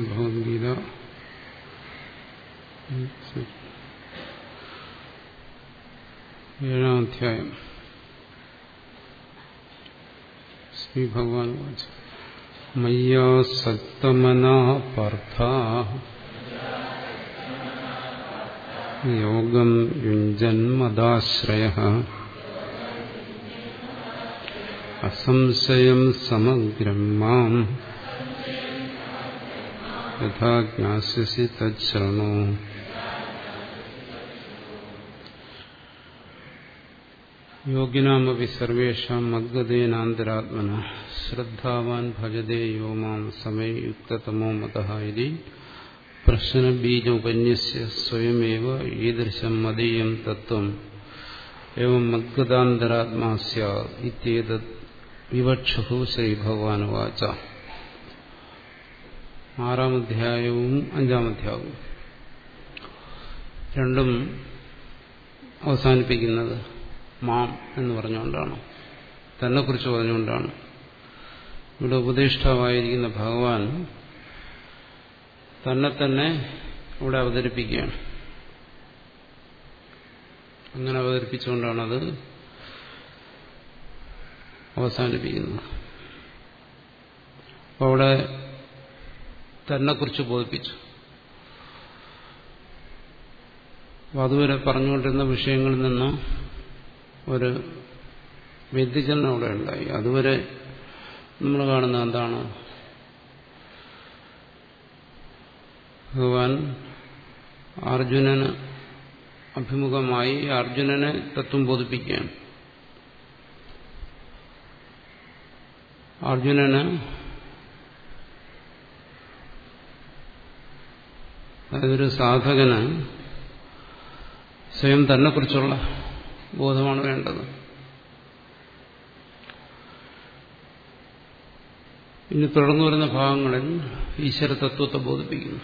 ഭഗവത്ഗീത ഏഴാം അധ്യായം ശ്രീ ഭഗവാൻ വാച മയ്യാ സക്തമനാ പാർത്ഥ യോഗം യുഞ്ജന്മദാശ്രയ അസംശയം സമഗ്രം മാം യഥാ ജ്ഞാസ്യസി തച്ഛൃണു യോഗിനാമപി സർവേഷാം മദ്ഗതേനാന്തരാത്മന ശ്രദ്ധാവാൻ ഭജതേ യോ മാം സമയുക്തതമോ മത ഇതി പ്രശ്നബീജോപന്യസ്യ സ്വയമേവ ഈദൃശം മദീയം തത്വം എവം മദ്ഗതാന്തരാത്മാ സ്യേതത് വിവക്ഷു ശ്രീഭഗവാൻ വാച ആറാം അധ്യായവും അഞ്ചാം അധ്യായവും രണ്ടും അവസാനിപ്പിക്കുന്നത് മാം എന്ന് പറഞ്ഞുകൊണ്ടാണ് തന്നെക്കുറിച്ച് പറഞ്ഞുകൊണ്ടാണ് ഇവിടെ ഉപദേഷ്ടാവായിരിക്കുന്ന ഭഗവാൻ തന്നെ തന്നെ ഇവിടെ അവതരിപ്പിക്കുകയാണ് അങ്ങനെ അവതരിപ്പിച്ചുകൊണ്ടാണത് അവസാനിപ്പിക്കുന്നത് അപ്പോൾ അവിടെ തന്നെക്കുറിച്ച് ബോധിപ്പിച്ചു അപ്പോൾ അതുവരെ പറഞ്ഞുകൊണ്ടിരുന്ന വിഷയങ്ങളിൽ നിന്ന് ഒരു വ്യതിചലനം അവിടെ ഉണ്ടായി അതുവരെ നമ്മൾ കാണുന്ന എന്താണ് ഭഗവാൻ അർജുനന് അഭിമുഖമായി അർജുനനെ തത്വം ബോധിപ്പിക്കുകയാണ് അർജുനന് അതൊരു സാധകന് സ്വയം തന്നെക്കുറിച്ചുള്ള ബോധമാണ് വേണ്ടത് ഇനി തുടർന്നു വരുന്ന ഭാഗങ്ങളിൽ ഈശ്വര തത്വത്തെ ബോധിപ്പിക്കുന്നു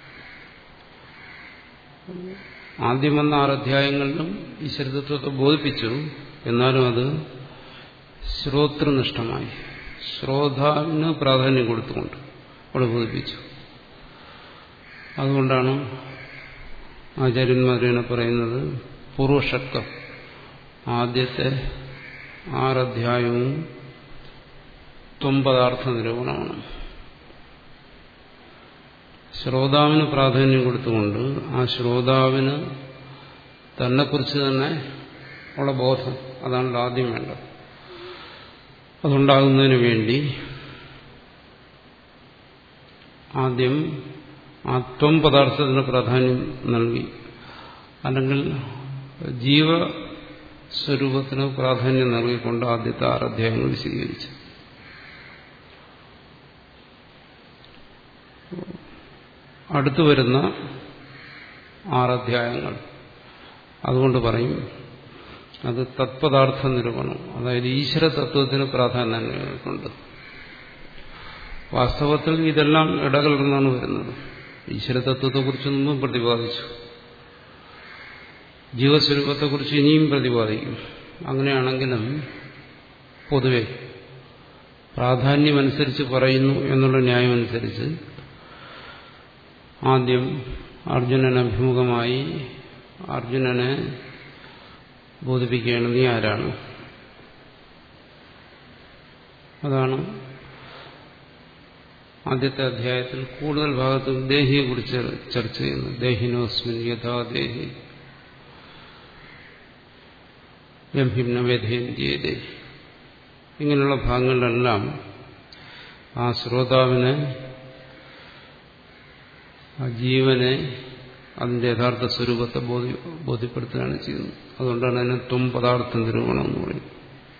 ആദ്യം വന്ന ആറ് അധ്യായങ്ങളിലും ഈശ്വരതത്വത്തെ ബോധിപ്പിച്ചു എന്നാലും അത് ശ്രോതൃനിഷ്ഠമായി ശ്രോതാവിന് പ്രാധാന്യം കൊടുത്തുകൊണ്ട് അവിടെ ബോധിപ്പിച്ചു അതുകൊണ്ടാണ് ആചാര്യന്മാരെന്നെ പറയുന്നത് പൂർവഷക്കം ആദ്യത്തെ ആറധ്യായവും തൊമ്പതാർത്ഥ നിരൂപണമാണ് ശ്രോതാവിന് പ്രാധാന്യം കൊടുത്തുകൊണ്ട് ആ ശ്രോതാവിന് തന്നെക്കുറിച്ച് തന്നെ ഉള്ള ബോധം അതാണ് ആദ്യം വേണ്ടത് അതുണ്ടാകുന്നതിന് വേണ്ടി ആദ്യം ആ ത്വം പദാർത്ഥത്തിന് പ്രാധാന്യം നൽകി അല്ലെങ്കിൽ ജീവസ്വരൂപത്തിന് പ്രാധാന്യം നൽകിക്കൊണ്ട് ആദ്യത്തെ ആറധ്യായങ്ങൾ വിശദീകരിച്ചു അടുത്തു വരുന്ന ആറധ്യായങ്ങൾ അതുകൊണ്ട് പറയും അത് തത്പദാർത്ഥ നിരൂപണം അതായത് ഈശ്വര തത്വത്തിന് പ്രാധാന്യം നൽകിക്കൊണ്ട് വാസ്തവത്തിൽ ഇതെല്ലാം ഇടകലർന്നാണ് വരുന്നത് ഈശ്വര തത്വത്തെക്കുറിച്ച് മുമ്പും പ്രതിപാദിച്ചു ജീവസ്വരൂപത്തെക്കുറിച്ച് ഇനിയും പ്രതിപാദിക്കും അങ്ങനെയാണെങ്കിലും പൊതുവെ പ്രാധാന്യമനുസരിച്ച് പറയുന്നു എന്നുള്ള ന്യായമനുസരിച്ച് ആദ്യം അർജുനന് അഭിമുഖമായി അർജുനനെ ബോധിപ്പിക്കുകയാണ് നീ ആരാണ് അതാണ് ആദ്യത്തെ അധ്യായത്തിൽ കൂടുതൽ ഭാഗത്തും ദേഹിയെ കുറിച്ച് ചർച്ച ചെയ്യുന്നു ദേഹിനോസ്മിൻ യഥാ ദേഹി ഗംഭിന്ന വേദേന്ത്യതേ ഇങ്ങനെയുള്ള ഭാഗങ്ങളിലെല്ലാം ആ ശ്രോതാവിനെ ആ ജീവനെ അതിന്റെ യഥാർത്ഥ സ്വരൂപത്തെ ബോധി ബോധ്യപ്പെടുത്തുകയാണ് ചെയ്യുന്നത് അതുകൊണ്ടാണ് അതിനെ ത്വം പദാർത്ഥ നിരൂപണം എന്ന് പറയുന്നത്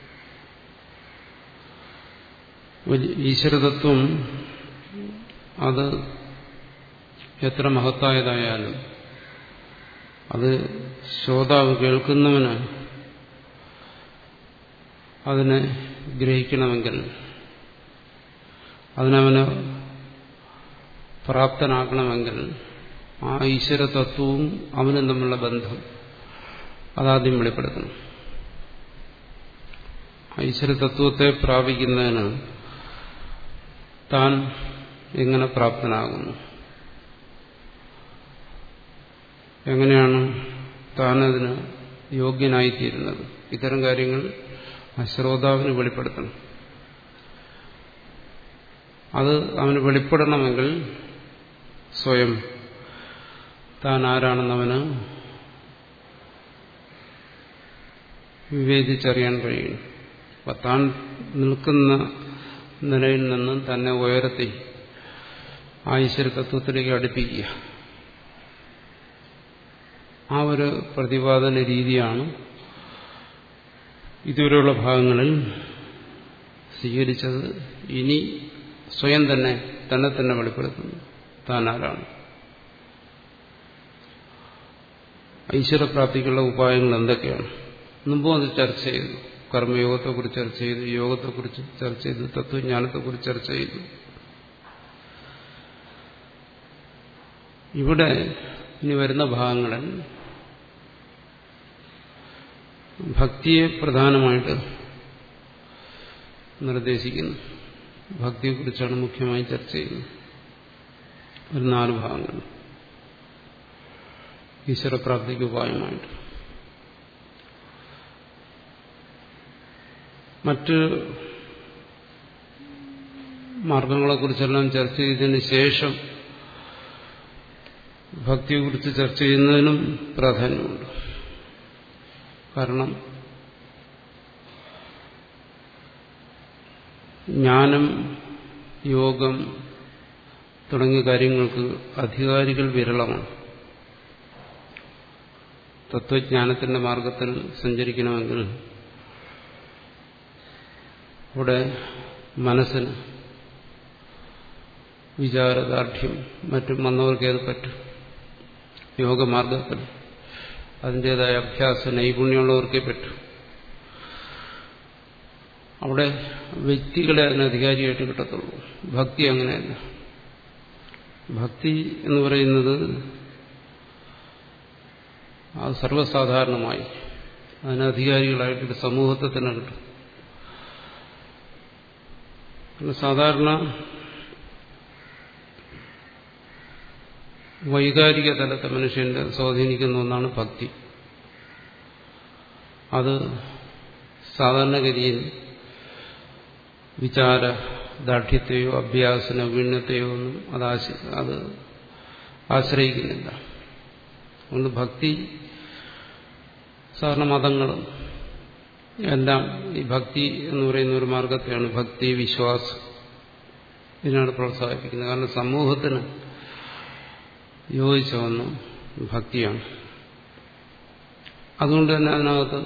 ഈശ്വരതത്വം അത് എത്ര മഹത്തായതായാലും അത് ശ്രോതാവ് കേൾക്കുന്നവന് അതിനെ ഗ്രഹിക്കണമെങ്കിൽ അതിനവന് പ്രാപ്തനാക്കണമെങ്കിൽ ആ ഈശ്വര തത്വവും അവനും തമ്മിലുള്ള ബന്ധം അതാദ്യം വെളിപ്പെടുത്തണം ഈശ്വര തത്വത്തെ പ്രാപിക്കുന്നതിന് താൻ എങ്ങനെ പ്രാപ്തനാകുന്നു എങ്ങനെയാണ് താനതിന് യോഗ്യനായിത്തീരുന്നത് ഇത്തരം കാര്യങ്ങൾ ആ ശ്രോതാവിന് വെളിപ്പെടുത്തണം അത് അവന് വെളിപ്പെടണമെങ്കിൽ സ്വയം താൻ ആരാണെന്നവന് വിവേചിച്ചറിയാൻ കഴിയും അപ്പൊ താൻ നിൽക്കുന്ന നിലയിൽ നിന്നും തന്നെ ഉയർത്തി ആ ഈശ്വര തത്വത്തിലേക്ക് അടുപ്പിക്കുക ആ ഒരു പ്രതിപാദന രീതിയാണ് ഇതുവരെയുള്ള ഭാഗങ്ങളിൽ സ്വീകരിച്ചത് ഇനി സ്വയം തന്നെ തന്നെ തന്നെ വെളിപ്പെടുത്തുന്നു താൻ ആരാണ് ഈശ്വരപ്രാപ്തിക്കുള്ള ഉപായങ്ങൾ എന്തൊക്കെയാണ് മുമ്പും അത് ചർച്ച ചെയ്തു കർമ്മയോഗത്തെക്കുറിച്ച് ചർച്ച ചെയ്തു യോഗത്തെക്കുറിച്ച് ചർച്ച ചെയ്തു തത്വജ്ഞാനത്തെക്കുറിച്ച് ചർച്ച ചെയ്തു ഇവിടെ ഇനി വരുന്ന ഭാഗങ്ങളിൽ ഭക്തിയെ പ്രധാനമായിട്ട് നിർദ്ദേശിക്കുന്നു ഭക്തിയെക്കുറിച്ചാണ് മുഖ്യമായി ചർച്ച ചെയ്യുന്നത് ഒരു നാല് ഭാഗങ്ങൾ ഈശ്വരപ്രാപ്തിക്ക് ഉപായമായിട്ട് മറ്റ് മാർഗങ്ങളെക്കുറിച്ചെല്ലാം ചർച്ച ചെയ്തതിന് ശേഷം ഭക്തിയെക്കുറിച്ച് ചർച്ച ചെയ്യുന്നതിനും പ്രാധാന്യമുണ്ട് കാരണം ജ്ഞാനം യോഗം തുടങ്ങിയ കാര്യങ്ങൾക്ക് അധികാരികൾ വിരളമാണ് തത്വജ്ഞാനത്തിന്റെ മാർഗത്തിൽ സഞ്ചരിക്കണമെങ്കിൽ അവിടെ മനസ്സിന് വിചാരദാർഢ്യം മറ്റും വന്നവർക്ക് അത് പറ്റും യോഗമാർഗത്തിൽ അതിൻ്റെതായ അഭ്യാസ നൈപുണ്യമുള്ളവർക്കേ പറ്റൂ അവിടെ വ്യക്തികളെ അതിന് അധികാരിയായിട്ട് കിട്ടത്തുള്ളൂ ഭക്തി അങ്ങനെയല്ല ഭക്തി എന്ന് പറയുന്നത് അത് സർവ്വസാധാരണമായി അതിന് അധികാരികളായിട്ടൊരു സമൂഹത്തെ തന്നെ കിട്ടും സാധാരണ വൈകാരിക തലത്തെ മനുഷ്യന്റെ സ്വാധീനിക്കുന്ന ഒന്നാണ് ഭക്തി അത് സാധാരണഗതിയിൽ വിചാര ദാർഢ്യത്തെയോ അഭ്യാസ നവീണ്യത്തെയോ ഒന്നും അത് അത് ആശ്രയിക്കുന്നില്ല അതുകൊണ്ട് ഭക്തി സാധാരണ മതങ്ങളും എല്ലാം ഈ ഭക്തി എന്ന് പറയുന്ന ഒരു മാർഗത്തെയാണ് ഭക്തി വിശ്വാസം ഇതിനാണ് പ്രോത്സാഹിപ്പിക്കുന്നത് കാരണം സമൂഹത്തിന് യോജിച്ച ഒന്ന് ഭക്തിയാണ് അതുകൊണ്ട് തന്നെ അതിനകത്ത്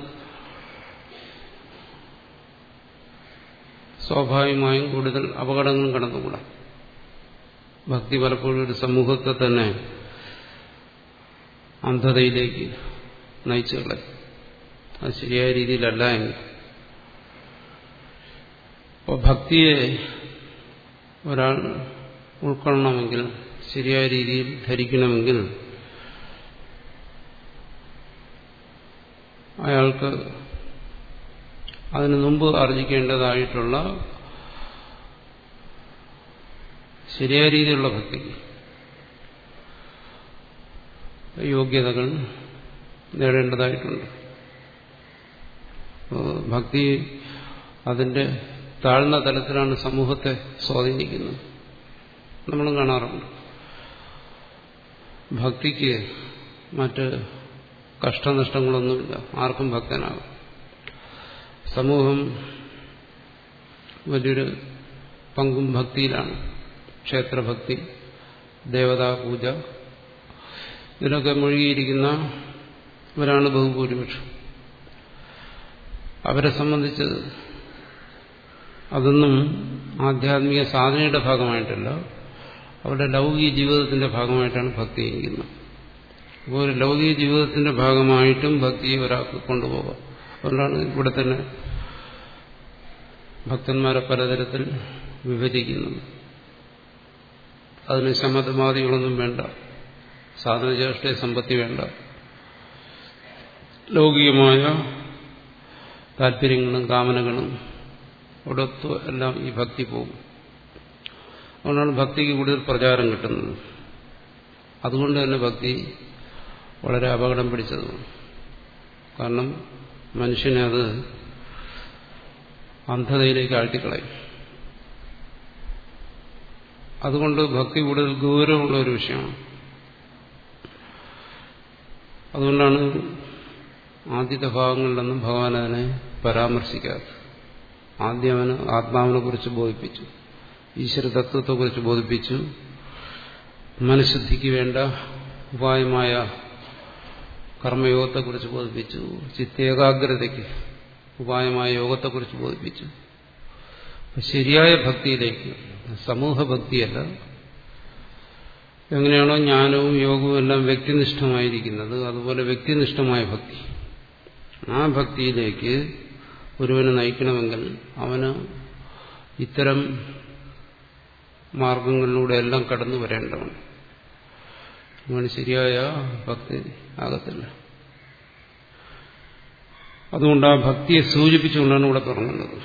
സ്വാഭാവികമായും കൂടുതൽ അപകടങ്ങളും കടന്നുകൂടാ ഭക്തി പലപ്പോഴും ഒരു സമൂഹത്തെ തന്നെ അന്ധതയിലേക്ക് നയിച്ചു കളയും അത് ശരിയായ രീതിയിലല്ല എങ്കിൽ അപ്പോൾ ഭക്തിയെ ഒരാൾ ഉൾക്കൊള്ളണമെങ്കിൽ ശരിയായ രീതിയിൽ ധരിക്കണമെങ്കിൽ അയാൾക്ക് അതിനു മുമ്പ് ആർജിക്കേണ്ടതായിട്ടുള്ള ശരിയായ രീതിയിലുള്ള ഭക്തി യോഗ്യതകൾ നേടേണ്ടതായിട്ടുണ്ട് ഭക്തി അതിന്റെ താഴ്ന്ന തലത്തിലാണ് സമൂഹത്തെ സ്വാധീനിക്കുന്നത് നമ്മളും കാണാറുണ്ട് ഭക്തിക്ക് മറ്റ് കഷ്ടനഷ്ടങ്ങളൊന്നുമില്ല ആർക്കും ഭക്തനാകും സമൂഹം വലിയൊരു പങ്കും ഭക്തിയിലാണ് ക്ഷേത്രഭക്തി ദേവതാ പൂജ ഇതിലൊക്കെ മുഴുകിയിരിക്കുന്നവരാണ് ബഹുഭൂരിപക്ഷം അവരെ സംബന്ധിച്ച് അതൊന്നും ആധ്യാത്മിക സാധനയുടെ ഭാഗമായിട്ടല്ല അവരുടെ ലൗകിക ജീവിതത്തിന്റെ ഭാഗമായിട്ടാണ് ഭക്തി ഇരിക്കുന്നത് അപ്പോൾ ഒരു ലൗകിക ജീവിതത്തിന്റെ ഭാഗമായിട്ടും ഭക്തിയെ ഒരാൾക്ക് കൊണ്ടുപോകാം അതുകൊണ്ടാണ് ഇവിടെ തന്നെ ഭക്തന്മാരെ പലതരത്തിൽ വിഭജിക്കുന്നത് അതിന് ശമതമാദികളൊന്നും വേണ്ട സാധനചേഷ്ട സമ്പത്തി വേണ്ട ലൗകികമായ താല്പര്യങ്ങളും കാമനകളും ഒടൊത്തു എല്ലാം ഈ ഭക്തി പോകും അതുകൊണ്ടാണ് ഭക്തിക്ക് കൂടുതൽ പ്രചാരം കിട്ടുന്നത് അതുകൊണ്ട് തന്നെ ഭക്തി വളരെ അപകടം പിടിച്ചത് കാരണം മനുഷ്യനെ അത് അന്ധതയിലേക്ക് ആഴ്ത്തിക്കളയും അതുകൊണ്ട് ഭക്തി കൂടുതൽ ഗൗരവമുള്ള ഒരു വിഷയമാണ് അതുകൊണ്ടാണ് ആദ്യത്തെ ഭാഗങ്ങളിലൊന്നും ഭഗവാൻ അതിനെ പരാമർശിക്കാത്തത് ആദ്യം അവന് ആത്മാവിനെ കുറിച്ച് ബോധിപ്പിച്ചു ഈശ്വര തത്വത്തെക്കുറിച്ച് ബോധിപ്പിച്ചു മനഃശുദ്ധിക്ക് വേണ്ട ഉപായമായ കർമ്മയോഗത്തെക്കുറിച്ച് ബോധിപ്പിച്ചു ചിത്തേകാഗ്രതയ്ക്ക് ഉപായമായ യോഗത്തെക്കുറിച്ച് ബോധിപ്പിച്ചു ശരിയായ ഭക്തിയിലേക്ക് സമൂഹ ഭക്തിയല്ല എങ്ങനെയാണോ ജ്ഞാനവും യോഗവും എല്ലാം വ്യക്തിനിഷ്ഠമായിരിക്കുന്നത് അതുപോലെ വ്യക്തിനിഷ്ഠമായ ഭക്തി ആ ഭക്തിയിലേക്ക് ഒരുവനെ നയിക്കണമെങ്കിൽ അവന് ഇത്തരം മാർഗങ്ങളിലൂടെ എല്ലാം കടന്നു വരേണ്ടതാണ് അങ്ങനെ ശരിയായ ഭക്തി ആകത്തില്ല അതുകൊണ്ട് ആ ഭക്തിയെ സൂചിപ്പിച്ചുകൊണ്ടാണ് ഇവിടെ തുടങ്ങുന്നത്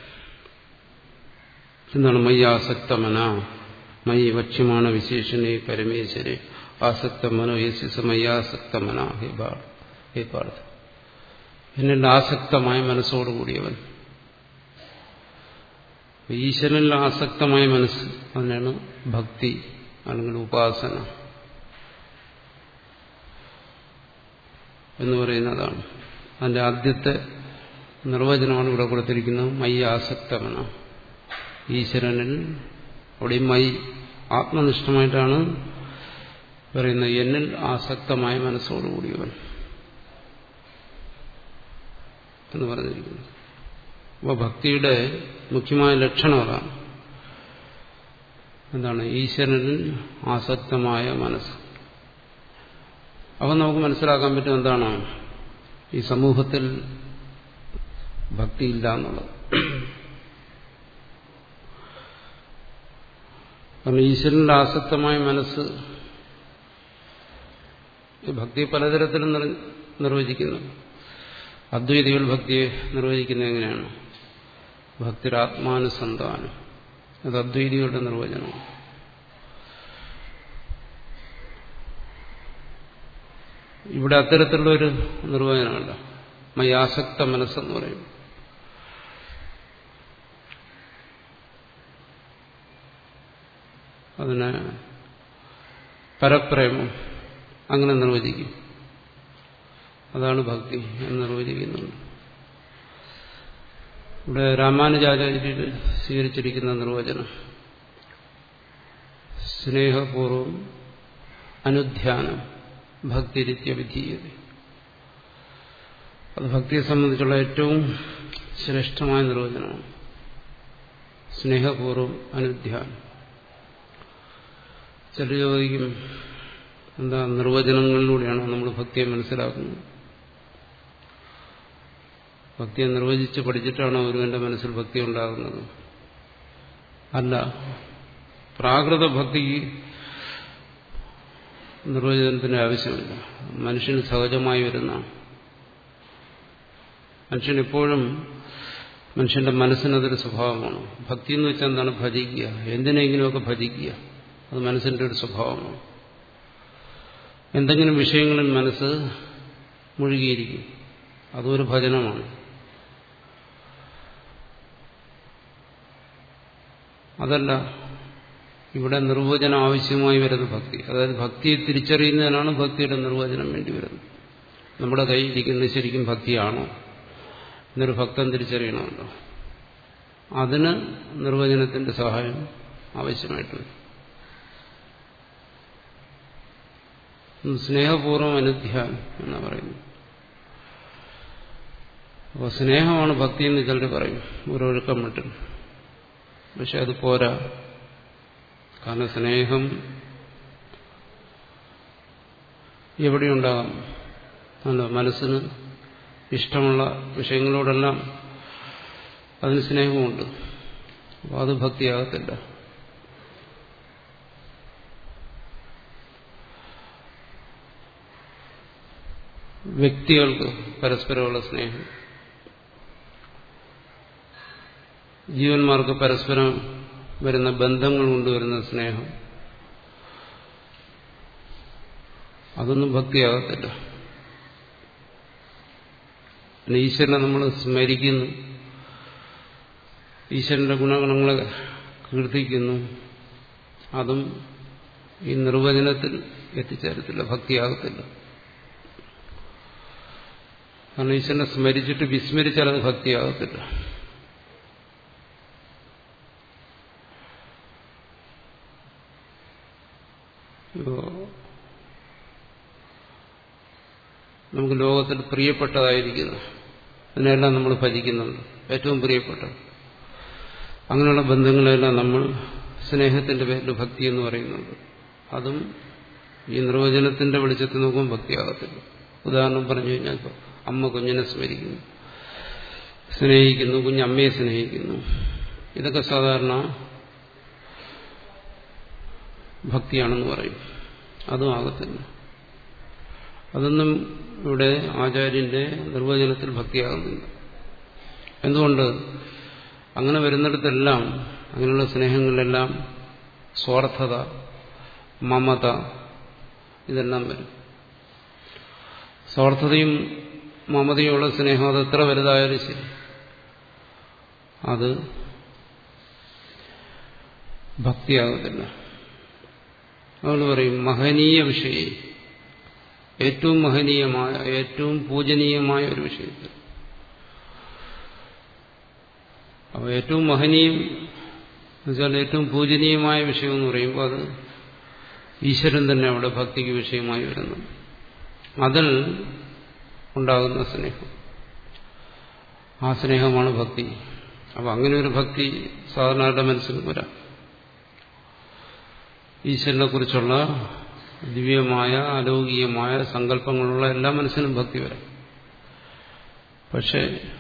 എന്താണ് മൈ ആസക്തമന മൈ വക്ഷ്യമാണ് വിശേഷണേ പരമേശ്വരെ ആസക്തമനോ യേശുസ മയ്യാസക്തമന ഹേ ഹേ പാർത്ഥ എന്നിൽ ആസക്തമായ മനസ്സോടുകൂടിയവൻ ഈശ്വരനിൽ ആസക്തമായ മനസ്സ് അതിനാണ് ഭക്തി അല്ലെങ്കിൽ ഉപാസന എന്ന് പറയുന്നതാണ് അതിന്റെ ആദ്യത്തെ നിർവചനമാണ് ഇവിടെ കൊടുത്തിരിക്കുന്നത് മൈ ആസക്തമന ഈശ്വരനിൽ അവിടെ മൈ ആത്മനിഷ്ഠമായിട്ടാണ് പറയുന്നത് എന്നിൽ ആസക്തമായ മനസ്സോടുകൂടിയവൻ എന്ന് പറഞ്ഞിരിക്കുന്നു അപ്പോൾ ഭക്തിയുടെ മുഖ്യമായ ലക്ഷണം അതാണ് എന്താണ് ഈശ്വരനിൽ ആസക്തമായ മനസ്സ് അപ്പം നമുക്ക് മനസ്സിലാക്കാൻ പറ്റും എന്താണ് ഈ സമൂഹത്തിൽ ഭക്തിയില്ല എന്നുള്ളത് കാരണം ഈശ്വരന്റെ ആസക്തമായ മനസ്സ് ഭക്തി പലതരത്തിലും നിർവചിക്കുന്നു അദ്വൈതികൾ ഭക്തിയെ നിർവചിക്കുന്നത് എങ്ങനെയാണ് ഭക്തിരാത്മാനുസന്ധാനം അത് അദ്വൈതികളുടെ നിർവചനമാണ് ഇവിടെ അത്തരത്തിലുള്ള ഒരു നിർവചനമല്ല മയാസക്ത മനസ്സെന്ന് പറയും അതിനെ പരപ്രേമം അങ്ങനെ നിർവചിക്കും അതാണ് ഭക്തി എന്ന് നിർവചിക്കുന്നുണ്ട് ഇവിടെ രാമാനുജാചാര്യർ സ്വീകരിച്ചിരിക്കുന്ന നിർവചനം സ്നേഹപൂർവം അനുധ്യാനം ഭക്തിരിത്യവിധീയത അത് ഭക്തിയെ സംബന്ധിച്ചുള്ള ഏറ്റവും ശ്രേഷ്ഠമായ നിർവചനമാണ് സ്നേഹപൂർവം അനുധ്യാനം ചില ചോദിക്കും എന്താ നിർവചനങ്ങളിലൂടെയാണ് നമ്മൾ ഭക്തിയെ മനസ്സിലാക്കുന്നത് ഭക്തിയെ നിർവചിച്ച് പഠിച്ചിട്ടാണോ ഒരുവന്റെ മനസ്സിൽ ഭക്തി ഉണ്ടാകുന്നത് അല്ല പ്രാകൃത ഭക്തിക്ക് നിർവചനത്തിന് ആവശ്യമില്ല മനുഷ്യന് സഹജമായി വരുന്ന മനുഷ്യൻ എപ്പോഴും മനുഷ്യന്റെ മനസ്സിനതൊരു സ്വഭാവമാണ് ഭക്തി എന്ന് വെച്ചാൽ എന്താണ് ഭജിക്കുക എന്തിനെങ്കിലുമൊക്കെ ഭജിക്കുക അത് മനസ്സിന്റെ ഒരു സ്വഭാവമാണ് എന്തെങ്കിലും വിഷയങ്ങളിൽ മനസ്സ് മുഴുകിയിരിക്കും അതൊരു ഭജനമാണ് അതല്ല ഇവിടെ നിർവചനം ആവശ്യമായി വരുന്ന ഭക്തി അതായത് ഭക്തിയെ തിരിച്ചറിയുന്നതിനാണ് ഭക്തിയുടെ നിർവചനം വേണ്ടി വരുന്നത് നമ്മുടെ കയ്യിലിരിക്കുന്നത് ശരിക്കും ഭക്തിയാണോ എന്നൊരു ഭക്തൻ തിരിച്ചറിയണമല്ലോ അതിന് നിർവചനത്തിന്റെ സഹായം ആവശ്യമായിട്ടുണ്ട് സ്നേഹപൂർവ്വം അനുധ്യാനം എന്നാ പറയുന്നു അപ്പോൾ സ്നേഹമാണ് ഭക്തി എന്ന് ചിലർ പറയും ഒരൊഴുക്കം വിട്ടും പക്ഷെ അത് പോരാ കാരണം സ്നേഹം എവിടെയുണ്ടാകാം അല്ല മനസ്സിന് ഇഷ്ടമുള്ള വിഷയങ്ങളോടെല്ലാം അതിന് സ്നേഹമുണ്ട് അപ്പോൾ അത് ഭക്തിയാകത്തില്ല വ്യക്തികൾക്ക് പരസ്പരമുള്ള സ്നേഹം ജീവന്മാർക്ക് പരസ്പരം വരുന്ന ബന്ധങ്ങൾ കൊണ്ടുവരുന്ന സ്നേഹം അതൊന്നും ഭക്തിയാകത്തില്ല പിന്നെ ഈശ്വരനെ നമ്മൾ സ്മരിക്കുന്നു ഈശ്വരന്റെ ഗുണഗണങ്ങളെ കീർത്തിക്കുന്നു അതും ഈ നിർവചനത്തിൽ എത്തിച്ചേരത്തില്ല ഭക്തിയാകത്തില്ല കാരണം ഈശ്വരനെ സ്മരിച്ചിട്ട് വിസ്മരിച്ചാൽ അത് ഭക്തിയാകത്തില്ല നമുക്ക് ലോകത്തിൽ പ്രിയപ്പെട്ടതായിരിക്കുന്നു അതിനെല്ലാം നമ്മൾ ഭജിക്കുന്നുണ്ട് ഏറ്റവും പ്രിയപ്പെട്ടത് അങ്ങനെയുള്ള ബന്ധങ്ങളെല്ലാം നമ്മൾ സ്നേഹത്തിന്റെ പേരിൽ ഭക്തി എന്ന് പറയുന്നുണ്ട് അതും ഈ നിർവചനത്തിന്റെ വെളിച്ചത്തിൽ നോക്കുമ്പോൾ ഭക്തിയാകത്തില്ല ഉദാഹരണം പറഞ്ഞു കഴിഞ്ഞാൽ ഇപ്പോൾ അമ്മ കുഞ്ഞിനെ സ്മരിക്കുന്നു സ്നേഹിക്കുന്നു കുഞ്ഞമ്മയെ സ്നേഹിക്കുന്നു ഇതൊക്കെ സാധാരണ ഭക്തിയാണെന്ന് പറയും അതും ആകത്തില്ല അതൊന്നും ഇവിടെ ആചാര്യന്റെ നിർവചനത്തിൽ ഭക്തിയാകുന്നില്ല എന്തുകൊണ്ട് അങ്ങനെ വരുന്നിടത്തെല്ലാം അങ്ങനെയുള്ള സ്നേഹങ്ങളിലെല്ലാം സ്വാർത്ഥത മമത ഇതെല്ലാം വരും സ്വാർത്ഥതയും മമതയുമുള്ള സ്നേഹം അത് എത്ര വലുതായാലും ശരി അത് ഭക്തിയാകത്തില്ല അതുകൊണ്ട് പറയും മഹനീയ വിഷയം ഏറ്റവും മഹനീയമായ ഏറ്റവും പൂജനീയമായ ഒരു വിഷയത്തിൽ അപ്പോൾ ഏറ്റവും മഹനീയം എന്നുവെച്ചാൽ ഏറ്റവും പൂജനീയമായ വിഷയം എന്ന് പറയുമ്പോൾ അത് ഈശ്വരൻ തന്നെ അവിടെ ഭക്തിക്ക് വിഷയമായി വരുന്നു അതിൽ ഉണ്ടാകുന്ന സ്നേഹം ആ സ്നേഹമാണ് ഭക്തി അപ്പം അങ്ങനെ ഒരു ഭക്തി സാധാരണയുടെ മനസ്സിൽ വരാം ഈശ്വരനെ കുറിച്ചുള്ള ദിവ്യമായ അലൗകികമായ സങ്കല്പങ്ങളുള്ള എല്ലാ മനസ്സിനും ഭക്തി വരാം പക്ഷേ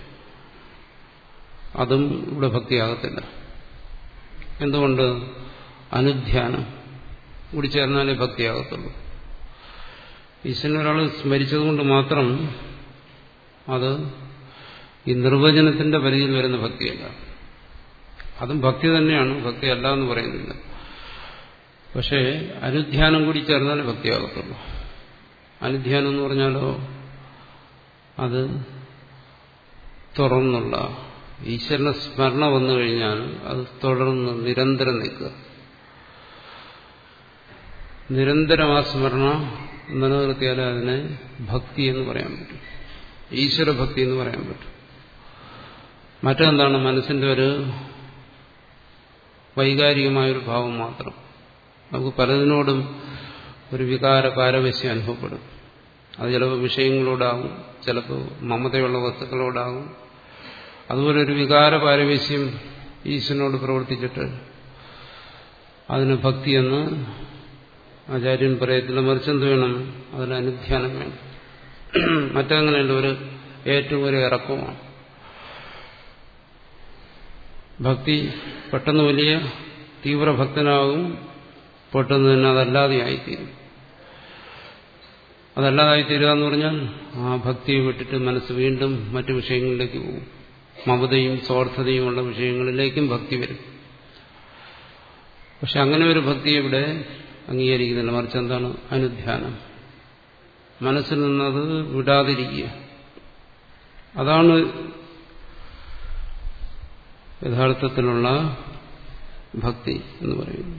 അതും ഇവിടെ ഭക്തിയാകത്തില്ല എന്തുകൊണ്ട് അനുധ്യാനം കൂടി ചേർന്നാലേ ഭക്തിയാകത്തുള്ളൂ ഈശ്വരൻ ഒരാൾ സ്മരിച്ചതുകൊണ്ട് മാത്രം അത് ഈ നിർവചനത്തിന്റെ പരിധിയിൽ വരുന്ന ഭക്തിയല്ല അതും ഭക്തി തന്നെയാണ് ഭക്തി അല്ല എന്ന് പറയുന്നില്ല പക്ഷേ അനുധ്യാനം കൂടി ചേർന്നാലേ ഭക്തിയാകത്തുള്ളൂ അനുധ്യാനം എന്ന് പറഞ്ഞാലോ അത് തുടർന്നുള്ള ഈശ്വരനെ സ്മരണ വന്നു കഴിഞ്ഞാൽ അത് തുടർന്ന് നിരന്തരം നിൽക്കുക നിരന്തരം ആ സ്മരണ നിലനിർത്തിയാലേ അതിനെ ഭക്തി എന്ന് പറയാൻ പറ്റും ഈശ്വരഭക്തി എന്ന് പറയാൻ പറ്റും മറ്റെന്താണ് മനസ്സിന്റെ ഒരു വൈകാരികമായൊരു ഭാവം മാത്രം നമുക്ക് പലതിനോടും ഒരു വികാര പാരവശ്യം അനുഭവപ്പെടും അത് ചിലപ്പോൾ വിഷയങ്ങളോടാകും ചിലപ്പോൾ മമതയുള്ള വസ്തുക്കളോടാകും അതുപോലെ ഒരു വികാര പാരവശ്യം ഈശ്വരനോട് പ്രവർത്തിച്ചിട്ട് അതിന് ഭക്തിയെന്ന് ആചാര്യൻ പറയത്തില്ല മറിച്ച് എന്ത് വേണം അതിന് അനുധ്യാനം വേണം മറ്റങ്ങനെയല്ല ഒരു ഏറ്റവും ഒരു ഇറക്കമാണ് ഭക്തി പെട്ടെന്ന് വലിയ തീവ്രഭക്തനാകും പെട്ടെന്ന് തന്നെ അതല്ലാതെ ആയിത്തീരും അതല്ലാതായിത്തീരുക എന്ന് പറഞ്ഞാൽ ആ ഭക്തിയെ വിട്ടിട്ട് മനസ്സ് വീണ്ടും മറ്റു വിഷയങ്ങളിലേക്ക് പോകും മമതയും സ്വാർത്ഥതയുമുള്ള വിഷയങ്ങളിലേക്കും ഭക്തി വരും പക്ഷെ അങ്ങനെ ഒരു ഭക്തി ഇവിടെ അംഗീകരിക്കുന്നില്ല മറിച്ച് എന്താണ് അനുധ്യാനം മനസ്സിൽ നിന്നത് വിടാതിരിക്കുക അതാണ് യഥാർത്ഥത്തിലുള്ള ഭക്തി എന്ന് പറയുന്നു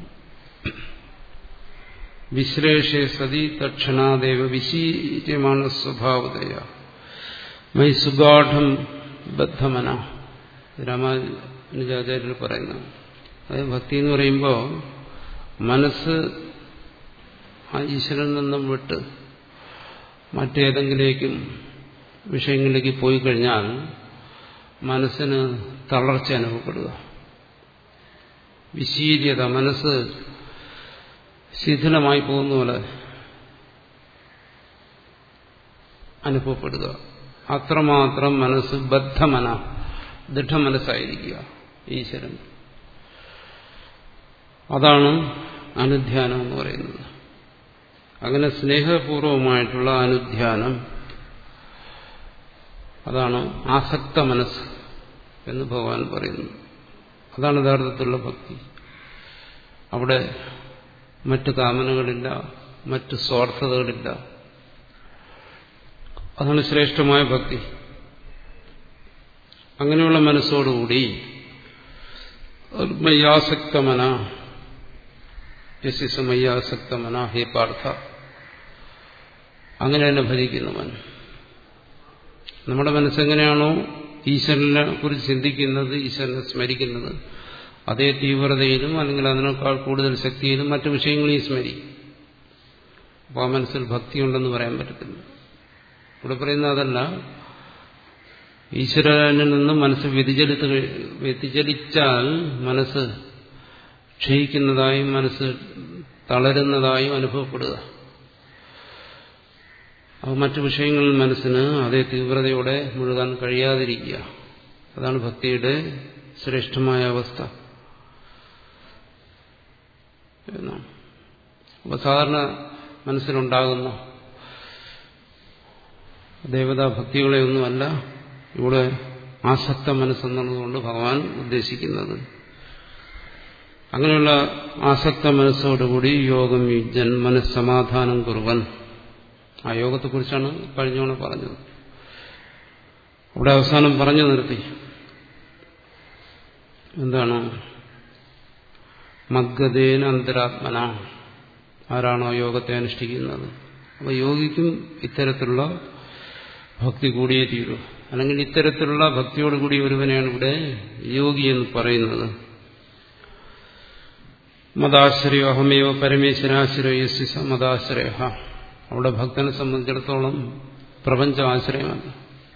വിശ്ലേഷേ സതി തക്ഷണാദേവ വിശീര്യമാണ് സ്വഭാവതയ മൈ സുഗാഠം ബദ്ധമന രാമാനുജാചാര്യർ പറയുന്നു അതായത് ഭക്തി എന്ന് പറയുമ്പോൾ മനസ്സ് ആ ഈശ്വരനിൽ നിന്നും വിട്ട് മറ്റേതെങ്കിലേക്കും വിഷയങ്ങളിലേക്ക് പോയി കഴിഞ്ഞാൽ മനസ്സിന് തളർച്ച അനുഭവപ്പെടുക വിശീര്യത മനസ്സ് ശിഥിലമായി പോകുന്ന പോലെ അനുഭവപ്പെടുക അത്രമാത്രം മനസ്സ് ബദ്ധമന ദൃഢമനസ്സായിരിക്കുക ഈശ്വരൻ അതാണ് അനുധ്യാനം എന്ന് പറയുന്നത് അങ്ങനെ സ്നേഹപൂർവമായിട്ടുള്ള അനുധ്യാനം അതാണ് ആസക്ത മനസ്സ് എന്ന് ഭഗവാൻ പറയുന്നു അതാണ് യഥാർത്ഥത്തിലുള്ള ഭക്തി അവിടെ മറ്റു കാമനകളില്ല മറ്റു സ്വാർത്ഥതകളില്ല അതാണ് ശ്രേഷ്ഠമായ ഭക്തി അങ്ങനെയുള്ള മനസ്സോടുകൂടി മയ്യാസക്തമന യശിസ് മയ്യാസക്തമന ഹേ പാർത്ഥ അങ്ങനെ തന്നെ ഭജിക്കുന്നവൻ നമ്മുടെ മനസ്സെങ്ങനെയാണോ ഈശ്വരനെ കുറിച്ച് ചിന്തിക്കുന്നത് ഈശ്വരനെ സ്മരിക്കുന്നത് അതേ തീവ്രതയിലും അല്ലെങ്കിൽ അതിനേക്കാൾ കൂടുതൽ ശക്തിയിലും മറ്റു വിഷയങ്ങളെയും സ്മരിക്കും അപ്പോൾ ആ മനസ്സിൽ ഭക്തിയുണ്ടെന്ന് പറയാൻ പറ്റത്തില്ല ഇവിടെ പറയുന്ന അതല്ല ഈശ്വരനിൽ നിന്ന് മനസ്സ് വ്യതിചലിത്ത് വ്യതിചലിച്ചാൽ മനസ്സ് ക്ഷയിക്കുന്നതായും മനസ്സ് തളരുന്നതായും അനുഭവപ്പെടുക അപ്പോൾ മറ്റു വിഷയങ്ങളിൽ മനസ്സിന് അതേ തീവ്രതയോടെ മുഴുകാൻ കഴിയാതിരിക്കുക അതാണ് ഭക്തിയുടെ ശ്രേഷ്ഠമായ അവസ്ഥ അപ്പോൾ സാധാരണ മനസ്സിലുണ്ടാകുന്ന ദേവതാഭക്തികളെയൊന്നുമല്ല ഇവിടെ ആസക്ത മനസ്സെന്നുള്ളതുകൊണ്ട് ഭഗവാൻ ഉദ്ദേശിക്കുന്നത് അങ്ങനെയുള്ള ആസക്ത മനസ്സോടുകൂടി യോഗം യുജൻ മനസ്സമാധാനം കുറുവൻ ആ യോഗത്തെക്കുറിച്ചാണ് കഴിഞ്ഞോണ പറഞ്ഞത് അവിടെ അവസാനം പറഞ്ഞു നിർത്തി എന്താണ് മദ്ഗതേന അന്തരാത്മന ആരാണോ യോഗത്തെ അനുഷ്ഠിക്കുന്നത് അപ്പോൾ യോഗിക്കും ഇത്തരത്തിലുള്ള ഭക്തി കൂടിയേ തീരൂ അല്ലെങ്കിൽ ഇത്തരത്തിലുള്ള ഭക്തിയോടുകൂടി ഒരുവനെയാണ് ഇവിടെ യോഗി എന്ന് പറയുന്നത് മതാശ്രയോ അഹമേവ പരമേശ്വരാശ്രയോ യസ്യ മതാശ്രയ അവിടെ ഭക്തനെ സംബന്ധിച്ചിടത്തോളം പ്രപഞ്ചം ആശ്രയമല്ല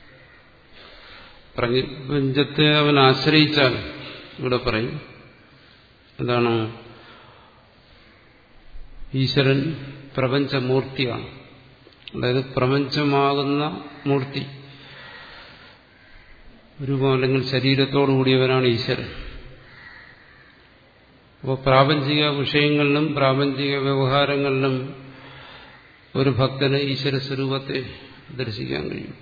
പ്രപഞ്ചത്തെ അവൻ ആശ്രയിച്ചാൽ ഇവിടെ പറയും എന്താണ് ഈശ്വരൻ പ്രപഞ്ചമൂർത്തിയാണ് അതായത് പ്രപഞ്ചമാകുന്ന മൂർത്തി രൂപം അല്ലെങ്കിൽ ശരീരത്തോടു കൂടിയവനാണ് ഈശ്വരൻ അപ്പോൾ പ്രാപഞ്ചിക വിഷയങ്ങളിലും പ്രാപഞ്ചിക വ്യവഹാരങ്ങളിലും ഒരു ഭക്തന് ഈശ്വര സ്വരൂപത്തെ ദർശിക്കാൻ കഴിയും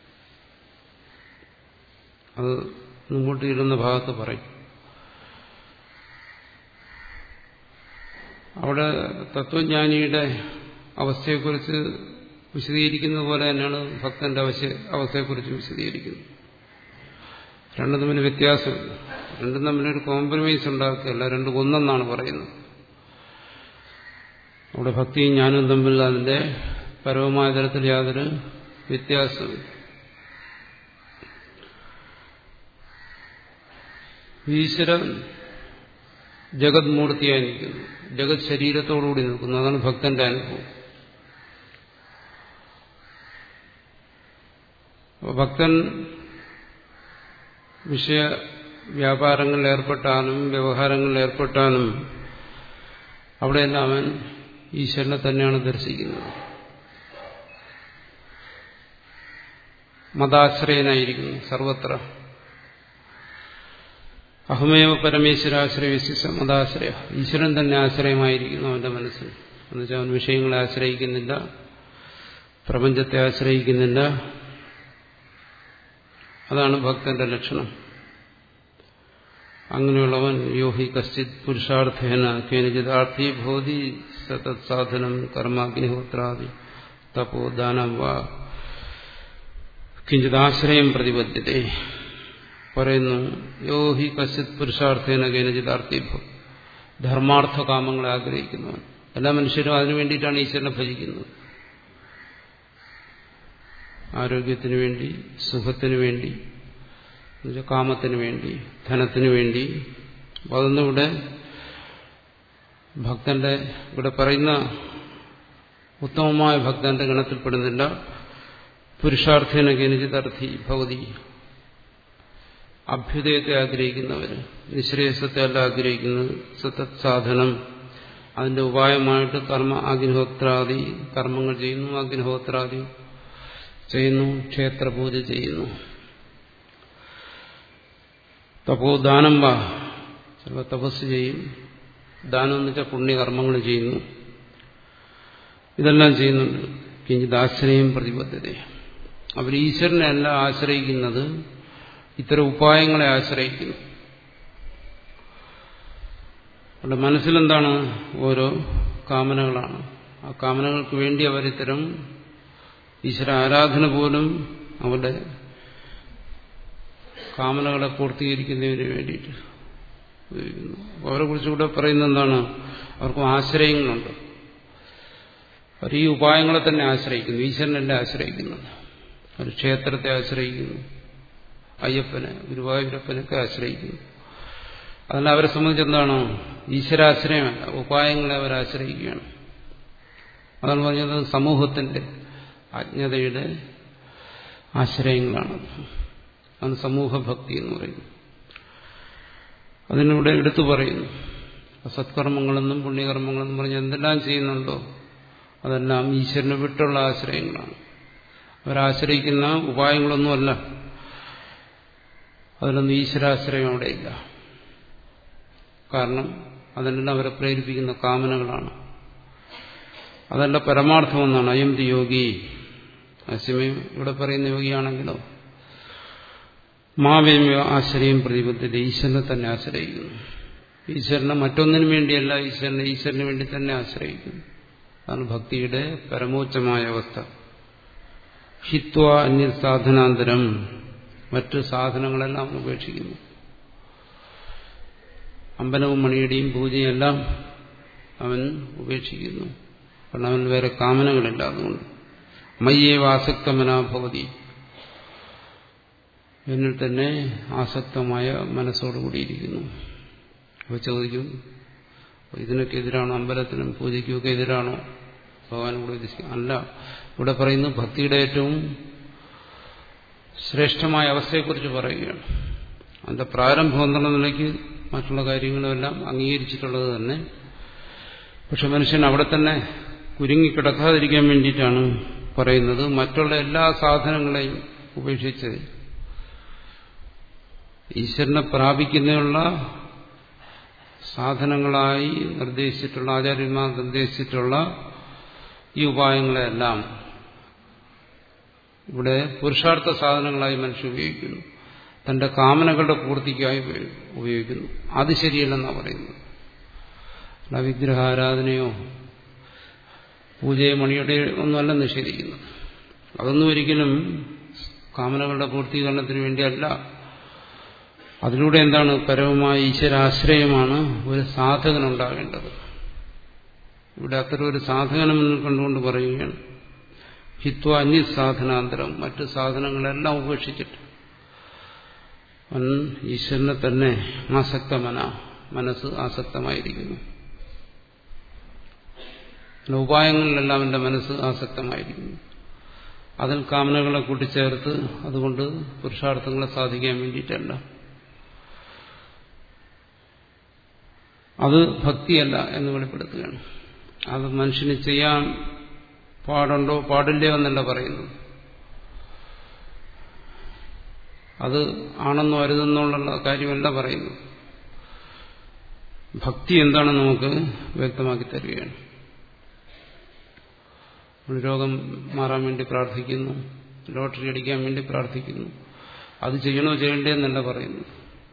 അത് മുമ്പോട്ട് ഇടുന്ന ഭാഗത്ത് പറയും അവിടെ തത്വജ്ഞാനിയുടെ അവസ്ഥയെക്കുറിച്ച് വിശദീകരിക്കുന്നത് പോലെ തന്നെയാണ് ഭക്തന്റെ അവശ്യ അവസ്ഥയെക്കുറിച്ച് വിശദീകരിക്കുന്നത് രണ്ടും തമ്മിൽ വ്യത്യാസമില്ല രണ്ടും തമ്മിലൊരു കോംപ്രമൈസ് ഉണ്ടാക്കുകയല്ല രണ്ടും ഒന്നെന്നാണ് പറയുന്നത് അവിടെ ഭക്തിയും ജ്ഞാനവും തമ്മിൽ അതിന്റെ പരമമായ തരത്തിൽ യാതൊരു വ്യത്യാസമില്ല ഈശ്വരൻ ജഗത് മൂർത്തിയായി നിൽക്കുന്നു ജഗത് ശരീരത്തോടുകൂടി നിൽക്കുന്നു അതാണ് ഭക്തന്റെ അനുഭവം ഭക്തൻ വിഷയ വ്യാപാരങ്ങളിൽ ഏർപ്പെട്ടാലും വ്യവഹാരങ്ങളിൽ ഏർപ്പെട്ടാലും അവിടെയെല്ലാം അവൻ ഈശ്വരനെ തന്നെയാണ് ദർശിക്കുന്നത് മതാശ്രയനായിരിക്കുന്നു സർവത്ര അഹമേവ പരമേശ്വരാശ്രയവിശിഷ്ട മതാശ്രയ ഈശ്വരൻ തന്നെ ആശ്രയമായിരിക്കുന്നു അവന്റെ മനസ്സിൽ എന്നുവെച്ചാൽ അവൻ വിഷയങ്ങളെ ആശ്രയിക്കുന്നില്ല പ്രപഞ്ചത്തെ ആശ്രയിക്കുന്നില്ല അതാണ് ഭക്തന്റെ ലക്ഷണം അങ്ങനെയുള്ളവൻ യോഹി കശ്ചിത് പുരുഷാർത്ഥേന കേനചിതാർത്ഥി ഭോതി സതത് സാധനം കർമാഗ്നിഹോത്രാദി തപോ ദാനം വാ കിഞ്ചിതാശ്രയം പ്രതിബദ്ധത്തെ പറയുന്നു യോഹി കശ്ചിത് പുരുഷാർത്ഥേന കേനചിതാർത്ഥി ധർമാർത്ഥ കാമങ്ങളെ ആഗ്രഹിക്കുന്നവൻ എല്ലാ മനുഷ്യരും അതിനു വേണ്ടിയിട്ടാണ് ഈശ്വരനെ ഭജിക്കുന്നത് ആരോഗ്യത്തിനു വേണ്ടി സുഖത്തിനു വേണ്ടി കാമത്തിനു വേണ്ടി ധനത്തിനു വേണ്ടി അപ്പോൾ അതൊന്നും ഇവിടെ ഭക്തന്റെ ഇവിടെ പറയുന്ന ഉത്തമമായ ഭക്തന്റെ ഗണത്തിൽപ്പെടുന്നില്ല പുരുഷാർത്ഥേന ഗണിതർത്ഥി ഭവതി അഭ്യുദയത്തെ ആഗ്രഹിക്കുന്നവര് നിശ്രേയസത്തെ അല്ല ആഗ്രഹിക്കുന്നത് സതത് സാധനം അതിന്റെ ഉപായമായിട്ട് കർമ്മ അഗ്നിഹോത്രാദി കർമ്മങ്ങൾ ചെയ്യുന്നു അഗ്നിഹോത്രാദി ചെയ്യുന്നു ക്ഷേത്രപൂജ ചെയ്യുന്നു തപോ ദാനം വാ ചിലപ്പോൾ തപസ് ചെയ്യും ദാനം എന്ന് വെച്ചാൽ പുണ്യകർമ്മങ്ങൾ ചെയ്യുന്നു ഇതെല്ലാം ചെയ്യുന്നുണ്ട് കിഞ്ചിത് ആശ്രയം പ്രതിബദ്ധത അവർ ഈശ്വരനെ അല്ല ആശ്രയിക്കുന്നത് ഇത്തരം ഉപായങ്ങളെ ആശ്രയിക്കുന്നു അവിടെ മനസ്സിലെന്താണ് ഓരോ കാമനകളാണ് ആ കാമനകൾക്ക് വേണ്ടി അവരിത്തരം ഈശ്വര ആരാധന പോലും അവരുടെ കാമനകളെ പൂർത്തീകരിക്കുന്നതിന് വേണ്ടിയിട്ട് ഉപയോഗിക്കുന്നു അവരെ കുറിച്ചുകൂടെ പറയുന്നത് എന്താണ് അവർക്കും ആശ്രയങ്ങളുണ്ട് അവർ ഈ ഉപായങ്ങളെ തന്നെ ആശ്രയിക്കുന്നു ഈശ്വരനല്ല ആശ്രയിക്കുന്നത് ഒരു ക്ഷേത്രത്തെ ആശ്രയിക്കുന്നു അയ്യപ്പനെ ഗുരുവായൂരപ്പനൊക്കെ ആശ്രയിക്കുന്നു അതിന് അവരെ സംബന്ധിച്ച് എന്താണ് ഈശ്വരാശ്രയമല്ല ഉപായങ്ങളെ അവർ ആശ്രയിക്കുകയാണ് അതാണ് പറഞ്ഞത് സമൂഹത്തിന്റെ അജ്ഞതയുടെ ആശ്രയങ്ങളാണ് അതാണ് സമൂഹഭക്തി എന്ന് പറയുന്നത് അതിനിവിടെ എടുത്തു പറയുന്നു സത്കർമ്മങ്ങളെന്നും പുണ്യകർമ്മങ്ങളെന്നും പറഞ്ഞ് എന്തെല്ലാം ചെയ്യുന്നുണ്ടോ അതെല്ലാം ഈശ്വരനെ വിട്ടുള്ള ആശ്രയങ്ങളാണ് അവരാശ്രയിക്കുന്ന ഉപായങ്ങളൊന്നുമല്ല അതിലൊന്നും ഈശ്വരാശ്രയം അവിടെയില്ല കാരണം അതെല്ലാം അവരെ പ്രേരിപ്പിക്കുന്ന കാമനകളാണ് അതല്ല പരമാർത്ഥമെന്നാണ് അയംതി യോഗി അശ്വമയം ഇവിടെ പറയുന്ന യോഗിയാണെങ്കിലോ മാവേമ്യ ആശ്രയം പ്രതിബദ്ധത ഈശ്വരനെ തന്നെ ആശ്രയിക്കുന്നു ഈശ്വരനെ മറ്റൊന്നിനു വേണ്ടിയല്ല ഈശ്വരനെ ഈശ്വരന് വേണ്ടി തന്നെ ആശ്രയിക്കുന്നു അതാണ് ഭക്തിയുടെ പരമോച്ചമായ അവസ്ഥ ഹിത്വ അന്യ സാധനാന്തരം മറ്റു സാധനങ്ങളെല്ലാം ഉപേക്ഷിക്കുന്നു അമ്പലവും മണിയുടെയും പൂജയും എല്ലാം അവൻ ഉപേക്ഷിക്കുന്നു കാരണം അവൻ വേറെ കാമനകളില്ല അതുകൊണ്ട് മയ്യേവ ആസക്തമനാഭവതി എന്നിൽ തന്നെ ആസക്തമായ മനസ്സോടുകൂടിയിരിക്കുന്നു അപ്പോൾ ചോദിക്കും ഇതിനൊക്കെ എതിരാണോ അമ്പലത്തിനും പൂജയ്ക്കുമൊക്കെ എതിരാണോ ഭഗവാൻ കൂടെ ഉദ്ദേശിക്കും അല്ല ഇവിടെ പറയുന്നു ഭക്തിയുടെ ഏറ്റവും ശ്രേഷ്ഠമായ അവസ്ഥയെക്കുറിച്ച് പറയുകയാണ് അതിന്റെ പ്രാരംഭം എന്നുള്ള നിലയ്ക്ക് മറ്റുള്ള കാര്യങ്ങളുമെല്ലാം അംഗീകരിച്ചിട്ടുള്ളത് തന്നെ പക്ഷെ മനുഷ്യൻ അവിടെ തന്നെ കുരുങ്ങിക്കിടക്കാതിരിക്കാൻ വേണ്ടിയിട്ടാണ് പറയുന്നത് മറ്റുള്ള എല്ലാ സാധനങ്ങളെയും ഉപേക്ഷിച്ച് ഈശ്വരനെ പ്രാപിക്കുന്നതിനുള്ള സാധനങ്ങളായി നിർദ്ദേശിച്ചിട്ടുള്ള ആചാര്യന്മാർ നിർദ്ദേശിച്ചിട്ടുള്ള ഈ ഉപായങ്ങളെല്ലാം ഇവിടെ പുരുഷാർത്ഥ സാധനങ്ങളായി മനുഷ്യൻ ഉപയോഗിക്കുന്നു തന്റെ കാമനകളുടെ പൂർത്തിക്കായി ഉപയോഗിക്കുന്നു അത് ശരിയല്ലെന്നാണ് പറയുന്നത് അല്ല വിഗ്രഹാരാധനയോ പൂജയോ മണിയുടെ ഒന്നുമല്ല നിഷേധിക്കുന്നത് അതൊന്നും ഒരിക്കലും കാമനകളുടെ പൂർത്തീകരണത്തിന് വേണ്ടിയല്ല അതിലൂടെ എന്താണ് പരമമായ ഈശ്വരാശ്രയമാണ് ഒരു സാധകനുണ്ടാകേണ്ടത് ഇവിടെ അത്തരം ഒരു സാധകനം കണ്ടുകൊണ്ട് പറയുകയാണ് ഹിത്വ അന്യ സാധനാന്തരം മറ്റു സാധനങ്ങളെല്ലാം ഉപേക്ഷിച്ചിട്ട് അവൻ ഈശ്വരനെ തന്നെ ആസക്തമന മനസ്സ് ആസക്തമായിരിക്കുന്നു ഉപായങ്ങളിലെല്ലാം എൻ്റെ മനസ്സ് ആസക്തമായിരിക്കുന്നു അതിൽ കാമനകളെ കൂട്ടിച്ചേർത്ത് അതുകൊണ്ട് പുരുഷാർത്ഥങ്ങളെ സാധിക്കാൻ വേണ്ടിയിട്ടല്ല അത് ഭക്തിയല്ല എന്ന് വെളിപ്പെടുത്തുകയാണ് അത് മനുഷ്യന് ചെയ്യാൻ പാടുണ്ടോ പാടില്ലയോ എന്നല്ല പറയുന്നത് അത് ആണെന്നോ അരുതെന്നുള്ള കാര്യമല്ല പറയുന്നത് ഭക്തി എന്താണെന്ന് നമുക്ക് വ്യക്തമാക്കി തരികയാണ് രോഗം മാറാൻ വേണ്ടി പ്രാർത്ഥിക്കുന്നു ലോട്ടറി അടിക്കാൻ വേണ്ടി പ്രാർത്ഥിക്കുന്നു അത് ചെയ്യണോ ചെയ്യണ്ടേ എന്നല്ല പറയുന്നു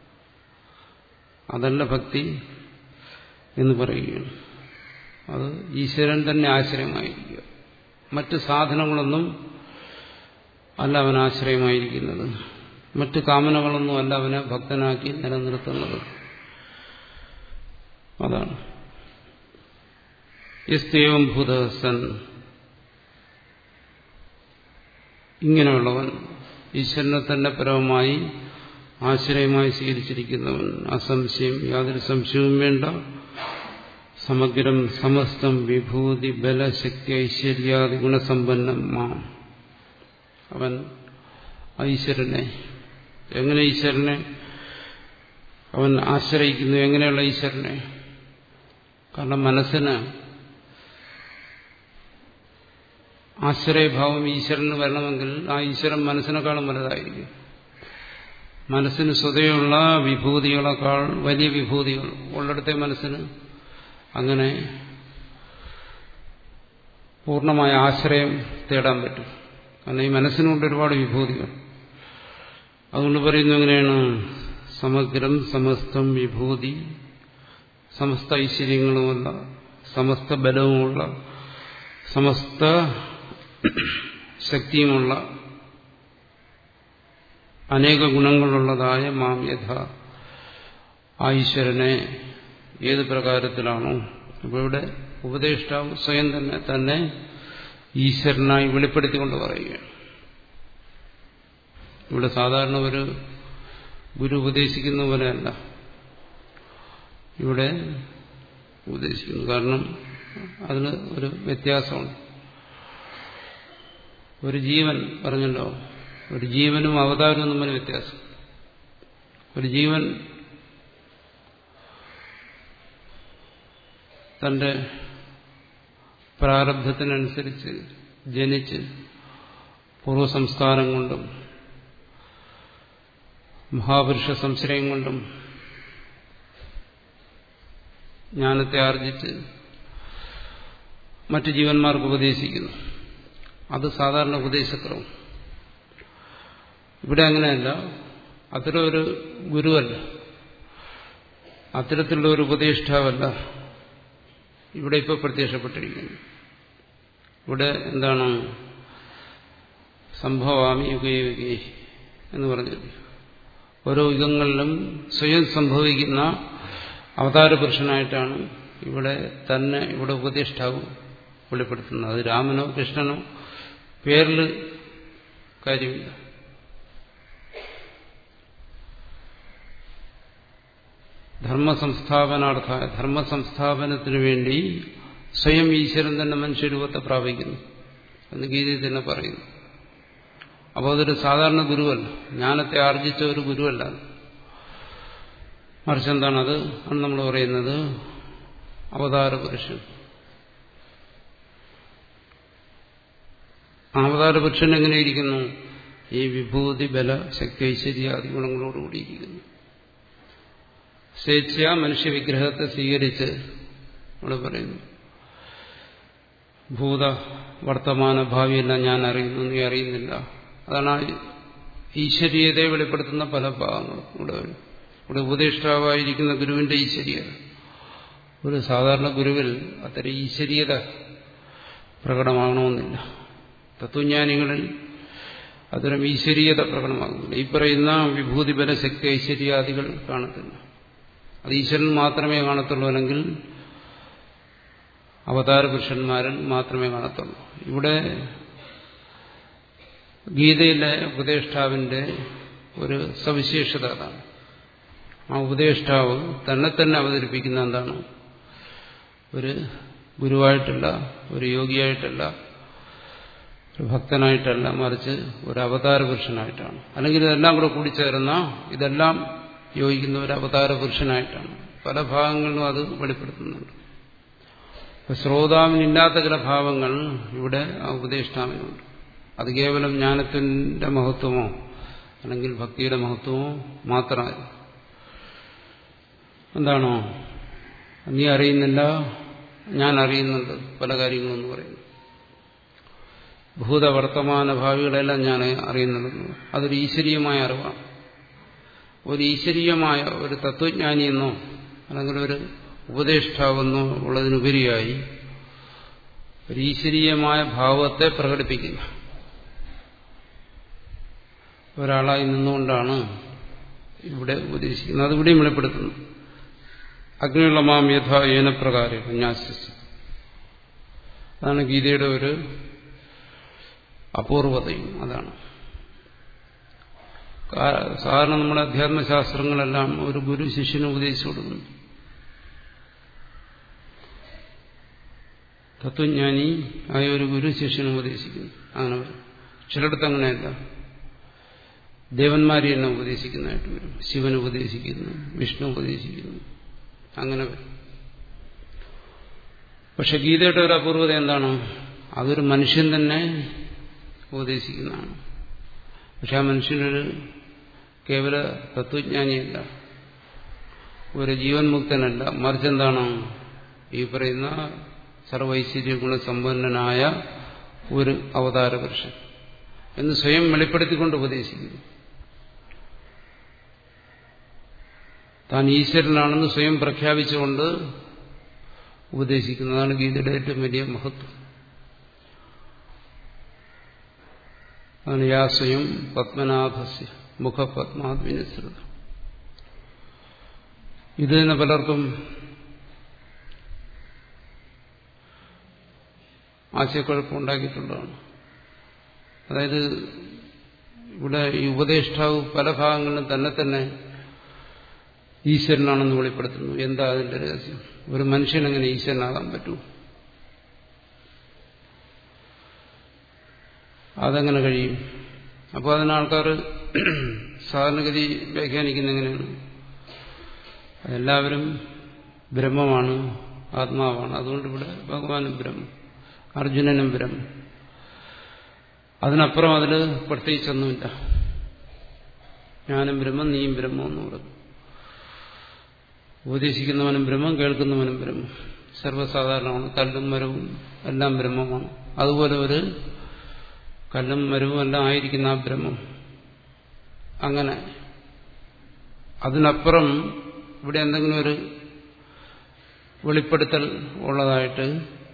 അതല്ല ഭക്തി എന്ന് പറയുകയാണ് അത് ഈശ്വരൻ തന്നെ ആശ്രയമായിരിക്കുക മറ്റ് സാധനങ്ങളൊന്നും അല്ല അവൻ ആശ്രയമായിരിക്കുന്നത് മറ്റ് കാമനകളൊന്നും അല്ല അവനെ ഭക്തനാക്കി നിലനിർത്തുന്നത് അതാണ് യസ്തേവം ഭൂതസൻ ഇങ്ങനെയുള്ളവൻ ഈശ്വരനെ തന്നെ പരമമായി ആശ്രയമായി സ്വീകരിച്ചിരിക്കുന്നവൻ അസംശയം യാതൊരു സംശയവും വേണ്ട സമഗ്രം സമസ്തം വിഭൂതി ബലശക്തി ഐശ്വര്യാദി ഗുണസമ്പന്നം മാം അവൻ ഈശ്വരനെ എങ്ങനെ ഈശ്വരനെ അവൻ ആശ്രയിക്കുന്നു എങ്ങനെയുള്ള ഈശ്വരനെ കാരണം മനസ്സിന് ആശ്രയഭാവം ഈശ്വരന് വരണമെങ്കിൽ ആ ഈശ്വരൻ മനസ്സിനേക്കാളും വലുതായിരിക്കും മനസ്സിന് സ്വതയുള്ള വിഭൂതികളെക്കാൾ വലിയ വിഭൂതികൾ ഉള്ളിടത്തെ മനസ്സിന് അങ്ങനെ പൂർണ്ണമായ ആശ്രയം തേടാൻ പറ്റും കാരണം ഈ മനസ്സിനുണ്ട് ഒരുപാട് വിഭൂതികൾ അതുകൊണ്ട് പറയുന്നു എങ്ങനെയാണ് സമഗ്രം സമസ്തം വിഭൂതി സമസ്ത ഐശ്വര്യങ്ങളുമുള്ള സമസ്ത ബലവുമുള്ള സമസ്ത ശക്തിയുമുള്ള അനേക ഗുണങ്ങളുള്ളതായ മാം യഥ ആ ഈശ്വരനെ ഏത് പ്രകാരത്തിലാണോ അപ്പോൾ ഇവിടെ ഉപദേഷ്ടാവ് സ്വയം തന്നെ തന്നെ ഈശ്വരനായി വെളിപ്പെടുത്തിക്കൊണ്ട് പറയുകയാണ് ഇവിടെ സാധാരണ ഒരു ഗുരു ഉപദേശിക്കുന്ന പോലെയല്ല ഇവിടെ ഉപദേശിക്കുന്നു കാരണം അതിന് ഒരു വ്യത്യാസമുണ്ട് ഒരു ജീവൻ പറഞ്ഞല്ലോ ഒരു ജീവനും അവതാരവും തമ്മിൽ വ്യത്യാസം ഒരു ജീവൻ തന്റെ പ്രാരബ്ധത്തിനനുസരിച്ച് ജനിച്ച് പൂർവ്വസംസ്കാരം കൊണ്ടും മഹാപുരുഷ സംശ്രയം കൊണ്ടും ജ്ഞാനത്തെ ആർജിച്ച് മറ്റു ജീവന്മാർക്ക് ഉപദേശിക്കുന്നു അത് സാധാരണ ഉപദേശക്രമം ഇവിടെ അങ്ങനെയല്ല അത്തരം ഒരു ഗുരുവല്ല അത്തരത്തിലുള്ള ഒരു ഉപദേഷ്ടാവല്ല ഇവിടെ ഇപ്പോൾ പ്രത്യക്ഷപ്പെട്ടിരിക്കുന്നു ഇവിടെ എന്താണ് സംഭവാമി യുഗയുഗേ എന്ന് പറഞ്ഞത് ഓരോ യുഗങ്ങളിലും സ്വയം സംഭവിക്കുന്ന അവതാര പുരുഷനായിട്ടാണ് ഇവിടെ തന്നെ ഇവിടെ ഉപദേഷ്ടാവും വെളിപ്പെടുത്തുന്നത് അത് രാമനോ കൃഷ്ണനോ പേരിൽ കാര്യമില്ല ധർമ്മസംസ്ഥാപനാർത്ഥ ധർമ്മസംസ്ഥാപനത്തിനു വേണ്ടി സ്വയം ഈശ്വരൻ തന്നെ മനുഷ്യരൂപത്തെ പ്രാപിക്കുന്നു എന്ന് ഗീതയിൽ തന്നെ പറയുന്നു അപ്പോൾ അതൊരു സാധാരണ ഗുരുവല്ല ജ്ഞാനത്തെ ആർജിച്ച ഒരു ഗുരുവല്ല മറിച്ച് എന്താണത് ആണ് നമ്മൾ പറയുന്നത് അവതാര പുരുഷൻ അവതാര പുരുഷൻ എങ്ങനെയിരിക്കുന്നു ഈ വിഭൂതി ബല ശക്തി ഐശ്വര്യാദി ഗുണങ്ങളോടുകൂടിയിരിക്കുന്നു സ്വേച്ഛ മനുഷ്യവിഗ്രഹത്തെ സ്വീകരിച്ച് ഇവിടെ പറയുന്നു ഭൂത വർത്തമാന ഭാവിയെല്ലാം ഞാൻ അറിയുന്നു നീ അറിയുന്നില്ല അതാണ് ആ ഈശ്വരീയതയെ വെളിപ്പെടുത്തുന്ന പല ഭാഗങ്ങളും ഇവിടെ വരും ഇവിടെ ഉപദേഷ്ടാവായിരിക്കുന്ന ഗുരുവിന്റെ ഈശ്വരീയത ഒരു സാധാരണ ഗുരുവിൽ അത്തരം ഈശ്വരീയത പ്രകടമാകണമെന്നില്ല തത്വജ്ഞാനികളിൽ അത്തരം ഈശ്വരീയത പ്രകടമാകുന്നില്ല ഈ പറയുന്ന വിഭൂതി ബലശക്തി ഐശ്വര്യാദികൾ കാണത്തില്ല അത് ഈശ്വരൻ മാത്രമേ കാണത്തുള്ളൂ അല്ലെങ്കിൽ അവതാര പുരുഷന്മാരൻ മാത്രമേ കാണത്തുള്ളൂ ഇവിടെ ഗീതയിലെ ഉപദേഷ്ടാവിന്റെ ഒരു സവിശേഷത അതാണ് ആ ഉപദേഷ്ടാവ് തന്നെ തന്നെ അവതരിപ്പിക്കുന്ന എന്താണ് ഒരു ഗുരുവായിട്ടല്ല ഒരു യോഗിയായിട്ടല്ല ഒരു ഭക്തനായിട്ടല്ല മറിച്ച് ഒരു അവതാര പുരുഷനായിട്ടാണ് അല്ലെങ്കിൽ ഇതെല്ലാം കൂടെ കൂടിച്ചേർന്ന ഇതെല്ലാം യോജിക്കുന്ന ഒരു അവതാര പുരുഷനായിട്ടാണ് പല ഭാഗങ്ങളിലും അത് വെളിപ്പെടുത്തുന്നുണ്ട് ശ്രോതാവിനില്ലാത്ത ചില ഭാവങ്ങൾ ഇവിടെ ആ ഉപദേഷ്ടാവിനുണ്ട് അത് കേവലം ജ്ഞാനത്തിന്റെ മഹത്വമോ അല്ലെങ്കിൽ ഭക്തിയുടെ മഹത്വമോ മാത്രമല്ല എന്താണോ നീ അറിയുന്നില്ല ഞാൻ അറിയുന്നുണ്ട് പല കാര്യങ്ങളെന്ന് പറയുന്നു ഭൂതവർത്തമാന ഭാവികളെല്ലാം ഞാൻ അറിയുന്നുണ്ടെന്ന് അതൊരു ഈശ്വരീയമായ അറിവാണ് ഒരു ഈശ്വരീയമായ ഒരു തത്വജ്ഞാനിയെന്നോ അല്ലെങ്കിൽ ഒരു ഉപദേഷ്ടാവെന്നോ ഉള്ളതിനുപരിയായി ഒരു ഈശ്വരീയമായ ഭാവത്തെ പ്രകടിപ്പിക്കുന്നു ഒരാളായി നിന്നുകൊണ്ടാണ് ഇവിടെ ഉപദേശിക്കുന്നത് അതിവിടെയും വെളിപ്പെടുത്തുന്നു അഗ്നിയുള്ള മാം യഥ ഏനപ്രകാരം ന്യാസിച്ചു അതാണ് ഗീതയുടെ ഒരു അപൂർവതയും അതാണ് സാധാരണ നമ്മുടെ അധ്യാത്മശാസ്ത്രങ്ങളെല്ലാം ഒരു ഗുരു ശിഷ്യന് ഉപദേശിച്ചു കൊടുക്കുന്നു തത്വജ്ഞാനി ആയ ഒരു ഗുരു ശിഷ്യന് ഉപദേശിക്കുന്നു അങ്ങനെ വരും ചിലയിടത്ത് അങ്ങനെയല്ല ദേവന്മാരെ തന്നെ ഉപദേശിക്കുന്നതായിട്ട് വരും ശിവൻ ഉപദേശിക്കുന്നു വിഷ്ണു ഉപദേശിക്കുന്നു അങ്ങനെ വരും പക്ഷെ ഗീതയുടെ ഒരു അപൂർവത എന്താണ് അതൊരു മനുഷ്യൻ തന്നെ ഉപദേശിക്കുന്നതാണ് പക്ഷെ ആ മനുഷ്യനൊരു കേവല തത്വജ്ഞാനിയല്ല ഒരു ജീവൻ മുക്തനല്ല മറിച്ച് എന്താണ് ഈ പറയുന്ന സർവൈശ്വര്യ ഗുണസമ്പന്നനായ ഒരു അവതാര പുരുഷൻ എന്ന് സ്വയം വെളിപ്പെടുത്തിക്കൊണ്ട് ഉപദേശിക്കുന്നു താൻ ഈശ്വരനാണെന്ന് സ്വയം പ്രഖ്യാപിച്ചുകൊണ്ട് ഉപദേശിക്കുന്നതാണ് ഗീതയുടെ ഏറ്റവും വലിയ മഹത്വം അതാണ് യാ സ്വയം പത്മനാഭസ്യ മുഖപത്മാത് വിനിസൃത ഇത് തന്നെ പലർക്കും ആശയക്കുഴപ്പമുണ്ടാക്കിയിട്ടുള്ളതാണ് അതായത് ഇവിടെ ഈ ഉപദേഷ്ടാവ് പല ഭാഗങ്ങളിലും തന്നെ തന്നെ ഈശ്വരനാണെന്ന് വെളിപ്പെടുത്തുന്നു എന്താ അതിന്റെ രഹസ്യം ഒരു മനുഷ്യൻ എങ്ങനെ ഈശ്വരനാകാൻ പറ്റൂ അതെങ്ങനെ കഴിയും അപ്പോൾ അതിന് ആൾക്കാർ സാധാരണഗതി വ്യാഖ്യാനിക്കുന്ന എങ്ങനെയാണ് എല്ലാവരും ബ്രഹ്മമാണ് ആത്മാവാണ് അതുകൊണ്ട് ഇവിടെ ഭഗവാനും ബ്രഹ്മം അർജുനനും ബ്രഹ്മം അതിനപ്പുറം അതിൽ പ്രത്യേകിച്ചൊന്നുമില്ല ഞാനും ബ്രഹ്മം നീയും ബ്രഹ്മം എന്ന് പറഞ്ഞു ഉപദേശിക്കുന്നവനും ബ്രഹ്മം കേൾക്കുന്നവനും ബ്രഹ്മം സർവ്വസാധാരണമാണ് കല്ലും മരവും എല്ലാം ബ്രഹ്മമാണ് അതുപോലെ ഒരു കല്ലും മരവും എല്ലാം ആയിരിക്കുന്ന ആ ബ്രഹ്മം അങ്ങനെ അതിനപ്പുറം ഇവിടെ എന്തെങ്കിലും ഒരു വെളിപ്പെടുത്തൽ ഉള്ളതായിട്ട്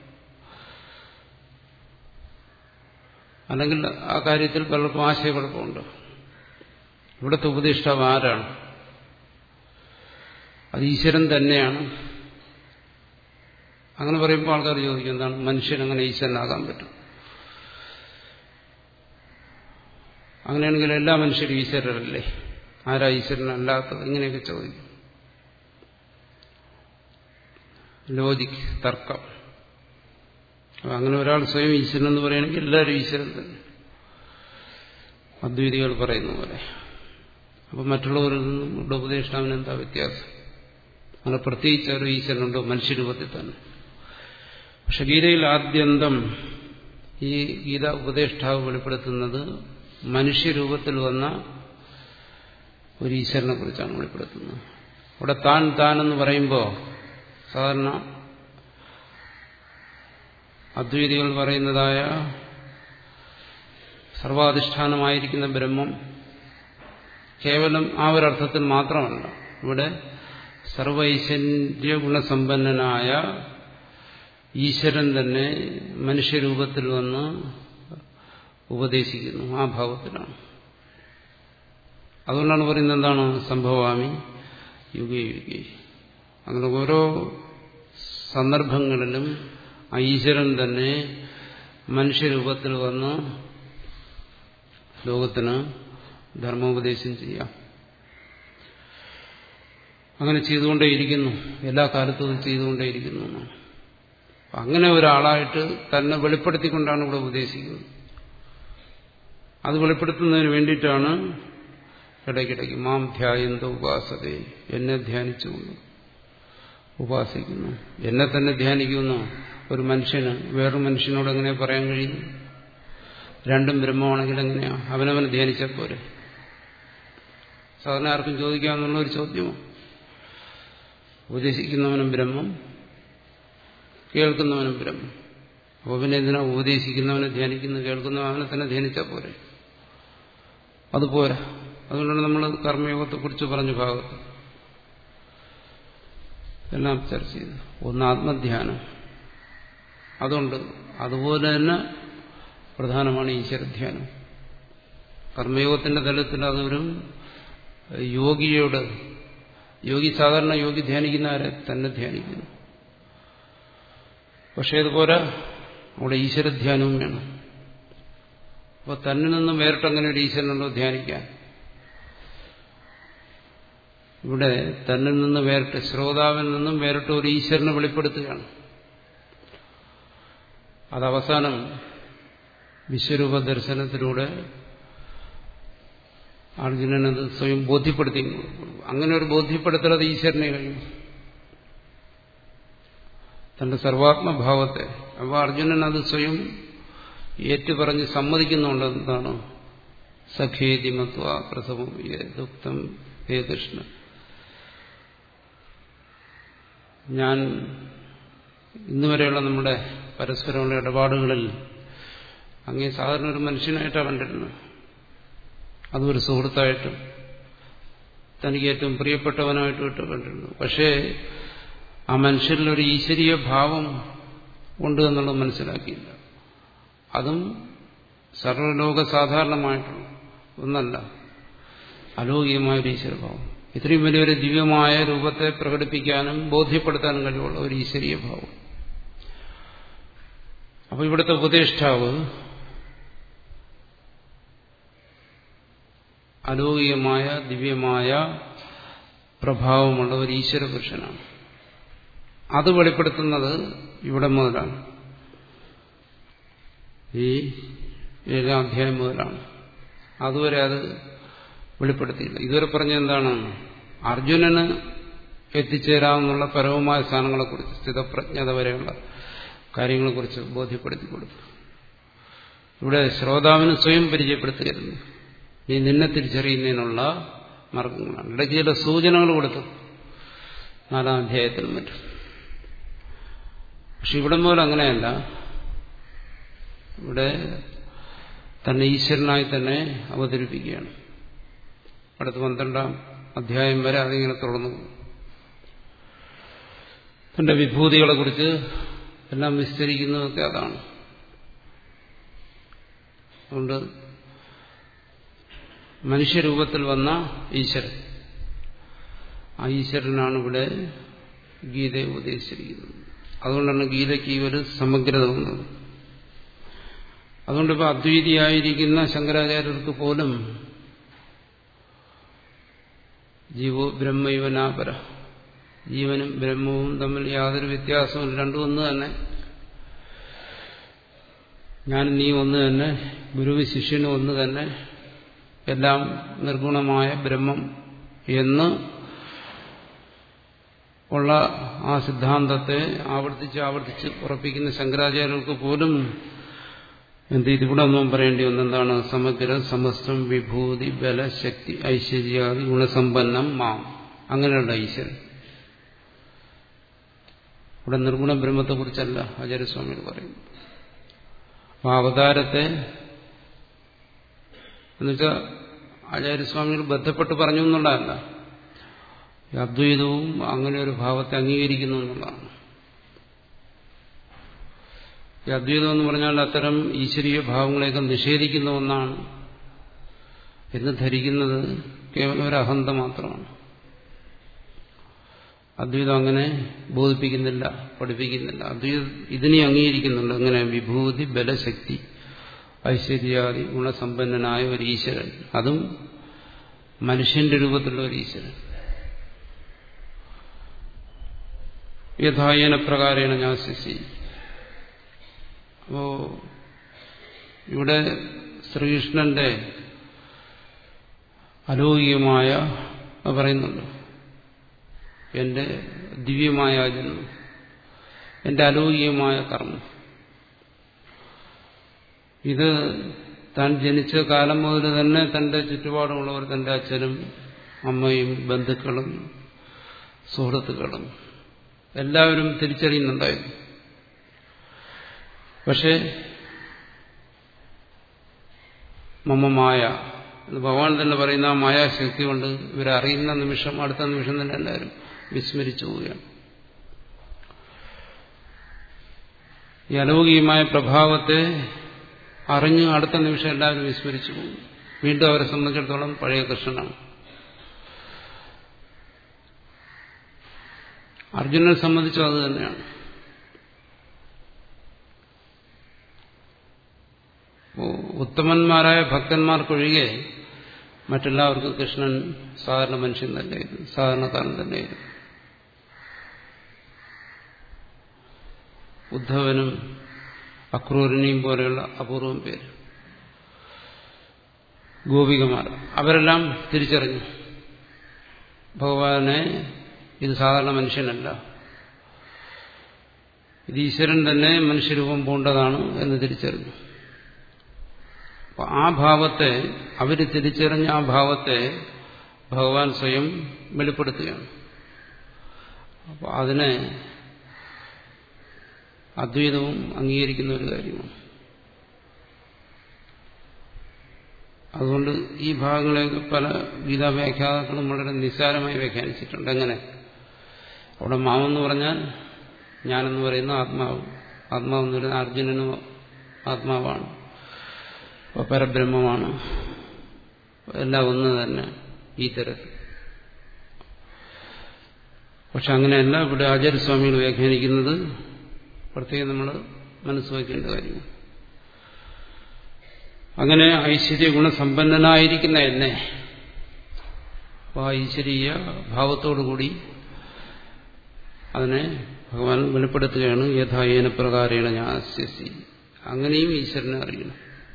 അല്ലെങ്കിൽ ആ കാര്യത്തിൽ പലർക്കും ആശയക്കുഴപ്പമുണ്ട് ഇവിടുത്തെ ഉപദേഷ്ടാവ് ആരാണ് അത് ഈശ്വരൻ തന്നെയാണ് അങ്ങനെ പറയുമ്പോൾ ആൾക്കാർ ചോദിക്കും എന്താണ് മനുഷ്യൻ അങ്ങനെ ഈശ്വരനാകാൻ പറ്റും അങ്ങനെയാണെങ്കിൽ എല്ലാ മനുഷ്യരും ഈശ്വരരല്ലേ ആരാ ഈശ്വരനല്ലാത്തത് ഇങ്ങനെയൊക്കെ ചോദിക്കും ലോജിക് തർക്കം അങ്ങനെ ഒരാൾ സ്വയം ഈശ്വരൻ എന്ന് പറയുകയാണെങ്കിൽ എല്ലാവരും ഈശ്വരൻ തന്നെ അദ്വൈതികൾ പറയുന്ന പോലെ അപ്പം മറ്റുള്ളവരിൽ നിന്നും ഇവിടെ ഉപദേഷ്ടാവിന് എന്താ വ്യത്യാസം അങ്ങനെ പ്രത്യേകിച്ച് ഒരു ഈശ്വരനുണ്ടോ മനുഷ്യരൂപത്തിൽ തന്നെ പക്ഷെ ഗീതയിൽ ആദ്യന്തം ഈ ഗീത ഉപദേഷ്ടാവ് വെളിപ്പെടുത്തുന്നത് മനുഷ്യരൂപത്തിൽ വന്ന ഒരു ഈശ്വരനെ കുറിച്ചാണ് വെളിപ്പെടുത്തുന്നത് അവിടെ താൻ താനെന്ന് പറയുമ്പോൾ സാധാരണ അദ്വൈതികൾ പറയുന്നതായ സർവാധിഷ്ഠാനമായിരിക്കുന്ന ബ്രഹ്മം കേവലം ആ ഒരർത്ഥത്തിൽ മാത്രമല്ല ഇവിടെ സർവൈശ്വര്യ ഗുണസമ്പന്നനായ ഈശ്വരൻ തന്നെ മനുഷ്യരൂപത്തിൽ വന്ന് ഉപദേശിക്കുന്നു ആ ഭാവത്തിലാണ് അതുകൊണ്ടാണ് പറയുന്നത് എന്താണ് സംഭവാമി യുഗേ യുഗേ അങ്ങനെ ഓരോ സന്ദർഭങ്ങളിലും ആ ഈശ്വരൻ തന്നെ മനുഷ്യരൂപത്തിൽ വന്ന് ലോകത്തിന് ധർമ്മോപദേശം ചെയ്യാം അങ്ങനെ ചെയ്തുകൊണ്ടേയിരിക്കുന്നു എല്ലാ കാലത്തും അത് ചെയ്തുകൊണ്ടേയിരിക്കുന്നു എന്നാണ് അങ്ങനെ ഒരാളായിട്ട് തന്നെ വെളിപ്പെടുത്തിക്കൊണ്ടാണ് ഇവിടെ ഉപദേശിക്കുന്നത് അത് വെളിപ്പെടുത്തുന്നതിന് വേണ്ടിയിട്ടാണ് ഇടയ്ക്കിടയ്ക്ക് മാം ധ്യായന്ത ഉപാസതേ എന്നെ ധ്യാനിച്ചുകൊണ്ട് ഉപാസിക്കുന്നു എന്നെ തന്നെ ധ്യാനിക്കുന്നു ഒരു മനുഷ്യന് വേറൊരു മനുഷ്യനോട് എങ്ങനെ പറയാൻ കഴിയുന്നു രണ്ടും ബ്രഹ്മമാണെങ്കിൽ എങ്ങനെയാ അവനവനെ ധ്യാനിച്ചാൽ പോരെ സാധാരണ ആർക്കും ചോദിക്കാമെന്നുള്ള ഒരു ചോദ്യമോ ഉപദേശിക്കുന്നവനും ബ്രഹ്മം കേൾക്കുന്നവനും ബ്രഹ്മം അപ്പോൾ പിന്നെ എന്തിനാ ഉപദേശിക്കുന്നവനെ ധ്യാനിക്കുന്നു കേൾക്കുന്നവൻ അവനെ തന്നെ ധ്യാനിച്ചാൽ പോരെ അതുപോരാ അതുകൊണ്ടാണ് നമ്മൾ കർമ്മയോഗത്തെക്കുറിച്ച് പറഞ്ഞ ഭാഗത്ത് എല്ലാം ചർച്ച ചെയ്തു ഒന്ന് ആത്മധ്യാനം അതുണ്ട് അതുപോലെ തന്നെ പ്രധാനമാണ് ഈശ്വരധ്യാനം കർമ്മയോഗത്തിന്റെ തലത്തിൽ അതൊരു യോഗിയോട് യോഗി സാധാരണ യോഗി ധ്യാനിക്കുന്നവരെ തന്നെ ധ്യാനിക്കുന്നു പക്ഷേ അതുപോലെ അവിടെ ഈശ്വരധ്യാനവും വേണം അപ്പോൾ തന്നിൽ നിന്നും വേറിട്ടങ്ങനെ ഒരു ഈശ്വരനുണ്ടോ ധ്യാനിക്കാൻ ഇവിടെ തന്നിൽ നിന്ന് വേറിട്ട് ശ്രോതാവിൽ നിന്നും വേറിട്ട് ഒരു ഈശ്വരനെ വെളിപ്പെടുത്തുകയാണ് അത് അവസാനം വിശ്വരൂപ ദർശനത്തിലൂടെ അർജുനനത് സ്വയം ബോധ്യപ്പെടുത്തി അങ്ങനെ ഒരു ബോധ്യപ്പെടുത്തൽ അത് ഈശ്വരനെ കഴിയും തന്റെ സർവാത്മഭാവത്തെ അപ്പോൾ അർജുനൻ അത് സ്വയം ഏറ്റുപറഞ്ഞ് സമ്മതിക്കുന്നുണ്ട് എന്താണ് സഖേതി മത്വ പ്രസവം ദുഃഖം ഹേ കൃഷ്ണ ഞാൻ ഇന്നുവരെയുള്ള നമ്മുടെ പരസ്പരമുള്ള ഇടപാടുകളിൽ അങ്ങേ സാധാരണ ഒരു മനുഷ്യനായിട്ടാണ് കണ്ടിരുന്നത് അതും ഒരു സുഹൃത്തായിട്ടും തനിക്ക് ഏറ്റവും പ്രിയപ്പെട്ടവനായിട്ട് കണ്ടിരുന്നു പക്ഷേ ആ മനുഷ്യരിൽ ഒരു ഈശ്വരീയ ഭാവം ഉണ്ട് എന്നുള്ളത് മനസ്സിലാക്കിയില്ല അതും സർവലോക സാധാരണമായിട്ടുള്ള ഒന്നല്ല അലൗകികമായ ഒരു ഈശ്വരഭാവം ഇത്രയും വലിയൊരു ദിവ്യമായ രൂപത്തെ പ്രകടിപ്പിക്കാനും ബോധ്യപ്പെടുത്താനും കഴിവുള്ള ഒരു ഈശ്വരീയ ഭാവം അപ്പൊ ഇവിടുത്തെ ഉപദേഷ്ടാവ് അലൗകികമായ ദിവ്യമായ പ്രഭാവമുള്ള ഒരു ഈശ്വര പുരുഷനാണ് അത് വെളിപ്പെടുത്തുന്നത് ഇവിടെ മുതലാണ് ഈ ഏഴാം അധ്യായം മുതലാണ് അതുവരെ അത് വെളിപ്പെടുത്തിയില്ല ഇതുവരെ പറഞ്ഞ എന്താണ് അർജുനന് എത്തിച്ചേരാവുന്ന പരവുമായ സ്ഥാനങ്ങളെക്കുറിച്ച് സ്ഥിതപ്രജ്ഞത വരെയുള്ള കാര്യങ്ങളെക്കുറിച്ച് ബോധ്യപ്പെടുത്തി കൊടുത്തു ഇവിടെ ശ്രോതാവിന് സ്വയം പരിചയപ്പെടുത്തുകയായിരുന്നു നീ നിന്നെ തിരിച്ചറിയുന്നതിനുള്ള മാർഗങ്ങളാണ് ഇടയ്ക്ക് ചില സൂചനകൾ കൊടുത്തു നാലാം അധ്യായത്തിലും മറ്റും പക്ഷെ ഇവിടെ മുതൽ അങ്ങനെയല്ല ഇവിടെ തന്നെ ഈശ്വരനായി തന്നെ അവതരിപ്പിക്കുകയാണ് അടുത്ത പന്ത്രണ്ടാം അധ്യായം വരെ അതിങ്ങനെ തുടർന്നു തന്റെ വിഭൂതികളെ കുറിച്ച് എല്ലാം വിസ്തരിക്കുന്നതൊക്കെ അതാണ് അതുകൊണ്ട് മനുഷ്യരൂപത്തിൽ വന്ന ഈശ്വരൻ ആ ഈശ്വരനാണ് ഇവിടെ ഗീതയെ ഉപദേശിച്ചിരിക്കുന്നത് അതുകൊണ്ടാണ് ഗീതയ്ക്ക് ഈ ഒരു സമഗ്രത വന്നത് അതുകൊണ്ട് ഇപ്പോൾ അദ്വൈതിയായിരിക്കുന്ന ശങ്കരാചാര്യർക്ക് പോലും ജീവോ ബ്രഹ്മയുവനാപര ജീവനും ബ്രഹ്മവും തമ്മിൽ യാതൊരു വ്യത്യാസവും രണ്ടും ഒന്ന് തന്നെ ഞാൻ നീ ഒന്ന് തന്നെ ഗുരുവ് ശിഷ്യനും ഒന്ന് തന്നെ എല്ലാം നിർഗുണമായ ബ്രഹ്മം എന്ന് ഉള്ള ആ സിദ്ധാന്തത്തെ ആവർത്തിച്ച് ആവർത്തിച്ച് ഉറപ്പിക്കുന്ന ശങ്കരാചാര്യർക്ക് പോലും എന്ത് ഇതിവിടെ ഒന്നും പറയേണ്ടി വന്നെന്താണ് സമഗ്ര സമസ്തം വിഭൂതി ബല ശക്തി ഐശ്വര്യാദി ഗുണസമ്പന്നം മാം അങ്ങനെയുള്ള ഈശ്വരൻ ഇവിടെ നിർഗുണ ബ്രഹ്മത്തെക്കുറിച്ചല്ല ആചാര്യസ്വാമികൾ പറയുന്നു ആ അവതാരത്തെ എന്നുവെച്ചാൽ ആചാര്യസ്വാമികൾ ബന്ധപ്പെട്ട് പറഞ്ഞു എന്നുള്ളതല്ല അദ്വൈതവും അങ്ങനെ ഒരു ഭാവത്തെ അംഗീകരിക്കുന്നു എന്നുള്ളതാണ് ഈ അദ്വൈതം എന്ന് പറഞ്ഞാൽ അത്തരം ഈശ്വരീയ ഭാവങ്ങളെയൊക്കെ നിഷേധിക്കുന്ന ഒന്നാണ് എന്ന് ധരിക്കുന്നത് കേവലം ഒരു അഹന്ത മാത്രമാണ് അദ്വൈതം അങ്ങനെ ബോധിപ്പിക്കുന്നില്ല പഠിപ്പിക്കുന്നില്ല അദ്വൈതം ഇതിനെ അംഗീകരിക്കുന്നുണ്ട് അങ്ങനെ വിഭൂതി ബലശക്തി ഐശ്വര്യാദി ഗുണസമ്പന്നനായ ഒരു ഈശ്വരൻ അതും മനുഷ്യന്റെ രൂപത്തിലുള്ള ഒരു ഈശ്വരൻ യഥായന പ്രകാരേണ ഞാൻ ശിശി അപ്പോ ഇവിടെ ശ്രീകൃഷ്ണന്റെ അലൗകികമായ പറയുന്നുണ്ട് എന്റെ ദിവ്യമായ ജന്മം എന്റെ അലൗകികമായ കർമ്മം ഇത് താൻ ജനിച്ച കാലം മുതൽ തന്നെ തന്റെ ചുറ്റുപാടുമുള്ളവർ തന്റെ അച്ഛനും അമ്മയും ബന്ധുക്കളും സുഹൃത്തുക്കളും എല്ലാവരും തിരിച്ചറിയുന്നുണ്ടായിരുന്നു പക്ഷേ മമ്മമായ എന്ന് ഭഗവാൻ തന്നെ പറയുന്ന ആ മായാശക്തി കൊണ്ട് ഇവരെ അറിയുന്ന നിമിഷം അടുത്ത നിമിഷം തന്നെ എല്ലാവരും വിസ്മരിച്ചു പോവുകയാണ് ഈ അലൗകികമായ പ്രഭാവത്തെ അറിഞ്ഞ് അടുത്ത നിമിഷം എല്ലാവരും വിസ്മരിച്ചു പോകും വീണ്ടും അവരെ സംബന്ധിച്ചിടത്തോളം പഴയ കൃഷ്ണനാണ് അർജുനനെ സംബന്ധിച്ചും അത് തന്നെയാണ് ഉത്തമന്മാരായ ഭക്തന്മാർക്കൊഴികെ മറ്റെല്ലാവർക്കും കൃഷ്ണൻ സാധാരണ മനുഷ്യൻ തന്നെയായിരുന്നു സാധാരണക്കാരൻ തന്നെയായിരുന്നു ഉദ്ധവനും അക്രൂരനെയും പോലെയുള്ള അപൂർവം പേര് ഗോപികമാർ അവരെല്ലാം തിരിച്ചറിഞ്ഞു ഭഗവാനെ ഇത് സാധാരണ മനുഷ്യനല്ല ഇത് ഈശ്വരൻ തന്നെ മനുഷ്യരൂപം പൂണ്ടതാണ് എന്ന് തിരിച്ചറിഞ്ഞു അപ്പൊ ആ ഭാവത്തെ അവർ തിരിച്ചറിഞ്ഞ ആ ഭാവത്തെ ഭഗവാൻ സ്വയം വെളിപ്പെടുത്തുകയാണ് അപ്പോൾ അതിനെ അദ്വൈതവും അംഗീകരിക്കുന്ന ഒരു കാര്യമാണ് അതുകൊണ്ട് ഈ ഭാഗങ്ങളെയൊക്കെ പല ഗീതാ വ്യാഖ്യാതാക്കളും വളരെ നിസ്സാരമായി വ്യാഖ്യാനിച്ചിട്ടുണ്ട് എങ്ങനെ അവിടെ മാവെന്ന് പറഞ്ഞാൽ ഞാനെന്ന് പറയുന്ന ആത്മാവ് ആത്മാവെന്ന് പറയുന്ന അർജുനനും ആത്മാവാണ് അപ്പോൾ പരബ്രഹ്മമാണ് എല്ലാം ഒന്ന് തന്നെ ഈ തരത്തിൽ പക്ഷെ അങ്ങനെയല്ല ഇവിടെ ആചാര്യസ്വാമികൾ വ്യാഖ്യാനിക്കുന്നത് പ്രത്യേകം നമ്മൾ മനസ്സിലാക്കേണ്ട കാര്യമാണ് അങ്ങനെ ഐശ്വര്യ ഗുണസമ്പന്നനായിരിക്കുന്ന എന്നെ അപ്പോൾ ആ ഈശ്വരീയ ഭാവത്തോടുകൂടി അതിനെ ഭഗവാൻ വെളിപ്പെടുത്തുകയാണ് യഥായേന പ്രകാരേണ ഞാൻ അസ്യസി അങ്ങനെയും ഈശ്വരനെ അറിയണം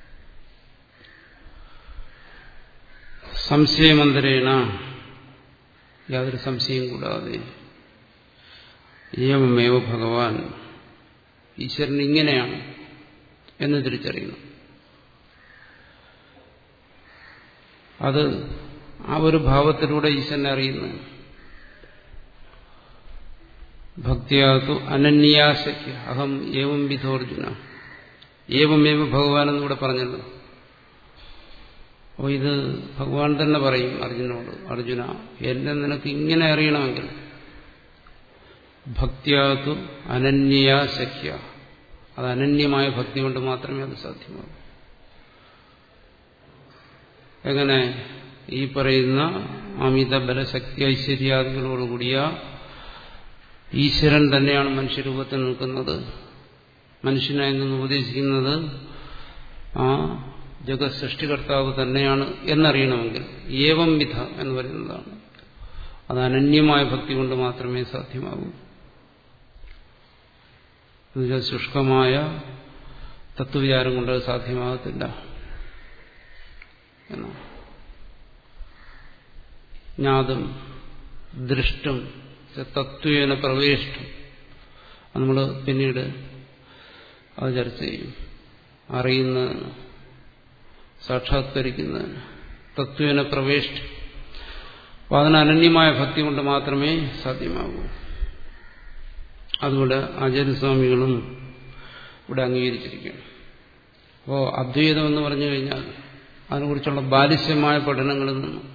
സംശയമന്തരേണ യാതൊരു സംശയം കൂടാതെ ഏവമേവ ഭഗവാൻ ഈശ്വരൻ ഇങ്ങനെയാണ് എന്ന് തിരിച്ചറിയണം അത് ആ ഒരു ഭാവത്തിലൂടെ ഈശ്വരനെ അറിയുന്നു ഭക്തിയാതു അനന്യാശയ്ക്ക് അഹം ഏവം വിധോർജുന ഏവമേവ ഭഗവാൻ എന്നിവിടെ പറഞ്ഞല്ലോ അപ്പോൾ ഇത് ഭഗവാൻ തന്നെ പറയും അർജുനോട് അർജുന എന്നെ നിനക്ക് ഇങ്ങനെ അറിയണമെങ്കിൽ ഭക്തിയാതു അനന്യാശക്യ അത് അനന്യമായ ഭക്തി കൊണ്ട് മാത്രമേ അത് സാധ്യമാകൂ എങ്ങനെ ഈ പറയുന്ന അമിത ബലശക്തി ഐശ്വര്യാദികളോടുകൂടിയ ഈശ്വരൻ തന്നെയാണ് മനുഷ്യരൂപത്തിൽ നിൽക്കുന്നത് മനുഷ്യനായി നിന്ന് ഉപദേശിക്കുന്നത് ആ ജഗത് സൃഷ്ടികർത്താവ് തന്നെയാണ് എന്നറിയണമെങ്കിൽ ഏവം വിധ എന്ന് പറയുന്നതാണ് അത് അനന്യമായ ഭക്തി കൊണ്ട് മാത്രമേ സാധ്യമാകൂ എന്നുവെച്ചാൽ ശുഷ്കമായ തത്വവിചാരം കൊണ്ട് അത് സാധ്യമാകത്തില്ല എന്നാണ് ജ്ഞാതും ദൃഷ്ടം തത്വേന പ്രവേഷ്ടം അത് നമ്മൾ പിന്നീട് അത് ചർച്ച ചെയ്യും അറിയുന്നതിന് സാക്ഷാത്കരിക്കുന്നതിന് തത്വേന പ്രവേഷ്ടം അപ്പോൾ അതിന് അനന്യമായ ഭക്തി കൊണ്ട് മാത്രമേ സാധ്യമാകൂ അതുകൊണ്ട് ആചാര്യസ്വാമികളും ഇവിടെ അംഗീകരിച്ചിരിക്കുകയാണ് അപ്പോൾ അദ്വൈതം എന്ന് പറഞ്ഞു കഴിഞ്ഞാൽ അതിനെക്കുറിച്ചുള്ള ബാലിശ്യമായ പഠനങ്ങളിൽ നിന്നും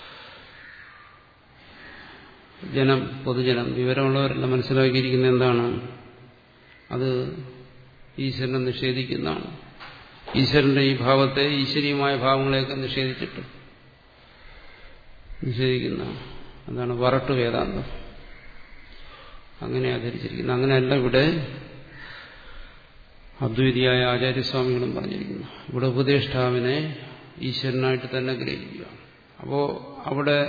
ജനം പൊതുജനം വിവരമുള്ളവരെല്ലാം മനസ്സിലാക്കിയിരിക്കുന്ന എന്താണ് അത് ഈശ്വരനെ നിഷേധിക്കുന്നതാണ് ഈശ്വരന്റെ ഈ ഭാവത്തെ ഈശ്വരീയമായ ഭാവങ്ങളെയൊക്കെ നിഷേധിച്ചിട്ട് നിഷേധിക്കുന്ന എന്താണ് വറട്ട് വേദാന്തം അങ്ങനെ ആചരിച്ചിരിക്കുന്നു അങ്ങനെയല്ല ഇവിടെ അദ്വൈതിയായ ആചാര്യസ്വാമികളും പറഞ്ഞിരിക്കുന്നു ഇവിടെ ഉപദേഷ്ടാവിനെ ഈശ്വരനായിട്ട് തന്നെ ഗ്രഹിക്കുക അപ്പോ അവിടെ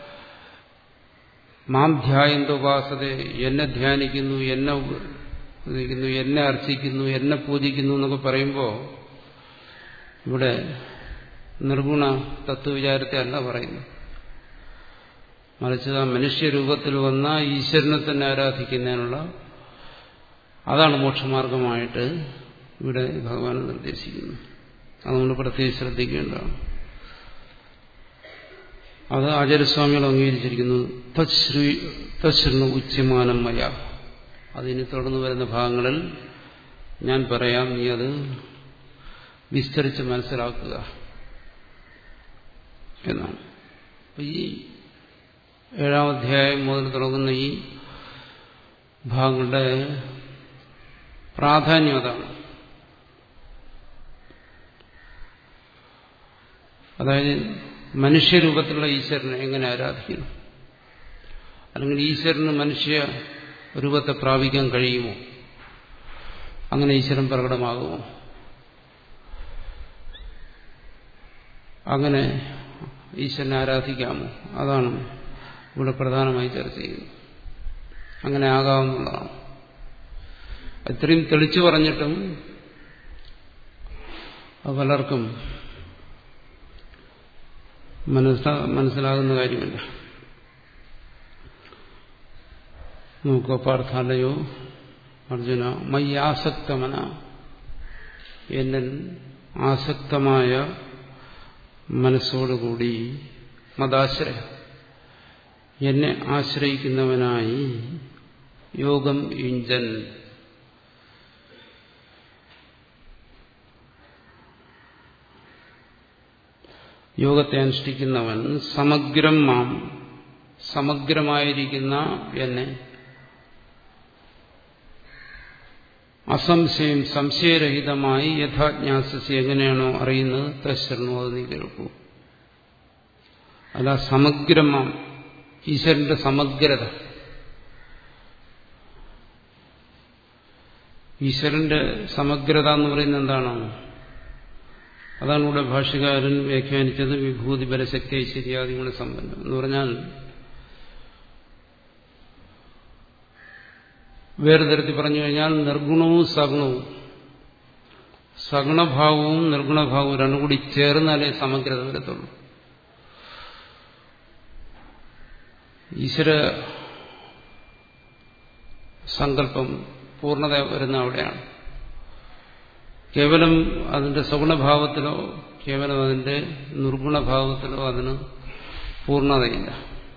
മാം ധ്യായന്തോ ഉപാസത എന്നെ ധ്യാനിക്കുന്നു എന്നെ ഉപയോഗിക്കുന്നു എന്നെ അർച്ചിക്കുന്നു എന്നെ പൂജിക്കുന്നു എന്നൊക്കെ പറയുമ്പോൾ ഇവിടെ നിർഗുണ തത്വവിചാരത്തെ അല്ല പറയുന്നു മറിച്ച് ആ മനുഷ്യരൂപത്തിൽ വന്ന ഈശ്വരനെ തന്നെ ആരാധിക്കുന്നതിനുള്ള അതാണ് മോക്ഷമാർഗമായിട്ട് ഇവിടെ ഭഗവാൻ നിർദ്ദേശിക്കുന്നു അത് നമ്മൾ പ്രത്യേകിച്ച് ശ്രദ്ധിക്കേണ്ടതാണ് അത് ആചാര്യസ്വാമികൾ അംഗീകരിച്ചിരിക്കുന്നു തശ്രീ ഉച്ചമാനം മയ അതിന് തുടർന്ന് വരുന്ന ഭാഗങ്ങളിൽ ഞാൻ പറയാം നീ അത് വിസ്തരിച്ച് മനസ്സിലാക്കുക എന്നാണ് ഈ ഏഴാം അധ്യായം മുതൽ തുടങ്ങുന്ന ഈ ഭാഗങ്ങളുടെ പ്രാധാന്യം അതാണ് അതായത് മനുഷ്യരൂപത്തിലുള്ള ഈശ്വരനെ എങ്ങനെ ആരാധിക്കുന്നു അല്ലെങ്കിൽ ഈശ്വരന് മനുഷ്യ രൂപത്തെ പ്രാപിക്കാൻ കഴിയുമോ അങ്ങനെ ഈശ്വരൻ പ്രകടമാകുമോ അങ്ങനെ ഈശ്വരനെ ആരാധിക്കാമോ അതാണ് ഇവിടെ പ്രധാനമായി ചർച്ച ചെയ്യുന്നത് അങ്ങനെ ആകാവുന്നതാണ് ഇത്രയും തെളിച്ചു പറഞ്ഞിട്ടും പലർക്കും മനസ്സിലാകുന്ന കാര്യമല്ല നോക്കുക പാർത്ഥാലയോ അർജുന മയ്യാസക്തമന എന്നിൽ ആസക്തമായ മനസ്സോടുകൂടി മതാശ്രയം എന്നെ ആശ്രയിക്കുന്നവനായി യോഗം യുഞ്ചൻ യോഗത്തെ അനുഷ്ഠിക്കുന്നവൻ സമഗ്രം മാം സമഗ്രമായിരിക്കുന്ന എന്നെ അസംശയം സംശയരഹിതമായി യഥാജ്ഞാസി എങ്ങനെയാണോ അറിയുന്നത് തശ്രണു അത് നീ കേൾക്കൂ അല്ല സമഗ്രമാം ഈശ്വരന്റെ സമഗ്രത ഈശ്വരന്റെ സമഗ്രത എന്ന് പറയുന്നത് എന്താണ് അതാണ് ഇവിടെ ഭാഷകാരൻ വ്യാഖ്യാനിച്ചത് വിഭൂതി ബലശക്തി ഐശ്വര്യാദികളെ സമ്പന്നം എന്ന് പറഞ്ഞാൽ വേറെ തരത്തിൽ പറഞ്ഞു കഴിഞ്ഞാൽ നിർഗുണവും സഗുണവും സഗുണഭാവവും നിർഗുണഭാവവും രണ്ടും കൂടി ചേർന്നാലേ സമഗ്രത വരത്തുള്ളൂ ഈശ്വര സങ്കല്പം പൂർണ്ണത വരുന്ന അവിടെയാണ് കേവലം അതിന്റെ സഗുണഭാവത്തിലോ കേവലം അതിന്റെ നിർഗുണഭാവത്തിലോ അതിന് പൂർണ്ണതയില്ല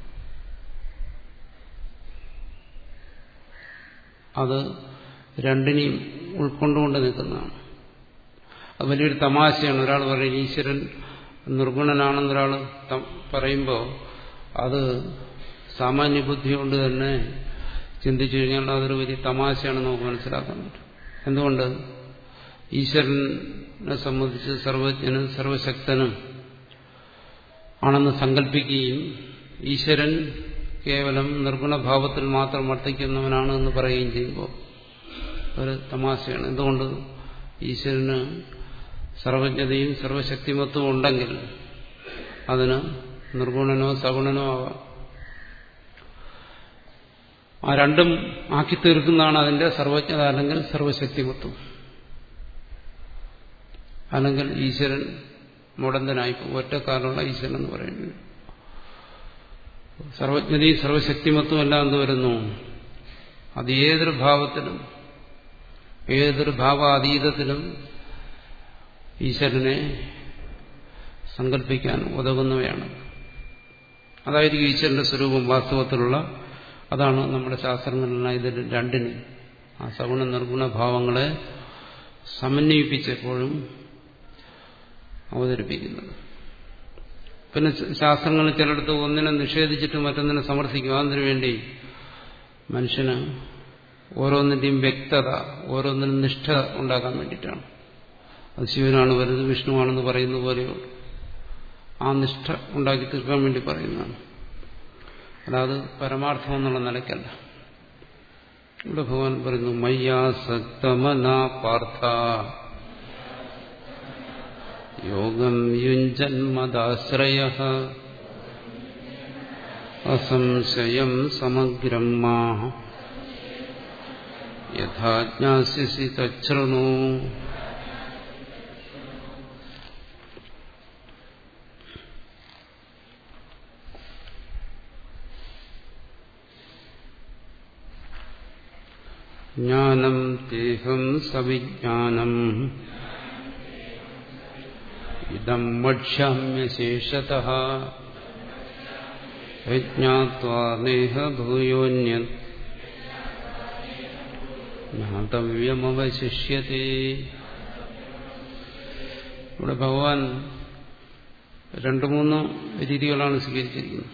അത് രണ്ടിനെയും ഉൾക്കൊണ്ടുകൊണ്ട് നിൽക്കുന്നതാണ് അത് വലിയൊരു തമാശയാണ് ഒരാൾ പറയും ഈശ്വരൻ നിർഗുണനാണെന്നൊരാൾ പറയുമ്പോൾ അത് സാമാന്യ ബുദ്ധി കൊണ്ട് തന്നെ ചിന്തിച്ചു കഴിഞ്ഞാൽ അതൊരു വലിയ തമാശയാണെന്ന് നമുക്ക് മനസ്സിലാക്കാൻ പറ്റും എന്തുകൊണ്ട് ഈശ്വരനെ സംബന്ധിച്ച് സർവജ്ഞനും സർവശക്തനും ആണെന്ന് സങ്കല്പിക്കുകയും ഈശ്വരൻ കേവലം നിർഗുണഭാവത്തിൽ മാത്രം വർത്തിക്കുന്നവനാണ് എന്ന് പറയുകയും ചെയ്യുമ്പോൾ ഒരു തമാശയാണ് എന്തുകൊണ്ട് ഈശ്വരന് സർവജ്ഞതയും സർവശക്തിമത്വവും ഉണ്ടെങ്കിൽ അതിന് നിർഗുണനോ സഗുണനോ ആവാം ആ രണ്ടും ആക്കി തീർക്കുന്നതാണ് അതിന്റെ സർവജ്ഞത അല്ലെങ്കിൽ സർവശക്തിമത്വം അല്ലെങ്കിൽ ഈശ്വരൻ മുടന്തനായി ഒറ്റക്കാലുള്ള ഈശ്വരൻ എന്ന് പറയുന്നത് സർവജ്ഞതയും സർവശക്തിമത്വം എല്ലാം എന്ത് വരുന്നു അത് ഏതൊരു ഭാവത്തിലും ഏതൊരു ഭാവാതീതത്തിലും ഈശ്വരനെ സങ്കല്പിക്കാൻ ഉതകുന്നവയാണ് അതായിരിക്കും ഈശ്വരന്റെ സ്വരൂപം വാസ്തവത്തിലുള്ള അതാണ് നമ്മുടെ ശാസ്ത്രങ്ങളെല്ലാം ഇതിൽ രണ്ടിന് ആ സഗുണ നിർഗുണ ഭാവങ്ങളെ സമന്വയിപ്പിച്ചെപ്പോഴും അവതരിപ്പിക്കുന്നത് പിന്നെ ശാസ്ത്രങ്ങൾ ചിലടത്ത് ഒന്നിനെ നിഷേധിച്ചിട്ട് മറ്റൊന്നിനെ സമർത്ഥിക്കും അതിനു വേണ്ടി മനുഷ്യന് ഓരോന്നിന്റെയും വ്യക്തത ഓരോന്നിനും നിഷ്ഠ ഉണ്ടാക്കാൻ വേണ്ടിയിട്ടാണ് അത് ശിവനാണ് വരുന്നത് വിഷ്ണുവാണെന്ന് പറയുന്ന പോലെയുള്ളൂ ആ നിഷ്ഠ ഉണ്ടാക്കി തീർക്കാൻ വേണ്ടി പറയുന്നതാണ് അല്ലാതെ പരമാർത്ഥം എന്നുള്ള നിലയ്ക്കല്ല ഇവിടെ ഭഗവാൻ പറയുന്നു മയ്യാസക്തമന പാർത്ഥ യോഗം യുഞ്ജന്മദാശ്രയ അസംശയം സമഗ്രം മാ യഥാജ്ഞാസ്യസി തൃണു ജ്ഞാനം തേഹം സവിജ്ഞാനം ഇതം വക്ഷ്യാമ്യശേഷത യജ്ഞാത്വാനേഹ ഭൂയോന്യ ജ്ഞാതവ്യമവശിഷ്യത്തെ ഇവിടെ ഭഗവാൻ രണ്ടു മൂന്ന് രീതികളാണ് സ്വീകരിച്ചിരിക്കുന്നത്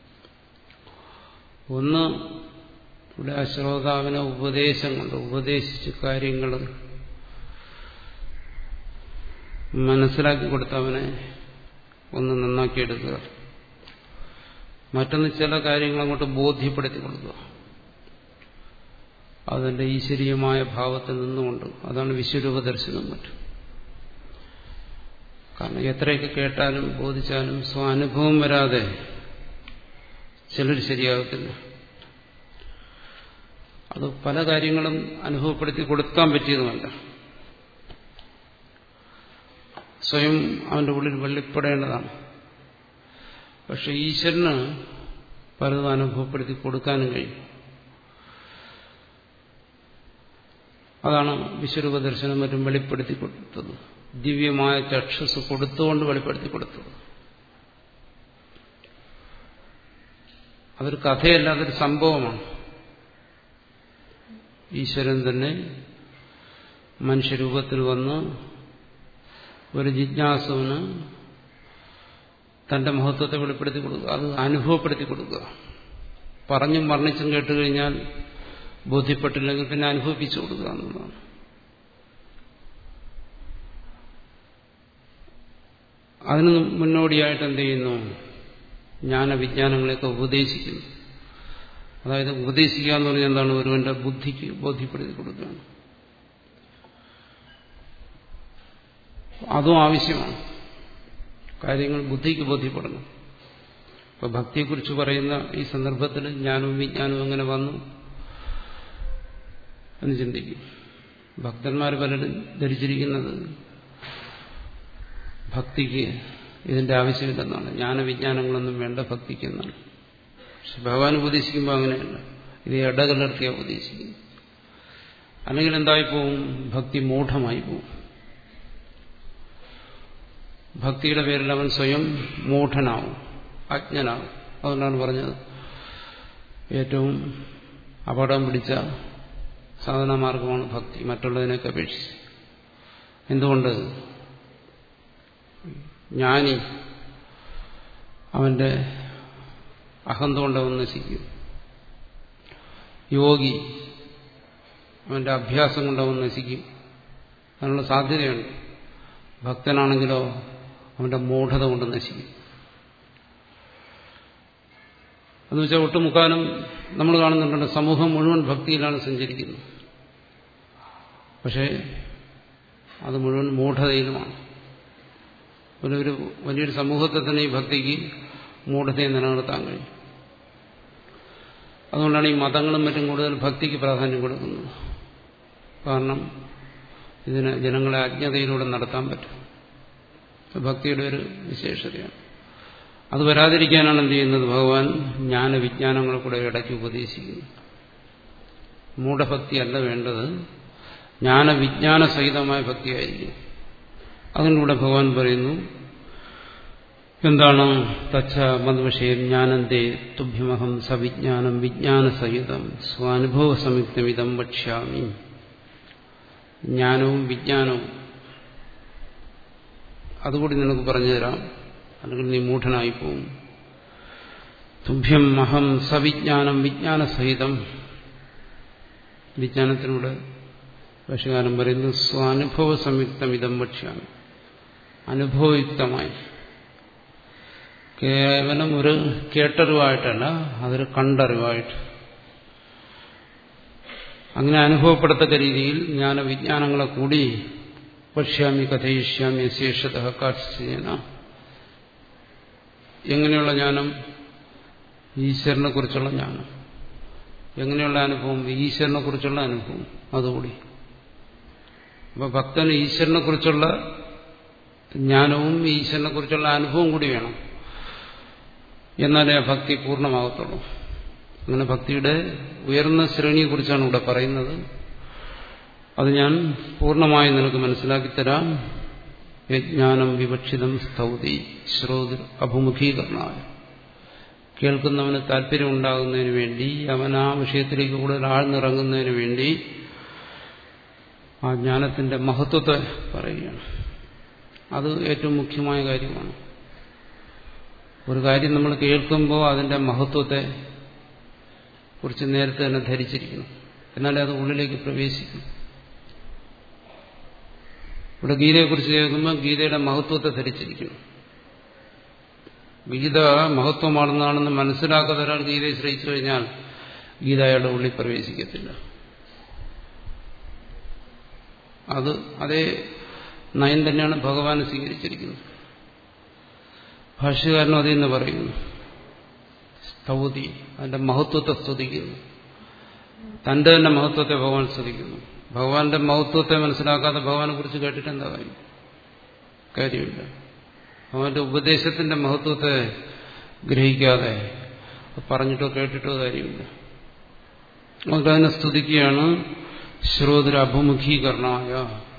ഒന്ന് ഇവിടെ ആ ശ്രോതാവിനെ ഉപദേശം കൊണ്ട് ഉപദേശിച്ച് കാര്യങ്ങൾ മനസ്സിലാക്കി കൊടുത്തവനെ ഒന്ന് നന്നാക്കിയെടുക്കുക മറ്റൊന്ന് ചില കാര്യങ്ങൾ അങ്ങോട്ട് ബോധ്യപ്പെടുത്തി കൊടുക്കുക അതിന്റെ ഈശ്വരീയമായ ഭാവത്തിൽ നിന്നുകൊണ്ട് അതാണ് വിശ്വരൂപ ദർശനം മറ്റും കാരണം എത്രയൊക്കെ കേട്ടാലും ബോധിച്ചാലും സ്വാനുഭവം വരാതെ ചിലർ ശരിയാകത്തില്ല അത് പല കാര്യങ്ങളും അനുഭവപ്പെടുത്തി കൊടുക്കാൻ പറ്റിയതുമല്ല സ്വയം അവന്റെ ഉള്ളിൽ വെള്ളിപ്പെടേണ്ടതാണ് പക്ഷെ ഈശ്വരന് പലതും അനുഭവപ്പെടുത്തി കൊടുക്കാനും കഴിയും അതാണ് വിശ്വരൂപ ദർശനം മറ്റും വെളിപ്പെടുത്തി കൊടുത്തത് ദിവ്യമായ ചക്ഷസ് കൊടുത്തുകൊണ്ട് വെളിപ്പെടുത്തി കൊടുത്തത് അതൊരു കഥയല്ല അതൊരു സംഭവമാണ് ഈശ്വരൻ തന്നെ മനുഷ്യരൂപത്തിൽ വന്ന് ഒരു ജിജ്ഞാസുവിന് തന്റെ മഹത്വത്തെ വെളിപ്പെടുത്തി കൊടുക്കുക അത് അനുഭവപ്പെടുത്തി കൊടുക്കുക പറഞ്ഞും വർണ്ണിച്ചും കേട്ടുകഴിഞ്ഞാൽ ബോധ്യപ്പെട്ടില്ലെങ്കിൽ പിന്നെ അനുഭവിപ്പിച്ചു കൊടുക്കുക എന്നുള്ളതാണ് അതിന് മുന്നോടിയായിട്ട് എന്ത് ചെയ്യുന്നു ജ്ഞാനവിജ്ഞാനങ്ങളെയൊക്കെ ഉപദേശിക്കുന്നു അതായത് ഉപദേശിക്കുക എന്ന് പറഞ്ഞാൽ എന്താണ് ഒരുവന്റെ ബുദ്ധിക്ക് ബോധ്യപ്പെടുത്തി കൊടുക്കുകയാണ് അതും ആവശ്യമാണ് കാര്യങ്ങൾ ബുദ്ധിക്ക് ബോധ്യപ്പെടണം ഇപ്പൊ ഭക്തിയെക്കുറിച്ച് പറയുന്ന ഈ സന്ദർഭത്തിൽ ജ്ഞാനവും വിജ്ഞാനവും എങ്ങനെ വന്നു എന്ന് ചിന്തിക്കും ഭക്തന്മാർ പലരും ധരിച്ചിരിക്കുന്നത് ഭക്തിക്ക് ഇതിന്റെ ആവശ്യമില്ലെന്നാണ് ജ്ഞാനവിജ്ഞാനങ്ങളൊന്നും വേണ്ട ഭക്തിക്ക് എന്നാണ് പക്ഷെ ഭഗവാൻ ഉപദേശിക്കുമ്പോൾ അങ്ങനെയല്ല ഇത് ഇടകലർത്തിയാ ഉപദേശിക്കും അല്ലെങ്കിൽ എന്തായി പോവും ഭക്തി മൂഢമായി പോവും ഭക്തിയുടെ പേരിൽ അവൻ സ്വയം മൂഢനാവും അജ്ഞനാവും അതുകൊണ്ടാണ് പറഞ്ഞത് ഏറ്റവും അപകടം പിടിച്ച സാധനമാർഗമാണ് ഭക്തി മറ്റുള്ളതിനൊക്കെ അപേക്ഷിച്ച് എന്തുകൊണ്ട് ജ്ഞാനി അവന്റെ അഹന്ത കൊണ്ട് അവൻ നശിക്കും യോഗി അവന്റെ അഭ്യാസം കൊണ്ട് അവൻ നശിക്കും അതിനുള്ള സാധ്യതയുണ്ട് ഭക്തനാണെങ്കിലോ അവന്റെ മൂഢത കൊണ്ട് നശിക്കും എന്ന് വെച്ചാൽ ഒട്ടുമുക്കാലും നമ്മൾ കാണുന്നുണ്ട് സമൂഹം മുഴുവൻ ഭക്തിയിലാണ് സഞ്ചരിക്കുന്നത് പക്ഷേ അത് മുഴുവൻ മൂഢതയിലുമാണ് ഒരു ഒരു വലിയൊരു സമൂഹത്തെ തന്നെ ഈ ഭക്തിക്ക് മൂഢതയെ നിലനിർത്താൻ കഴിയും അതുകൊണ്ടാണ് ഈ മതങ്ങളും മറ്റും കൂടുതൽ ഭക്തിക്ക് പ്രാധാന്യം കൊടുക്കുന്നത് കാരണം ഇതിന് ജനങ്ങളെ അജ്ഞതയിലൂടെ നടത്താൻ പറ്റും ഭക്തിയുടെ ഒരു വിശേഷതയാണ് അത് വരാതിരിക്കാനാണ് എന്ത് ചെയ്യുന്നത് ഭഗവാൻ ജ്ഞാനവിജ്ഞാനങ്ങളെ കൂടെ ഇടയ്ക്ക് ഉപദേശിക്കുന്നു മൂഢഭക്തിയല്ല വേണ്ടത് ജ്ഞാനവിജ്ഞാന സഹിതമായ ഭക്തിയായിരിക്കും അതിലൂടെ ഭഗവാൻ പറയുന്നു എന്താണ് തച്ച മദ്വിഷയം ജ്ഞാനന്തേ തുഭ്യമഹം സവിജ്ഞാനം വിജ്ഞാനസഹിതം സ്വാനുഭവ സംയുക്തമിതം വക്ഷ്യാമി ജ്ഞാനവും വിജ്ഞാനവും അതുകൂടി നിനക്ക് പറഞ്ഞുതരാം അല്ലെങ്കിൽ നീ മൂഢനായി പോവും തുഭ്യം അഹം സവിജ്ഞാനം വിജ്ഞാനസഹിതം വിജ്ഞാനത്തിലൂടെ ഭാഷകാരൻ പറയുന്നു സ്വാനുഭവ സംയുക്തം ഇതം വക്ഷ്യാമി അനുഭവയുക്തമായി കേവലം ഒരു കേട്ടറിവായിട്ടല്ല അതൊരു കണ്ടറിവായിട്ട് അങ്ങനെ അനുഭവപ്പെടത്തക്ക രീതിയിൽ ജ്ഞാനവിജ്ഞാനങ്ങളെ കൂടി പശ്യാമി കഥയിഷ്യാമി ശേഷത കാഴ്ചന എങ്ങനെയുള്ള ജ്ഞാനം ഈശ്വരനെ കുറിച്ചുള്ള ജ്ഞാനം എങ്ങനെയുള്ള അനുഭവം ഈശ്വരനെ കുറിച്ചുള്ള അനുഭവം അതുകൂടി അപ്പൊ ഭക്തന് ഈശ്വരനെ കുറിച്ചുള്ള ജ്ഞാനവും ഈശ്വരനെ കുറിച്ചുള്ള അനുഭവം കൂടി വേണം എന്നാലേ ആ ഭക്തി പൂർണ്ണമാകത്തുള്ളൂ അങ്ങനെ ഭക്തിയുടെ ഉയർന്ന ശ്രേണിയെക്കുറിച്ചാണ് ഇവിടെ പറയുന്നത് അത് ഞാൻ പൂർണ്ണമായി നിനക്ക് മനസ്സിലാക്കി തരാം യജ്ഞാനം വിവക്ഷിതം സ്തൗതി ശ്രോതി അഭിമുഖീകരണമായ കേൾക്കുന്നവന് താല്പര്യം ഉണ്ടാകുന്നതിന് വേണ്ടി അവൻ ആ വിഷയത്തിലേക്ക് കൂടുതൽ ആഴ്ന്നിറങ്ങുന്നതിന് വേണ്ടി ആ ജ്ഞാനത്തിന്റെ മഹത്വത്തെ പറയുകയാണ് അത് ഏറ്റവും മുഖ്യമായ കാര്യമാണ് ഒരു കാര്യം നമ്മൾ കേൾക്കുമ്പോൾ അതിന്റെ മഹത്വത്തെ കുറിച്ച് നേരത്തെ തന്നെ ധരിച്ചിരിക്കണം എന്നാലേ അത് ഉള്ളിലേക്ക് പ്രവേശിക്കും ഇവിടെ ഗീതയെക്കുറിച്ച് കേൾക്കുമ്പോൾ ഗീതയുടെ മഹത്വത്തെ ധരിച്ചിരിക്കണം ഗീത മഹത്വമാണെന്നാണെന്ന് മനസ്സിലാക്കാത്ത ഒരാൾ ഗീതയെ ശ്രയിച്ചു കഴിഞ്ഞാൽ ഗീത അയാളുടെ ഉള്ളിൽ പ്രവേശിക്കത്തില്ല അത് അതേ നയം തന്നെയാണ് ഭഗവാൻ സ്വീകരിച്ചിരിക്കുന്നത് ഭാഷ്യകാരനും അതേ എന്ന് പറയുന്നു സ്തൗതി അതിന്റെ മഹത്വത്തെ സ്തുതിക്കുന്നു തന്റെ തന്നെ മഹത്വത്തെ ഭഗവാൻ സ്തുതിക്കുന്നു ഭഗവാന്റെ മഹത്വത്തെ മനസ്സിലാക്കാതെ ഭഗവാനെ കുറിച്ച് കേട്ടിട്ട് എന്താ കാര്യം കാര്യമില്ല ഭഗവാന്റെ ഉപദേശത്തിന്റെ മഹത്വത്തെ ഗ്രഹിക്കാതെ പറഞ്ഞിട്ടോ കേട്ടിട്ടോ കാര്യമില്ല അതുകൊണ്ട് അതിനെ സ്തുതിക്കുകയാണ് ശ്രോതര അഭിമുഖീകരണമായ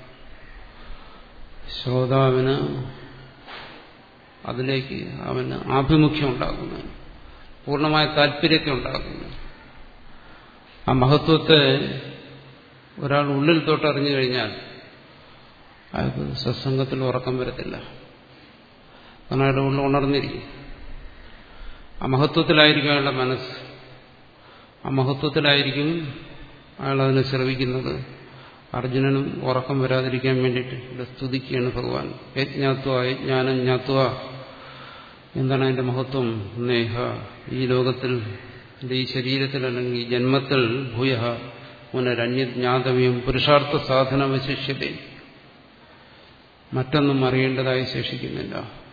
ശ്രോതാവിന് അതിലേക്ക് അവന് ആഭിമുഖ്യം ഉണ്ടാകുന്നതിന് പൂർണ്ണമായ താല്പര്യത്തെ ഉണ്ടാക്കുന്നു ആ മഹത്വത്തെ ഒരാൾ ഉള്ളിൽ തൊട്ടറിഞ്ഞു കഴിഞ്ഞാൽ അയാൾക്ക് സത്സംഗത്തിൽ ഉറക്കം വരത്തില്ല കാരണം അയാളുടെ ഉള്ളിൽ ഉണർന്നിരിക്കും ആ മഹത്വത്തിലായിരിക്കും അയാളുടെ മനസ്സ് ആ മഹത്വത്തിലായിരിക്കും അയാൾ അതിനെ ശ്രവിക്കുന്നത് അർജുനനും ഉറക്കം വരാതിരിക്കാൻ വേണ്ടിയിട്ട് ഇവിടെ സ്തുതിക്കുകയാണ് ഭഗവാൻ യജ്ഞാത്വ യജ്ഞാനം ജ്ഞാത്വ എന്താണ് അതിന്റെ മഹത്വം നേഹ ഈ ലോകത്തിൽ ഈ ശരീരത്തിൽ അല്ലെങ്കിൽ ഈ ജന്മത്തിൽ ഭൂയ പുനരന്യജ്ഞാതവ്യം പുരുഷാർത്ഥ സാധന അവശിഷ്യത മറ്റൊന്നും അറിയേണ്ടതായി ശേഷിക്കുന്നില്ല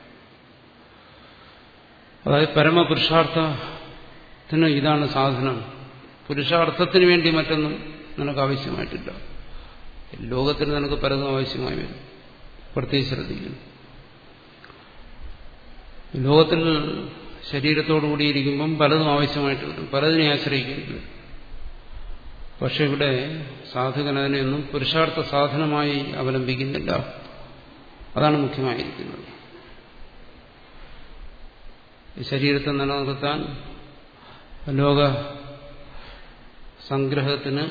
അതായത് പരമപുരുഷാർത്ഥത്തിന് ഇതാണ് സാധനം പുരുഷാർത്ഥത്തിന് വേണ്ടി മറ്റൊന്നും നിനക്ക് ആവശ്യമായിട്ടില്ല ലോകത്തിന് നിനക്ക് പലതും ആവശ്യമായി വരും പ്രത്യേകിച്ച് ശ്രദ്ധിക്കുന്നു ലോകത്തിൽ ശരീരത്തോടു കൂടിയിരിക്കുമ്പം പലതും ആവശ്യമായിട്ട് വരും പലതിനെ ആശ്രയിക്കേണ്ടി വരും പക്ഷെ ഇവിടെ സാധകൻ അതിനെയൊന്നും പുരുഷാർത്ഥ സാധനമായി അവലംബിക്കുന്നില്ല അതാണ് മുഖ്യമായിരിക്കുന്നത് ഈ ശരീരത്തെ നിലനിർത്താൻ ലോക സംഗ്രഹത്തിന്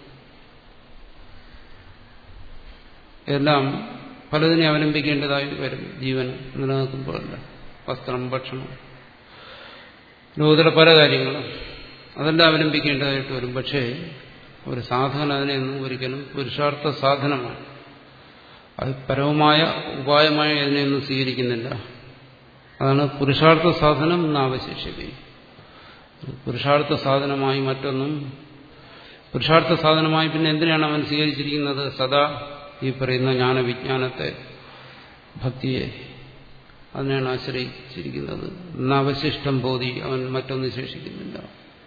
എല്ലാം പലതിനെ അവലംബിക്കേണ്ടതായി വരും ജീവൻ നിലനിൽക്കുമ്പോഴല്ല വസ്ത്രം ഭക്ഷണം ലോകത്തിലെ പല കാര്യങ്ങളും അതെല്ലാം അവലംബിക്കേണ്ടതായിട്ട് വരും പക്ഷേ ഒരു സാധന അതിനെയൊന്നും ഒരിക്കലും പുരുഷാർത്ഥ സാധനമാണ് അത് പരവുമായ ഉപായമായി അതിനെയൊന്നും സ്വീകരിക്കുന്നില്ല അതാണ് പുരുഷാർത്ഥ സാധനം എന്നാവശേഷിക്കുകയും പുരുഷാർത്ഥ സാധനമായി മറ്റൊന്നും പുരുഷാർത്ഥ സാധനമായി പിന്നെ എന്തിനാണ് അവൻ സ്വീകരിച്ചിരിക്കുന്നത് സദാ ഈ പറയുന്ന ജ്ഞാനവിജ്ഞാനത്തെ ഭക്തിയെ അതിനെയാണ് ആശ്രയിച്ചിരിക്കുന്നത് എന്നാവശിഷ്ടം ബോധി അവൻ മറ്റൊന്നും ശേഷിക്കുന്നില്ല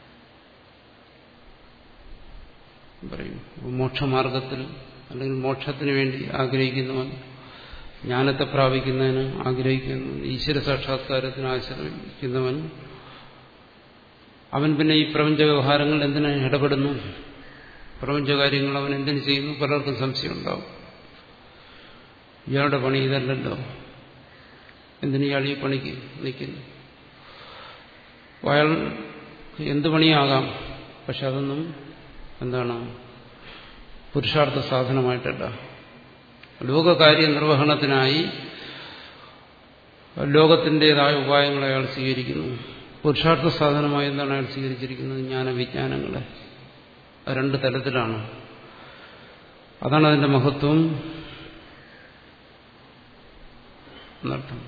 പറയും മോക്ഷമാർഗത്തിൽ അല്ലെങ്കിൽ മോക്ഷത്തിന് വേണ്ടി ആഗ്രഹിക്കുന്നവൻ ജ്ഞാനത്തെ പ്രാപിക്കുന്നതിന് ആഗ്രഹിക്കുന്നു ഈശ്വര സാക്ഷാത്കാരത്തിന് ആശ്രയിക്കുന്നവൻ അവൻ പിന്നെ ഈ പ്രപഞ്ച വ്യവഹാരങ്ങൾ എന്തിനു ഇടപെടുന്നു പ്രപഞ്ച കാര്യങ്ങൾ അവൻ എന്തിനു ചെയ്യുന്നു പലർക്കും സംശയം ഉണ്ടാവും ഇയാളുടെ പണി ഇതല്ലല്ലോ എന്തിനു ഇയാൾ ഈ പണിക്ക് നിൽക്കുന്നു അയാൾ എന്ത് പണിയാകാം പക്ഷെ അതൊന്നും എന്താണ് പുരുഷാർത്ഥ സാധനമായിട്ടല്ല ലോകകാര്യ നിർവഹണത്തിനായി ലോകത്തിൻ്റെതായ ഉപായങ്ങളെ അയാൾ സ്വീകരിക്കുന്നു പുരുഷാർത്ഥ സാധനമായി എന്താണ് അയാൾ സ്വീകരിച്ചിരിക്കുന്നത് ജ്ഞാനവിജ്ഞാനങ്ങളെ രണ്ട് തലത്തിലാണ് അതാണ് അതിന്റെ മഹത്വം എന്നർത്ഥം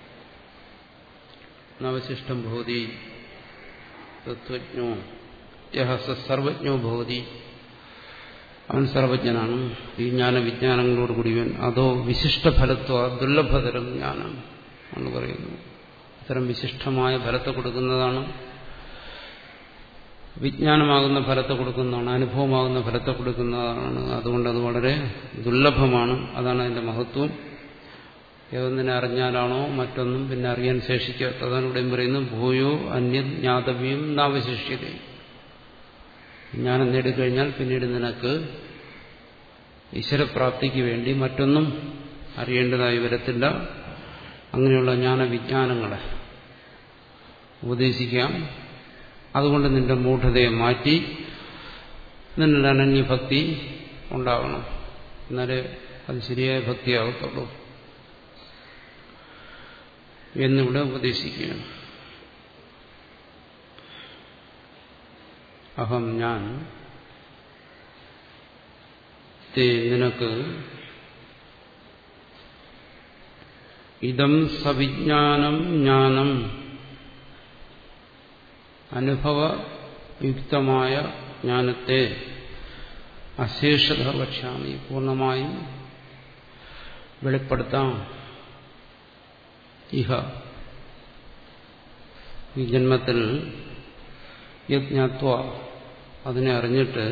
നവശിഷ്ടം ഭവതി തത്വജ്ഞോ യഹസ സർവജ്ഞോ ഭവതി അവൻ സർവജ്ഞനാണ് ഈ ജ്ഞാനവിജ്ഞാനങ്ങളോട് കൂടിയവൻ അതോ വിശിഷ്ട ഫലത്വ ദുർലഭതരം ജ്ഞാനം എന്ന് പറയുന്നു അത്തരം വിശിഷ്ടമായ ഫലത്തെ കൊടുക്കുന്നതാണ് വിജ്ഞാനമാകുന്ന ഫലത്തെ കൊടുക്കുന്നതാണ് അനുഭവമാകുന്ന ഫലത്തെ കൊടുക്കുന്നതാണ് അതുകൊണ്ട് അത് വളരെ ദുർലഭമാണ് അതാണ് അതിന്റെ മഹത്വം ഏതൊന്നിനെ അറിഞ്ഞാലാണോ മറ്റൊന്നും പിന്നെ അറിയാൻ ശേഷിക്കാത്തതാണ് ഇവിടെയും പറയുന്നത് ഭൂയോ അന്യജ്ഞാതവ്യം നാവശിഷ്യത ജ്ഞാനം നേടിക്കഴിഞ്ഞാൽ പിന്നീട് നിനക്ക് ഈശ്വരപ്രാപ്തിക്ക് വേണ്ടി മറ്റൊന്നും അറിയേണ്ടതായി വരത്തില്ല അങ്ങനെയുള്ള ജ്ഞാനവിജ്ഞാനങ്ങളെ ഉപദേശിക്കാം അതുകൊണ്ട് നിന്റെ മൂഢതയെ മാറ്റി നിന്നിൽ അനന്യഭക്തി ഉണ്ടാവണം എന്നാലേ അത് ശരിയായ ഭക്തിയാകത്തുള്ളൂ എന്നിവിടെ ഉപദേശിക്കുകയാണ് അഹം ഞാൻ തേ നിനക്ക് ഇതം സവിജ്ഞാനം ജ്ഞാനം അനുഭവയുക്തമായ ജ്ഞാനത്തെ അശേഷത വക്ഷ്യാമി പൂർണ്ണമായും വെളിപ്പെടുത്താം ഇഹ ഈ ജന്മത്തിൽ യജ്ഞാത്വ അതിനെ അറിഞ്ഞിട്ട്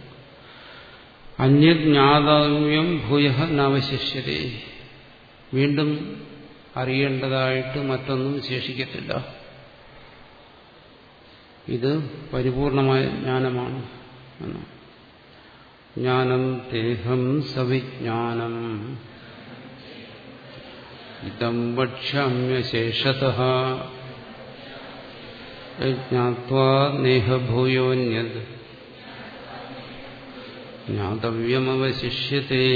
അന്യജ്ഞാതവ്യം ഭൂയ നാവശിഷ്യതേ വീണ്ടും അറിയേണ്ടതായിട്ട് മറ്റൊന്നും ശേഷിക്കത്തില്ല ഇത് പരിപൂർണമായ ജ്ഞാനമാണ് ജ്ഞാനം തേഹം സവിജ്ഞാനം ഇതം വക്ഷ്യാമ്യശേഷത ജ്ഞാത്വാ നേഹഭൂയോന്യത് ജ്ഞാതവ്യമവശിഷ്യത്തെ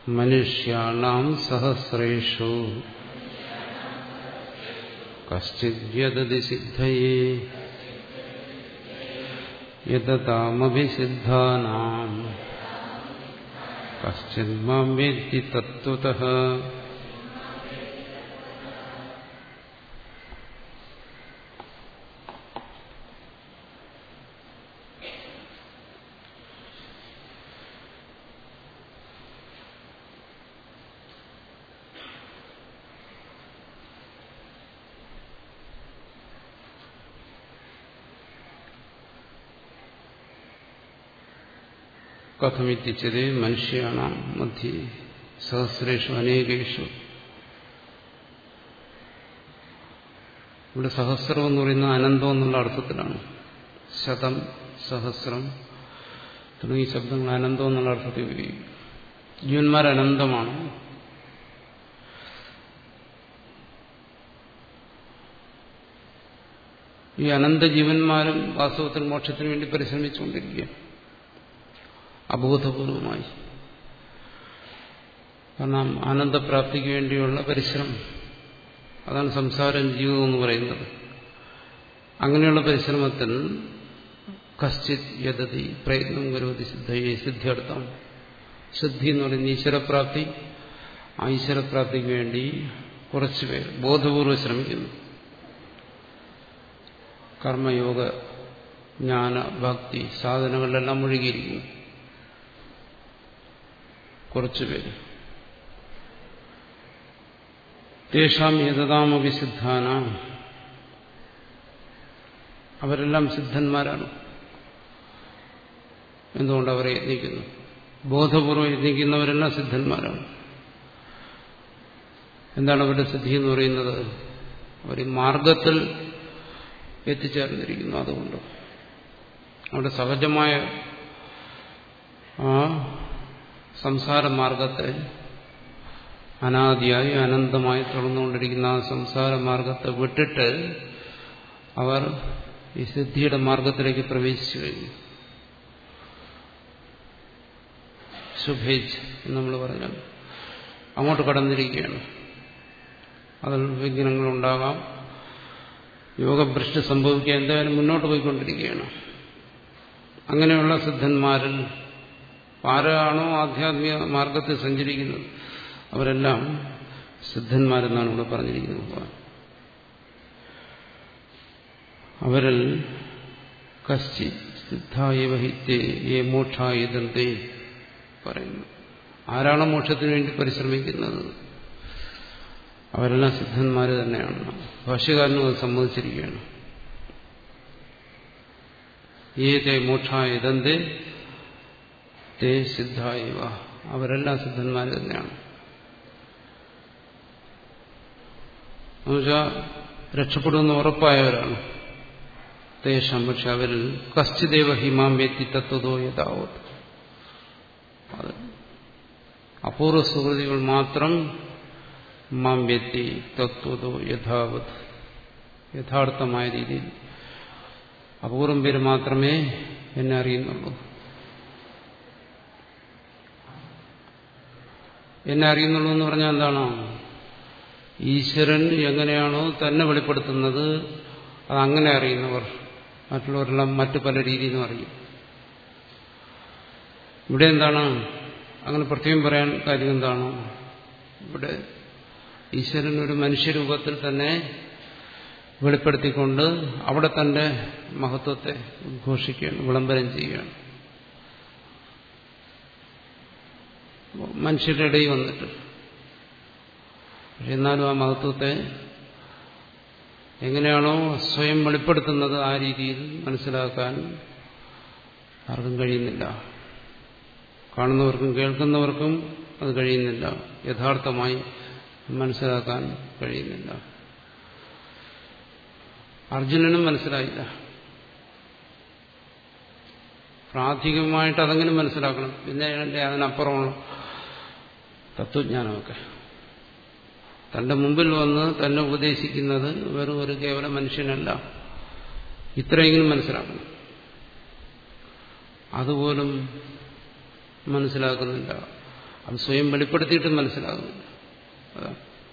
മനുഷ്യാണാം സഹസ്രേഷു കശ്ചിദ്യതതി സിദ്ധയേ യതാമഭിസിദ്ധാനാം കശ്ചിന്മാം വേത്തി തത്വതഃ കഥമിത്തിച്ചത് മനുഷ്യാണ് മധ്യേ സഹസ്രേഷു അനേകേഷു ഇവിടെ സഹസ്രം എന്ന് പറയുന്നത് അനന്തം എന്നുള്ള അർത്ഥത്തിലാണ് ശതം സഹസ്രം തുടങ്ങിയ ശബ്ദങ്ങൾ അനന്തം എന്നുള്ള അർത്ഥത്തിൽ ഉപയോഗിക്കും ജീവന്മാർ അനന്തമാണ് ഈ അനന്ത ജീവന്മാരും വാസ്തവത്തിൽ മോക്ഷത്തിന് വേണ്ടി പരിശ്രമിച്ചുകൊണ്ടിരിക്കുക അബോധപൂർവമായി കാരണം ആനന്ദപ്രാപ്തിക്ക് വേണ്ടിയുള്ള പരിശ്രമം അതാണ് സംസാരം ജീവിതം എന്ന് പറയുന്നത് അങ്ങനെയുള്ള പരിശ്രമത്തിൽ കശ്ചിത് യഥതി പ്രയത്നം കരുവതി സിദ്ധയെ സിദ്ധിയർത്ഥം സിദ്ധി എന്ന് പറയുന്ന ഈശ്വരപ്രാപ്തി ആ ഈശ്വരപ്രാപ്തിക്ക് വേണ്ടി കുറച്ചുപേർ ബോധപൂർവ്വം ശ്രമിക്കുന്നു കർമ്മയോഗ ജ്ഞാന ഭക്തി സാധനങ്ങളിലെല്ലാം മുഴുകിയിരിക്കുന്നു കുറച്ചുപേര് തേഷാം യഥതാമപി സിദ്ധാന അവരെല്ലാം സിദ്ധന്മാരാണ് എന്തുകൊണ്ട് അവരെ യത്നിക്കുന്നു ബോധപൂർവം യത്നിക്കുന്നവരെല്ലാം സിദ്ധന്മാരാണ് എന്താണ് അവരുടെ സിദ്ധി എന്ന് പറയുന്നത് അവർ മാർഗത്തിൽ എത്തിച്ചേർന്നിരിക്കുന്നു അതുകൊണ്ട് അവിടെ സഹജമായ ആ സംസാര മാർഗത്തെ അനാദിയായി അനന്തമായി തുടർന്നുകൊണ്ടിരിക്കുന്ന ആ സംസാര മാർഗത്തെ വിട്ടിട്ട് അവർ ഈ സിദ്ധിയുടെ മാർഗത്തിലേക്ക് പ്രവേശിച്ചു കഴിഞ്ഞു ശുഭേജ് എന്ന് നമ്മൾ പറഞ്ഞാൽ അങ്ങോട്ട് കടന്നിരിക്കുകയാണ് അതിൽ വിഘ്നങ്ങളുണ്ടാകാം യോഗഭ്രഷ്ട് സംഭവിക്കുക എന്തായാലും മുന്നോട്ട് പോയിക്കൊണ്ടിരിക്കുകയാണ് അങ്ങനെയുള്ള സിദ്ധന്മാരിൽ ആരാണോ ആധ്യാത്മിക മാർഗത്തിൽ സഞ്ചരിക്കുന്നത് അവരെല്ലാം സിദ്ധന്മാരെന്നാണ് ഇവിടെ പറഞ്ഞിരിക്കുന്നത് അവരിൽ കശ്ചി സിദ്ധായ വഹിത്തേ ഏ മോക്ഷായുധന്തേ പറയുന്നു ആരാണോ മോക്ഷത്തിന് വേണ്ടി പരിശ്രമിക്കുന്നത് അവരെല്ലാം സിദ്ധന്മാർ തന്നെയാണ് ഭാഷ്യകാരനും അത് സമ്മതിച്ചിരിക്കുകയാണ് ഏതേ മോക്ഷായുധന്തേ തേ സിദ്ധായവ അവരെല്ലാം സിദ്ധന്മാർ തന്നെയാണ് എന്നുവെച്ചാൽ രക്ഷപ്പെടുമെന്ന് ഉറപ്പായവരാണ് തേഷം പക്ഷെ അവരിൽ കശ്ചിദേവ ഹിമാം വ്യക്തി തത്വതോ യഥാവത് അത് അപൂർവ സുഹൃതികൾ മാത്രം മാം വ്യക്തി തത്വതോ യഥാവത് യഥാർത്ഥമായ രീതിയിൽ അപൂർവം പേര് മാത്രമേ എന്നെ അറിയുന്നുള്ളൂ എന്നെ അറിയുന്നുള്ളൂ എന്ന് പറഞ്ഞാൽ എന്താണോ ഈശ്വരൻ എങ്ങനെയാണോ തന്നെ വെളിപ്പെടുത്തുന്നത് അതങ്ങനെ അറിയുന്നവർ മറ്റുള്ളവരെല്ലാം മറ്റു പല രീതിയിലും അറിയും ഇവിടെ എന്താണ് അങ്ങനെ പ്രത്യേകം പറയാൻ കാര്യം എന്താണ് ഇവിടെ ഈശ്വരൻ ഒരു മനുഷ്യരൂപത്തിൽ തന്നെ വെളിപ്പെടുത്തിക്കൊണ്ട് അവിടെ തന്റെ മഹത്വത്തെ ഉദ്ഘോഷിക്കുകയാണ് വിളംബരം ചെയ്യുകയാണ് മനുഷ്യരുടെ ഇടയിൽ വന്നിട്ട് പക്ഷെ എന്നാലും ആ മഹത്വത്തെ എങ്ങനെയാണോ സ്വയം വെളിപ്പെടുത്തുന്നത് ആ രീതിയിൽ മനസ്സിലാക്കാൻ ആർക്കും കഴിയുന്നില്ല കാണുന്നവർക്കും കേൾക്കുന്നവർക്കും അത് കഴിയുന്നില്ല യഥാർത്ഥമായി മനസ്സിലാക്കാൻ കഴിയുന്നില്ല അർജുനനും മനസ്സിലായില്ല പ്രാഥമികമായിട്ട് അതെങ്കിലും മനസ്സിലാക്കണം പിന്നെ അതിൻ്റെ അതിനപ്പുറമുള്ള തത്വജ്ഞാനമൊക്കെ തന്റെ മുമ്പിൽ വന്ന് തന്നെ ഉപദേശിക്കുന്നത് വെറും ഒരു കേവല മനുഷ്യനല്ല ഇത്രയെങ്കിലും മനസ്സിലാക്കണം അതുപോലും മനസ്സിലാക്കുന്നില്ല അത് സ്വയം വെളിപ്പെടുത്തിയിട്ടും മനസ്സിലാകുന്നില്ല അതാണ്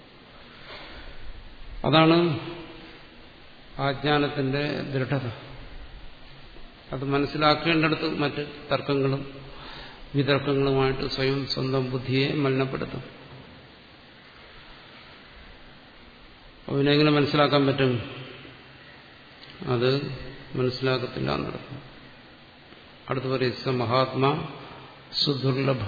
അതാണ് ആജ്ഞാനത്തിന്റെ ദൃഢത അത് മനസ്സിലാക്കേണ്ടടുത്ത് മറ്റ് തർക്കങ്ങളും വിതർക്കങ്ങളുമായിട്ട് സ്വയം സ്വന്തം ബുദ്ധിയെ മലിനപ്പെടുത്തും അവനെങ്ങനെ മനസ്സിലാക്കാൻ പറ്റും അത് മനസ്സിലാക്കത്തില്ല എന്നർത്ഥം അടുത്ത് പറയുക മഹാത്മാ സുദുർലഭ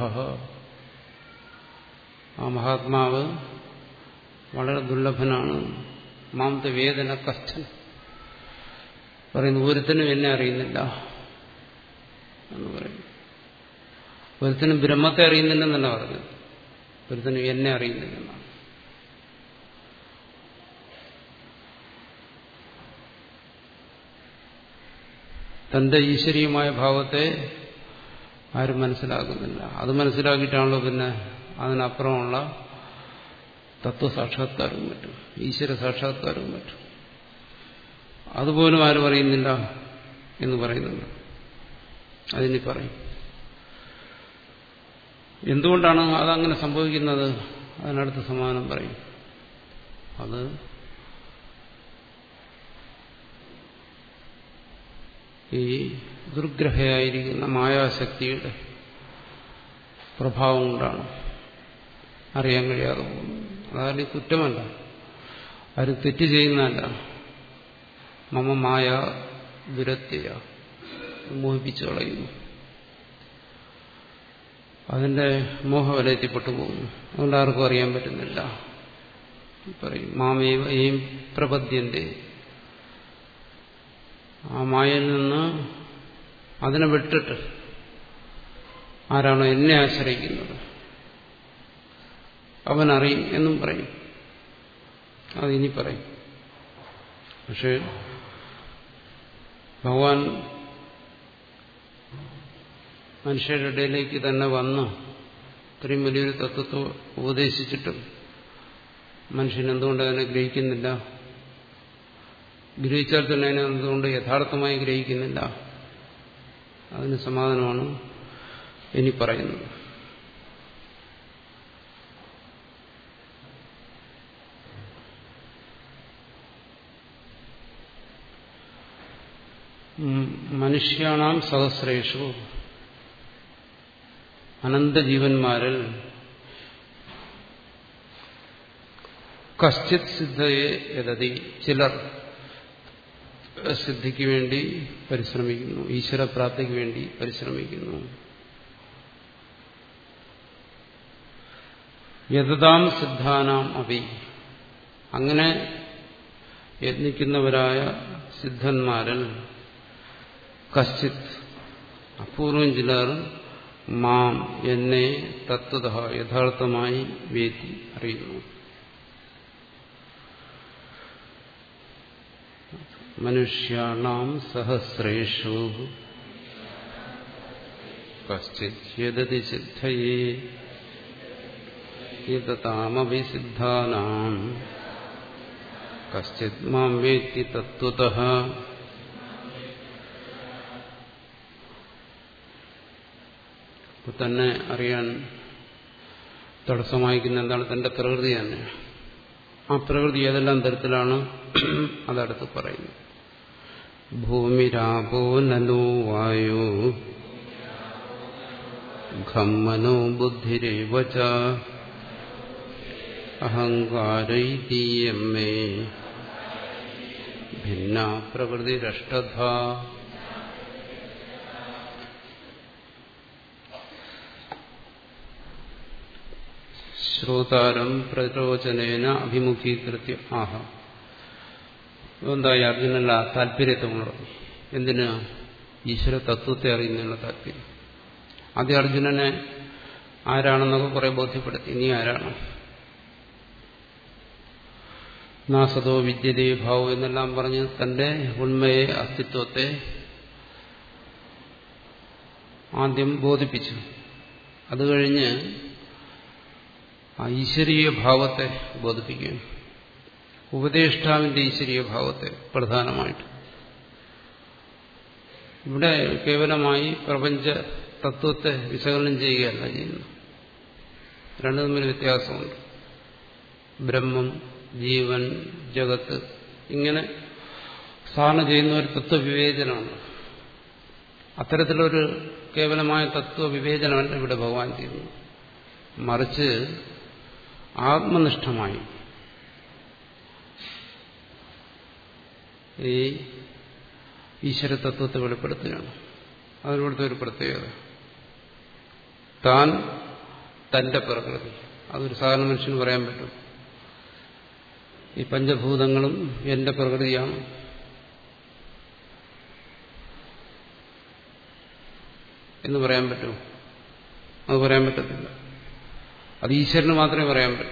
ആ മഹാത്മാവ് വളരെ ദുർലഭനാണ് മാമത്തെ വേദന കഷ്ടൻ പറയുന്നു ഒരുത്തനും എന്നെ അറിയുന്നില്ല എന്ന് പറയും ഒരുത്തനും ബ്രഹ്മത്തെ അറിയുന്നില്ലെന്നല്ല പറഞ്ഞത് ഒരുത്തനും എന്നെ അറിയുന്നില്ലെന്നാണ് തന്റെ ഈശ്വരീയമായ ഭാവത്തെ ആരും മനസ്സിലാക്കുന്നില്ല അത് മനസ്സിലാക്കിയിട്ടാണല്ലോ പിന്നെ അതിനപ്പുറമുള്ള തത്വസാക്ഷാത്കാരവും പറ്റും ഈശ്വര സാക്ഷാത്കാരവും പറ്റും അതുപോലും ആരും അറിയുന്നില്ല എന്ന് പറയുന്നുണ്ട് അതിനി പറയും എന്തുകൊണ്ടാണ് അതങ്ങനെ സംഭവിക്കുന്നത് അതിനടുത്ത് സമാനം പറയും അത് ഈ ദുർഗ്രഹയായിരിക്കുന്ന മായാശക്തിയുടെ പ്രഭാവം കൊണ്ടാണ് അറിയാൻ കഴിയാതെ പോകുന്നത് അതായത് കുറ്റമല്ല ആരും തെറ്റ് ചെയ്യുന്നതല്ല മമ മായ ദുരത്യ മോഹിപ്പിച്ചു കളയുന്നു അതിന്റെ മോഹവലയത്തിൽപ്പെട്ടു പോകുന്നു അതുകൊണ്ട് ആർക്കും അറിയാൻ പറ്റുന്നില്ല പറയും മാമേവ ഏം പ്രപദ്യന്റെ ആ മായയിൽ നിന്ന് അതിനെ വിട്ടിട്ട് ആരാണോ എന്നെ ആശ്രയിക്കുന്നത് അവൻ അറിയും എന്നും പറയും അതിനി പറയും പക്ഷെ ഭഗവാൻ മനുഷ്യരുടെ ഇടയിലേക്ക് തന്നെ വന്ന് ഇത്രയും വലിയൊരു തത്വത്തെ ഉപദേശിച്ചിട്ടും മനുഷ്യൻ എന്തുകൊണ്ട് അതിനെ ഗ്രഹിക്കുന്നില്ല ഗ്രഹിച്ചാൽ തന്നെ അതിനെ എന്തുകൊണ്ട് യഥാർത്ഥമായി ഗ്രഹിക്കുന്നില്ല അതിന് സമാധാനമാണ് ഇനി പറയുന്നത് മനുഷ്യാണാം സഹസ്രേഷു അനന്തജീവന്മാരിൽ കശ്ചിത് സിദ്ധയെ യതതി ചിലർ സിദ്ധിക്ക് വേണ്ടി പരിശ്രമിക്കുന്നു ഈശ്വരപ്രാപ്തിക്ക് വേണ്ടി പരിശ്രമിക്കുന്നു യഥതാം സിദ്ധാനാം അഭി അങ്ങനെ യത്നിക്കുന്നവരായ സിദ്ധന്മാരിൽ കശ്ചിത് അപൂർവം ചിലർ മാം എന്നെ തത്വത യഥാർത്ഥമായി വേദി അറിയുന്നു മനുഷ്യാണാം സഹസ്രേഷു കശ്ചിത് യദതി സിദ്ധയേ യതാമഭി സിദ്ധാനാം കശ്ചിത് മാം വേത്തി തത്വതഃ തന്നെ അറിയാൻ തടസ്സമായിരിക്കുന്ന എന്താണ് തന്റെ പ്രകൃതി തന്നെ ആ പ്രകൃതി ഏതെല്ലാം തരത്തിലാണ് അതടുത്ത് പറയുന്നു ഭൂമിരാപോ നലോ വായു ഖമ്മനോ ബുദ്ധിരേവ അഹങ്കാരൈതീയമ്മേ ഭിന്ന പ്രകൃതിരഷ്ടധ ശ്രോതാരം പ്രരോചനേന അഭിമുഖീകൃത്യ ആഹ എന്തായി അർജുനല്ല താല്പര്യത്തോളം എന്തിന് ഈശ്വര തത്വത്തെ അറിയുന്നതിനുള്ള താല്പര്യം ആദ്യം അർജുനനെ ആരാണെന്നൊക്കെ കുറെ ബോധ്യപ്പെടുത്തി നീ ആരാണ് നാസതോ വിദ്യതേ ഭാവം എന്നെല്ലാം പറഞ്ഞ് തന്റെ ഉണ്മയെ അസ്തിത്വത്തെ ആദ്യം ബോധിപ്പിച്ചു അത് കഴിഞ്ഞ് ആ ഈശ്വരീയ ഭാവത്തെ ബോധിപ്പിക്കുകയും ഉപദേഷ്ടാവിന്റെ ഈശ്വരീയ ഭാവത്തെ പ്രധാനമായിട്ട് ഇവിടെ കേവലമായി പ്രപഞ്ച തത്വത്തെ വിശകലനം ചെയ്യുകയല്ല ചെയ്യുന്നു രണ്ടു തമ്മിൽ വ്യത്യാസമുണ്ട് ബ്രഹ്മം ജീവൻ ജഗത്ത് ഇങ്ങനെ സാധന ചെയ്യുന്ന ഒരു തത്വവിവേചനമാണ് അത്തരത്തിലൊരു കേവലമായ തത്വവിവേചനമല്ല ഇവിടെ ഭഗവാൻ ചെയ്യുന്നത് മറിച്ച് ആത്മനിഷ്ഠമായി ഈ ഈശ്വരതത്വത്തെ വെളിപ്പെടുത്തുകയാണ് അതിനിവിടുത്തെ ഒരു പ്രത്യേകത താൻ തന്റെ പ്രകൃതി അതൊരു സാധാരണ മനുഷ്യന് പറയാൻ പറ്റും ഈ പഞ്ചഭൂതങ്ങളും എന്റെ പ്രകൃതിയാണ് എന്ന് പറയാൻ പറ്റുമോ അത് പറയാൻ പറ്റത്തില്ല അത് ഈശ്വരന് മാത്രമേ പറയാൻ പറ്റൂ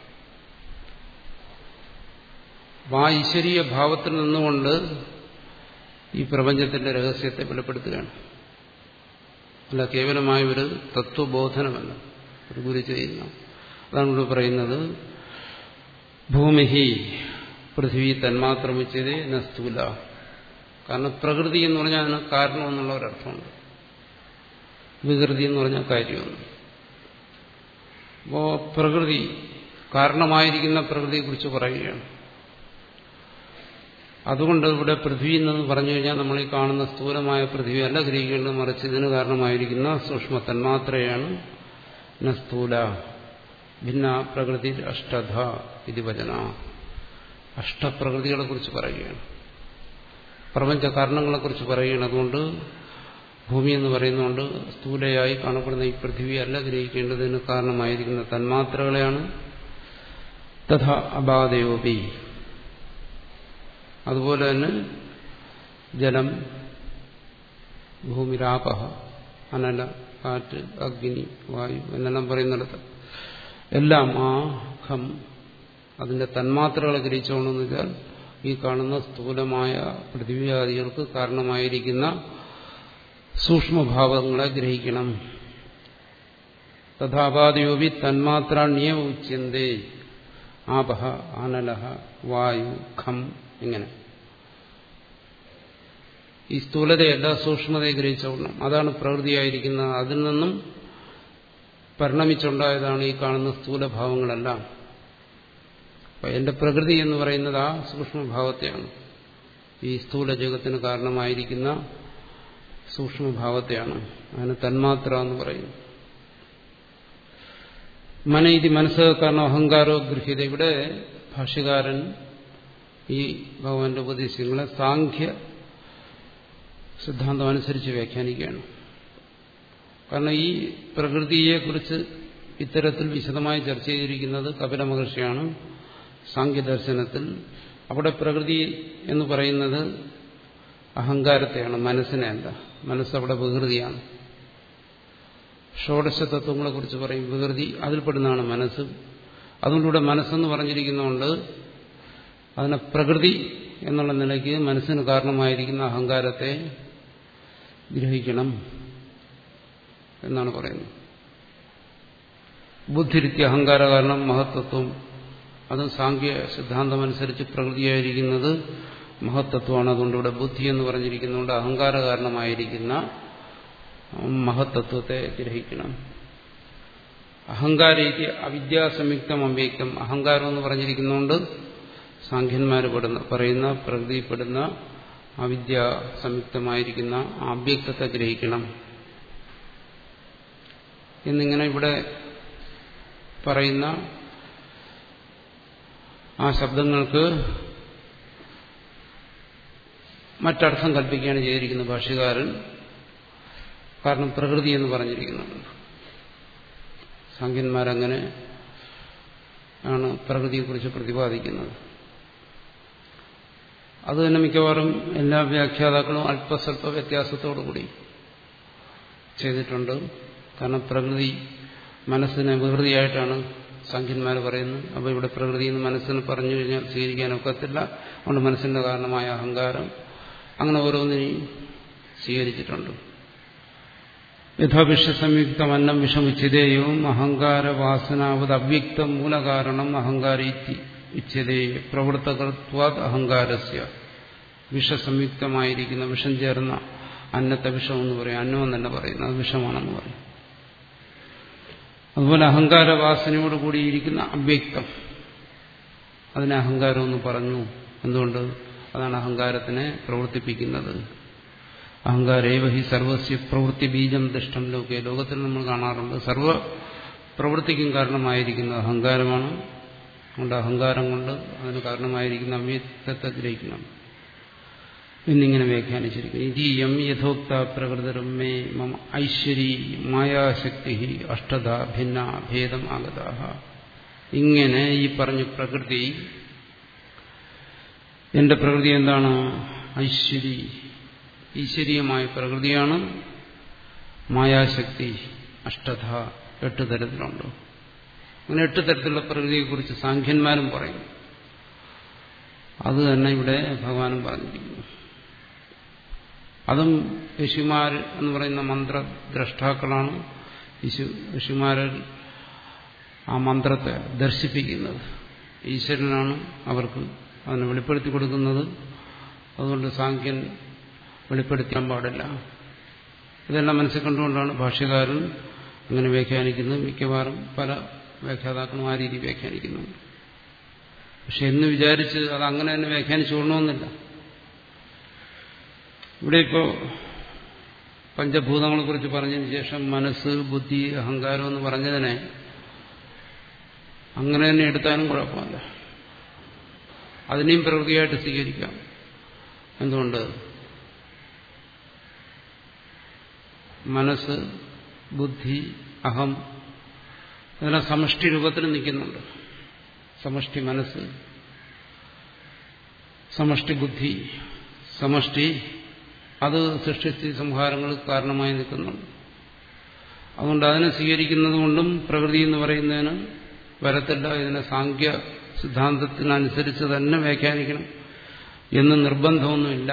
അപ്പൊ ആ ഈശ്വരീയ ഭാവത്തിൽ നിന്നുകൊണ്ട് ഈ പ്രപഞ്ചത്തിന്റെ രഹസ്യത്തെ വെളിപ്പെടുത്തുകയാണ് അല്ല കേവലമായ ഒരു തത്വബോധനമല്ല ഒരു ഗുരു ചെയ്യുന്ന അതാണ് ഇവിടെ പറയുന്നത് ഭൂമിഹി പൃഥ്വി തന്മാത്രമിച്ചതേ ന സ്ഥൂല കാരണം പ്രകൃതി എന്ന് പറഞ്ഞാൽ അതിന് കാരണം എന്നുള്ള ഒരർത്ഥമുണ്ട് വികൃതി എന്ന് പറഞ്ഞാൽ കാര്യമാണ് അപ്പോ പ്രകൃതി കാരണമായിരിക്കുന്ന പ്രകൃതിയെക്കുറിച്ച് പറയുകയാണ് അതുകൊണ്ട് ഇവിടെ പൃഥ്വി എന്ന് പറഞ്ഞു കഴിഞ്ഞാൽ നമ്മൾ ഈ കാണുന്ന സ്ഥൂലമായ പൃഥ്വി അല്ല ഗ്രഹിക്കേണ്ടത് മറിച്ച് ഇതിന് കാരണമായിരിക്കുന്ന സൂക്ഷ്മ തന്മാത്രയാണ് ന സ്ഥൂല ഭിന്ന പ്രകൃതി അഷ്ടധ ഇത് വചന അഷ്ടപ്രകൃതികളെ കുറിച്ച് പറയുകയാണ് പ്രപഞ്ച കാരണങ്ങളെക്കുറിച്ച് പറയുകയാണ് അതുകൊണ്ട് ഭൂമി എന്ന് പറയുന്നതുകൊണ്ട് സ്ഥൂലയായി കാണപ്പെടുന്ന ഈ പൃഥ്വി അല്ല ഗ്രഹിക്കേണ്ടതിന് കാരണമായിരിക്കുന്ന തന്മാത്രകളെയാണ് തഥ അബാധയോപി അതുപോലെ തന്നെ ജലം ഭൂമിരാപ അനല കാറ്റ് അഗ്നി വായു എന്നെല്ലാം പറയുന്നിടത്ത് എല്ലാം ആ ഖം അതിന്റെ തന്മാത്രകളെ ഗ്രഹിച്ചോണെന്ന് വെച്ചാൽ ഈ കാണുന്ന സ്ഥൂലമായ പൃഥ്വിയാദികൾക്ക് കാരണമായിരിക്കുന്ന സൂക്ഷ്മഭാവങ്ങളെ ഗ്രഹിക്കണം തഥാപാദിയോപി തന്മാത്രാണ്യവ ഉച്യന്തേ ആപഹ ആനലഹ വായു ഖം ഇങ്ങനെ ഈ സ്ഥൂലതയല്ല സൂക്ഷ്മതയെ ഗ്രഹിച്ചോളണം അതാണ് പ്രകൃതിയായിരിക്കുന്നത് അതിൽ നിന്നും പരിണമിച്ചുണ്ടായതാണ് ഈ കാണുന്ന സ്ഥൂലഭാവങ്ങളെല്ലാം അപ്പൊ എന്റെ പ്രകൃതി എന്ന് പറയുന്നത് ആ സൂക്ഷ്മഭാവത്തെയാണ് ഈ സ്ഥൂല ജഗത്തിന് കാരണമായിരിക്കുന്ന സൂക്ഷ്മഭാവത്തെയാണ് അതിന് തന്മാത്ര എന്ന് പറയുന്നു മന ഇത് മനസ്സ് കാരണം അഹങ്കാരോ ഗൃഹ്യത ഇവിടെ ഭാഷ്യകാരൻ ഈ ഭഗവാന്റെ ഉപദേശങ്ങളെ സാഖ്യ സിദ്ധാന്തം അനുസരിച്ച് വ്യാഖ്യാനിക്കുകയാണ് കാരണം ഈ പ്രകൃതിയെക്കുറിച്ച് ഇത്തരത്തിൽ വിശദമായി ചർച്ച ചെയ്തിരിക്കുന്നത് കപില മഹർഷിയാണ് സാഖ്യദർശനത്തിൽ അവിടെ പ്രകൃതി എന്ന് പറയുന്നത് അഹങ്കാരത്തെയാണ് മനസ്സിനെ അല്ല മനസ്സവിടെ വികൃതിയാണ് ഷോഡശ തത്വങ്ങളെ കുറിച്ച് പറയും വികൃതി അതിൽപ്പെടുന്നതാണ് മനസ്സ് അതുകൊണ്ടിവിടെ മനസ്സെന്ന് പറഞ്ഞിരിക്കുന്നതുകൊണ്ട് അതിനെ പ്രകൃതി എന്നുള്ള നിലയ്ക്ക് മനസ്സിന് കാരണമായിരിക്കുന്ന അഹങ്കാരത്തെ ഗ്രഹിക്കണം എന്നാണ് പറയുന്നത് ബുദ്ധിരിത്യ അഹങ്കാര കാരണം മഹത്തത്വം അതും സാങ്കേയ സിദ്ധാന്തമനുസരിച്ച് പ്രകൃതിയായിരിക്കുന്നത് മഹത്തത്വമാണ് അതുകൊണ്ട് ഇവിടെ ബുദ്ധി എന്ന് പറഞ്ഞിരിക്കുന്നതുകൊണ്ട് അഹങ്കാര കാരണമായിരിക്കുന്ന മഹത്തത്വത്തെ ഗ്രഹിക്കണം അഹങ്കാരീതി അവിദ്യാസംയുക്തം അവ്യക്തം അഹങ്കാരം എന്ന് പറഞ്ഞിരിക്കുന്നതുകൊണ്ട് സാഖ്യന്മാർ പെടുന്ന പറയുന്ന പ്രകൃതിപ്പെടുന്ന അവിദ്യ സംയുക്തമായിരിക്കുന്ന അവ്യക്തത്തെ ഗ്രഹിക്കണം എന്നിങ്ങനെ ഇവിടെ പറയുന്ന ആ ശബ്ദങ്ങൾക്ക് മറ്റർത്ഥം കൽപ്പിക്കുകയാണ് ചെയ്തിരിക്കുന്നത് ഭാഷ്യകാരൻ കാരണം പ്രകൃതി എന്ന് പറഞ്ഞിരിക്കുന്നുണ്ട് സാഖ്യന്മാരങ്ങനെ ആണ് പ്രകൃതിയെക്കുറിച്ച് പ്രതിപാദിക്കുന്നത് അത് തന്നെ മിക്കവാറും എല്ലാ വ്യാഖ്യാതാക്കളും അല്പസ്വല്പ വ്യത്യാസത്തോടുകൂടി ചെയ്തിട്ടുണ്ട് കാരണം പ്രകൃതി മനസ്സിനെ വികൃതിയായിട്ടാണ് സംഖ്യന്മാർ പറയുന്നത് അപ്പോൾ ഇവിടെ പ്രകൃതി എന്ന് മനസ്സിന് പറഞ്ഞു കഴിഞ്ഞാൽ സ്വീകരിക്കാൻ ഒക്കത്തില്ല അതുകൊണ്ട് മനസ്സിന്റെ കാരണമായ അഹങ്കാരം അങ്ങനെ ഓരോന്നിനെയും സ്വീകരിച്ചിട്ടുണ്ട് യഥാവിഷസംയുക്തം അന്നം വിഷമുച്ചിതേയവും അഹങ്കാരവാസനാവത് അവ്യക്തം മൂലകാരണം അഹങ്കാരീത്തി ഇച്ഛതേ പ്രവൃത്തകത്വാത് അഹങ്കാരസ്യ വിഷസംയുക്തമായിരിക്കുന്ന വിഷം ചേർന്ന അന്നത്തെ വിഷം എന്ന് പറയും അന്നം എന്നല്ല പറയുന്നത് അത് വിഷമാണെന്ന് പറയും അതുപോലെ അഹങ്കാരവാസനയോട് കൂടിയിരിക്കുന്ന അവ്യക്തം അതിനെ അഹങ്കാരം എന്ന് പറഞ്ഞു എന്തുകൊണ്ട് അതാണ് അഹങ്കാരത്തിനെ പ്രവർത്തിപ്പിക്കുന്നത് അഹങ്കാരേവ ഹി സർവസ്യ പ്രവൃത്തി ബീജം ദുഷ്ടം ലോകെ ലോകത്തിൽ നമ്മൾ കാണാറുണ്ട് സർവ പ്രവൃത്തിക്കും കാരണമായിരിക്കുന്നത് അഹങ്കാരമാണ് അതുകൊണ്ട് അഹങ്കാരം കൊണ്ട് അതിന് കാരണമായിരിക്കുന്ന അവ്യക്തത്തെ ഗ്രഹിക്കണം എന്നിങ്ങനെ വ്യാഖ്യാനിച്ചിരിക്കുന്നു ഇതീയം യഥോക്ത പ്രകൃതരും മേ മമ ഐശ്വരി മായാശക്തി അഷ്ടത ഭിന്ന ഭേദം ആഗതാഹ ഇങ്ങനെ ഈ പറഞ്ഞ പ്രകൃതി എന്റെ പ്രകൃതി എന്താണ് ഐശ്വരി ഈശ്വരീയമായ പ്രകൃതിയാണ് മായാശക്തി അഷ്ടധ എട്ട് തരത്തിലുണ്ട് അങ്ങനെ എട്ട് തരത്തിലുള്ള പ്രകൃതിയെക്കുറിച്ച് സാഖ്യന്മാരും പറയും അത് തന്നെ ഇവിടെ ഭഗവാനും പറഞ്ഞിരിക്കുന്നു അതും ഋഷിമാർ എന്ന് പറയുന്ന മന്ത്രദ്രഷ്ടാക്കളാണ് ഋഷിമാരിൽ ആ മന്ത്രത്തെ ദർശിപ്പിക്കുന്നത് ഈശ്വരനാണ് അവർക്ക് അതിനെ വെളിപ്പെടുത്തി കൊടുക്കുന്നത് അതുകൊണ്ട് സാഖ്യൻ വെളിപ്പെടുത്താൻ പാടില്ല ഇതെല്ലാം മനസ്സിൽ കണ്ടുകൊണ്ടാണ് ഭാഷ്യകാരൻ അങ്ങനെ വ്യാഖ്യാനിക്കുന്നത് മിക്കവാറും പല വ്യാഖ്യാതാക്കളും ആ രീതി വ്യാഖ്യാനിക്കുന്നുണ്ട് പക്ഷെ എന്ന് വിചാരിച്ച് അത് അങ്ങനെ തന്നെ വ്യാഖ്യാനിച്ചു കൊള്ളണമെന്നില്ല ഇവിടെ ഇപ്പോൾ പഞ്ചഭൂതങ്ങളെ കുറിച്ച് പറഞ്ഞതിന് ശേഷം മനസ്സ് ബുദ്ധി അഹങ്കാരം എന്ന് പറഞ്ഞതിനെ അങ്ങനെ തന്നെ എടുത്താലും കുഴപ്പമില്ല അതിനെയും പ്രകൃതിയായിട്ട് സ്വീകരിക്കാം എന്തുകൊണ്ട് മനസ്സ് ബുദ്ധി അഹം ഇതെല്ലാം സമഷ്ടി രൂപത്തിൽ നിൽക്കുന്നുണ്ട് സമഷ്ടി മനസ്സ് സമഷ്ടി ബുദ്ധി സമഷ്ടി അത് സൃഷ്ടിസ്ഥിതി സംഹാരങ്ങൾ കാരണമായി നിൽക്കുന്നുണ്ട് അതുകൊണ്ട് അതിനെ സ്വീകരിക്കുന്നത് കൊണ്ടും പ്രകൃതി എന്ന് പറയുന്നതിന് വരത്തില്ല ഇതിനെ സാങ്ക്യ സിദ്ധാന്തത്തിനനുസരിച്ച് തന്നെ വ്യാഖ്യാനിക്കണം എന്ന് നിർബന്ധമൊന്നുമില്ല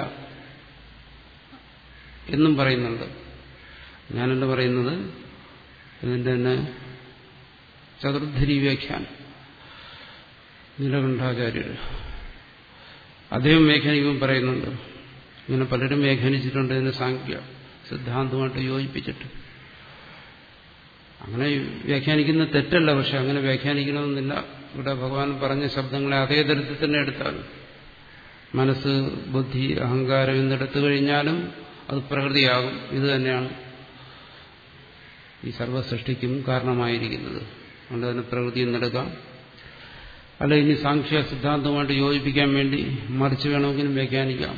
എന്നും പറയുന്നുണ്ട് ഞാനെന്താ പറയുന്നത് ഇതിൻ്റെ തന്നെ ചതുർധരി വ്യാഖ്യാനം നീലകണ്ഠാചാര്യർ അദ്ദേഹം വ്യാഖ്യാനിക്കുമ്പോൾ പറയുന്നുണ്ട് ഇങ്ങനെ പലരും വ്യാഖ്യാനിച്ചിട്ടുണ്ട് ഇതിന് സാങ്ക്യ സിദ്ധാന്തമായിട്ട് യോജിപ്പിച്ചിട്ട് അങ്ങനെ വ്യാഖ്യാനിക്കുന്ന തെറ്റല്ല പക്ഷെ അങ്ങനെ വ്യാഖ്യാനിക്കണമെന്നില്ല ഇവിടെ ഭഗവാൻ പറഞ്ഞ ശബ്ദങ്ങളെ അതേ തരത്തിൽ തന്നെ എടുത്താൽ മനസ്സ് ബുദ്ധി അഹങ്കാരം എന്നെടുത്തു കഴിഞ്ഞാലും അത് പ്രകൃതിയാകും ഇത് തന്നെയാണ് ഈ സർവസൃഷ്ടിക്കും കാരണമായിരിക്കുന്നത് അതുകൊണ്ട് തന്നെ പ്രകൃതി എന്നെടുക്കാം അല്ല ഇനി സാങ്ക്ഷ്യ സിദ്ധാന്തവുമായിട്ട് യോജിപ്പിക്കാൻ വേണ്ടി മറിച്ച് വേണമെങ്കിലും വ്യാഖ്യാനിക്കാം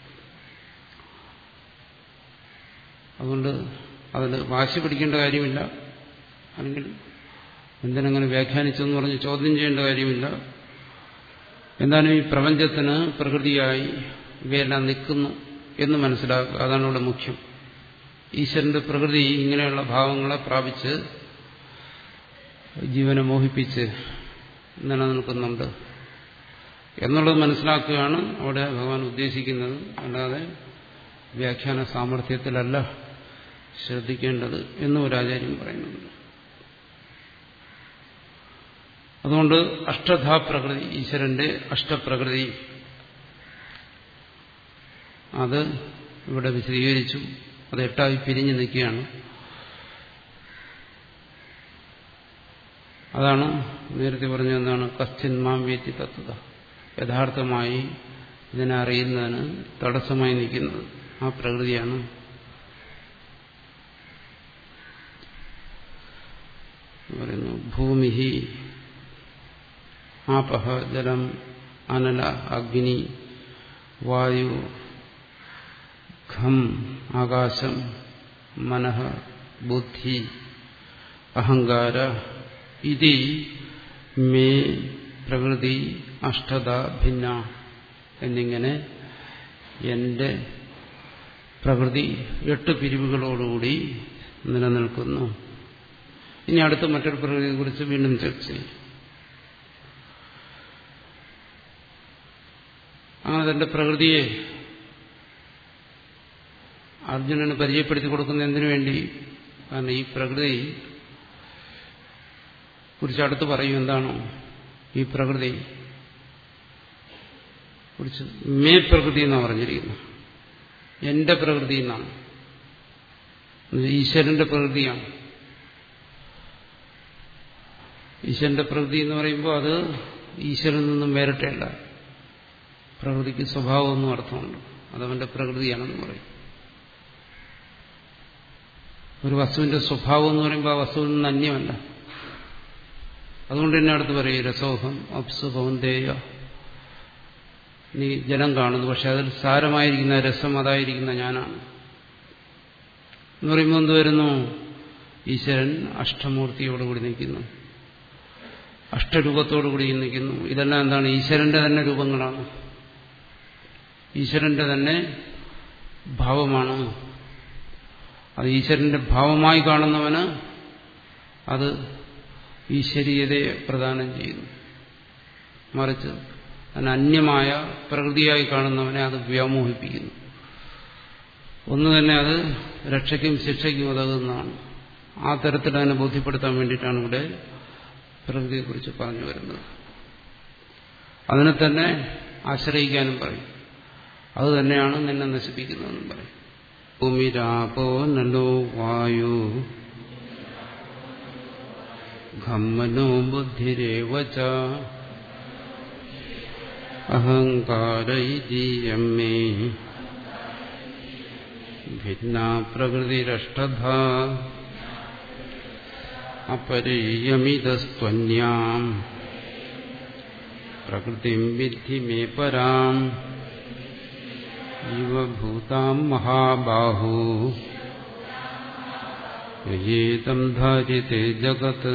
അതുകൊണ്ട് അതിന് വാശി പിടിക്കേണ്ട കാര്യമില്ല അല്ലെങ്കിൽ എന്തിനങ്ങനെ വ്യാഖ്യാനിച്ചെന്ന് പറഞ്ഞ് ചോദ്യം ചെയ്യേണ്ട കാര്യമില്ല എന്തായാലും ഈ പ്രപഞ്ചത്തിന് പ്രകൃതിയായി ഇവയെല്ലാം നിൽക്കുന്നു എന്ന് മനസ്സിലാക്കുക അതാണ് ഇവിടെ മുഖ്യം ഈശ്വരന്റെ പ്രകൃതി ഇങ്ങനെയുള്ള ഭാവങ്ങളെ പ്രാപിച്ച് ജീവനെ മോഹിപ്പിച്ച് നിലനിൽക്കുന്നുണ്ട് എന്നുള്ളത് മനസ്സിലാക്കുകയാണ് അവിടെ ഭഗവാൻ ഉദ്ദേശിക്കുന്നത് അല്ലാതെ വ്യാഖ്യാന സാമർഥ്യത്തിലല്ല ശ്രദ്ധിക്കേണ്ടത് എന്നും ഒരു ആചാര്യം പറയുന്നുണ്ട് അതുകൊണ്ട് അഷ്ടധാ പ്രകൃതി ഈശ്വരന്റെ അഷ്ടപ്രകൃതി അത് ഇവിടെ വിശദീകരിച്ചു അത് എട്ടായി പിരിഞ്ഞു നിൽക്കുകയാണ് അതാണ് നേരത്തെ പറഞ്ഞ എന്താണ് കശ്ചിൻ മാം വേത്തി തത്വത യഥാർത്ഥമായി ഇതിനെ അറിയുന്നതിന് തടസ്സമായി നിൽക്കുന്നത് ആ പ്രകൃതിയാണ് പറയുന്നു ഭൂമി ആപഹ ജലം അനല അഗ്നി വായു ഖം ആകാശം മനഃ ബുദ്ധി അഹങ്കാര ഇതി മേ പ്രകൃതി അഷ്ടത ഭിന്ന എന്നിങ്ങനെ എന്റെ പ്രകൃതി എട്ട് പിരിവുകളോടുകൂടി നിലനിൽക്കുന്നു ഇനി അടുത്ത മറ്റൊരു പ്രകൃതിയെക്കുറിച്ച് വീണ്ടും ചർച്ച ചെയ്യും അങ്ങനെ തന്റെ പ്രകൃതിയെ അർജുനന് പരിചയപ്പെടുത്തി കൊടുക്കുന്ന എന്തിനു വേണ്ടി കാരണം ഈ പ്രകൃതി കുറിച്ച് അടുത്ത് പറയും എന്താണോ ഈ പ്രകൃതി കുറിച്ച് മേ പ്രകൃതി എന്നാണ് പറഞ്ഞിരിക്കുന്നത് എന്റെ പ്രകൃതി എന്നാണ് ഈശ്വരന്റെ പ്രകൃതിയാണ് ഈശ്വരന്റെ പ്രകൃതി എന്ന് പറയുമ്പോൾ അത് ഈശ്വരനിൽ നിന്നും വേറിട്ടല്ല പ്രകൃതിക്ക് സ്വഭാവമൊന്നും അർത്ഥമുണ്ട് അതവന്റെ പ്രകൃതിയാണെന്ന് പറയും ഒരു വസ്തുവിന്റെ സ്വഭാവം എന്ന് പറയുമ്പോൾ ആ വസ്തുവിൽ നിന്ന് അന്യമല്ല അതുകൊണ്ട് തന്നെ അടുത്ത് പറയും രസോഹം അപ്സു പൗന്തേയ നീ ജലം കാണുന്നു പക്ഷെ അതിൽ സാരമായിരിക്കുന്ന രസം അതായിരിക്കുന്ന ഞാനാണ് എന്ന് പറയുമ്പോൾ എന്ത് വരുന്നു ഈശ്വരൻ അഷ്ടമൂർത്തിയോടുകൂടി നിൽക്കുന്നു അഷ്ടരൂപത്തോടുകൂടി നിൽക്കുന്നു ഇതെല്ലാം എന്താണ് ഈശ്വരന്റെ തന്നെ രൂപങ്ങളാണ് ഈശ്വരന്റെ തന്നെ ഭാവമാണ് അത് ഈശ്വരന്റെ ഭാവമായി കാണുന്നവന് അത് ഈശ്വരീയതയെ പ്രദാനം ചെയ്യുന്നു മറിച്ച് അതിന് അന്യമായ പ്രകൃതിയായി കാണുന്നവനെ അത് വ്യാമോഹിപ്പിക്കുന്നു ഒന്ന് തന്നെ അത് രക്ഷയ്ക്കും ശിക്ഷയ്ക്കും ഉതകുന്നതാണ് ആ തരത്തിൽ അതിനെ ബോധ്യപ്പെടുത്താൻ വേണ്ടിയിട്ടാണ് ഇവിടെ പ്രകൃതിയെക്കുറിച്ച് പറഞ്ഞു വരുന്നത് അതിനെ തന്നെ ആശ്രയിക്കാനും പറയും അത് തന്നെയാണ് നിന്നെ നശിപ്പിക്കുന്നതെന്നും പറയും ഭൂമിരാപോ നലോ വായു ഖമ്മനോ ബുദ്ധിരേവ ച അഹങ്കാരൈതീയം മേ ഭിന്ന പ്രകൃതിരഷ്ടധ അപരീയമിതസ്ത്വന്യാം പ്രകൃതിം വിദ്ധി മേ പരാം ജീവഭൂതാം മഹാബാഹു യേതം ധാര്യത്തെ ജഗത്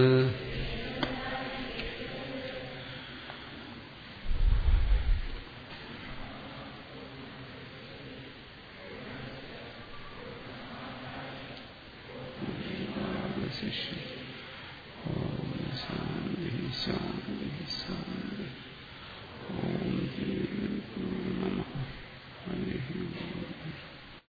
ശിഷ്യ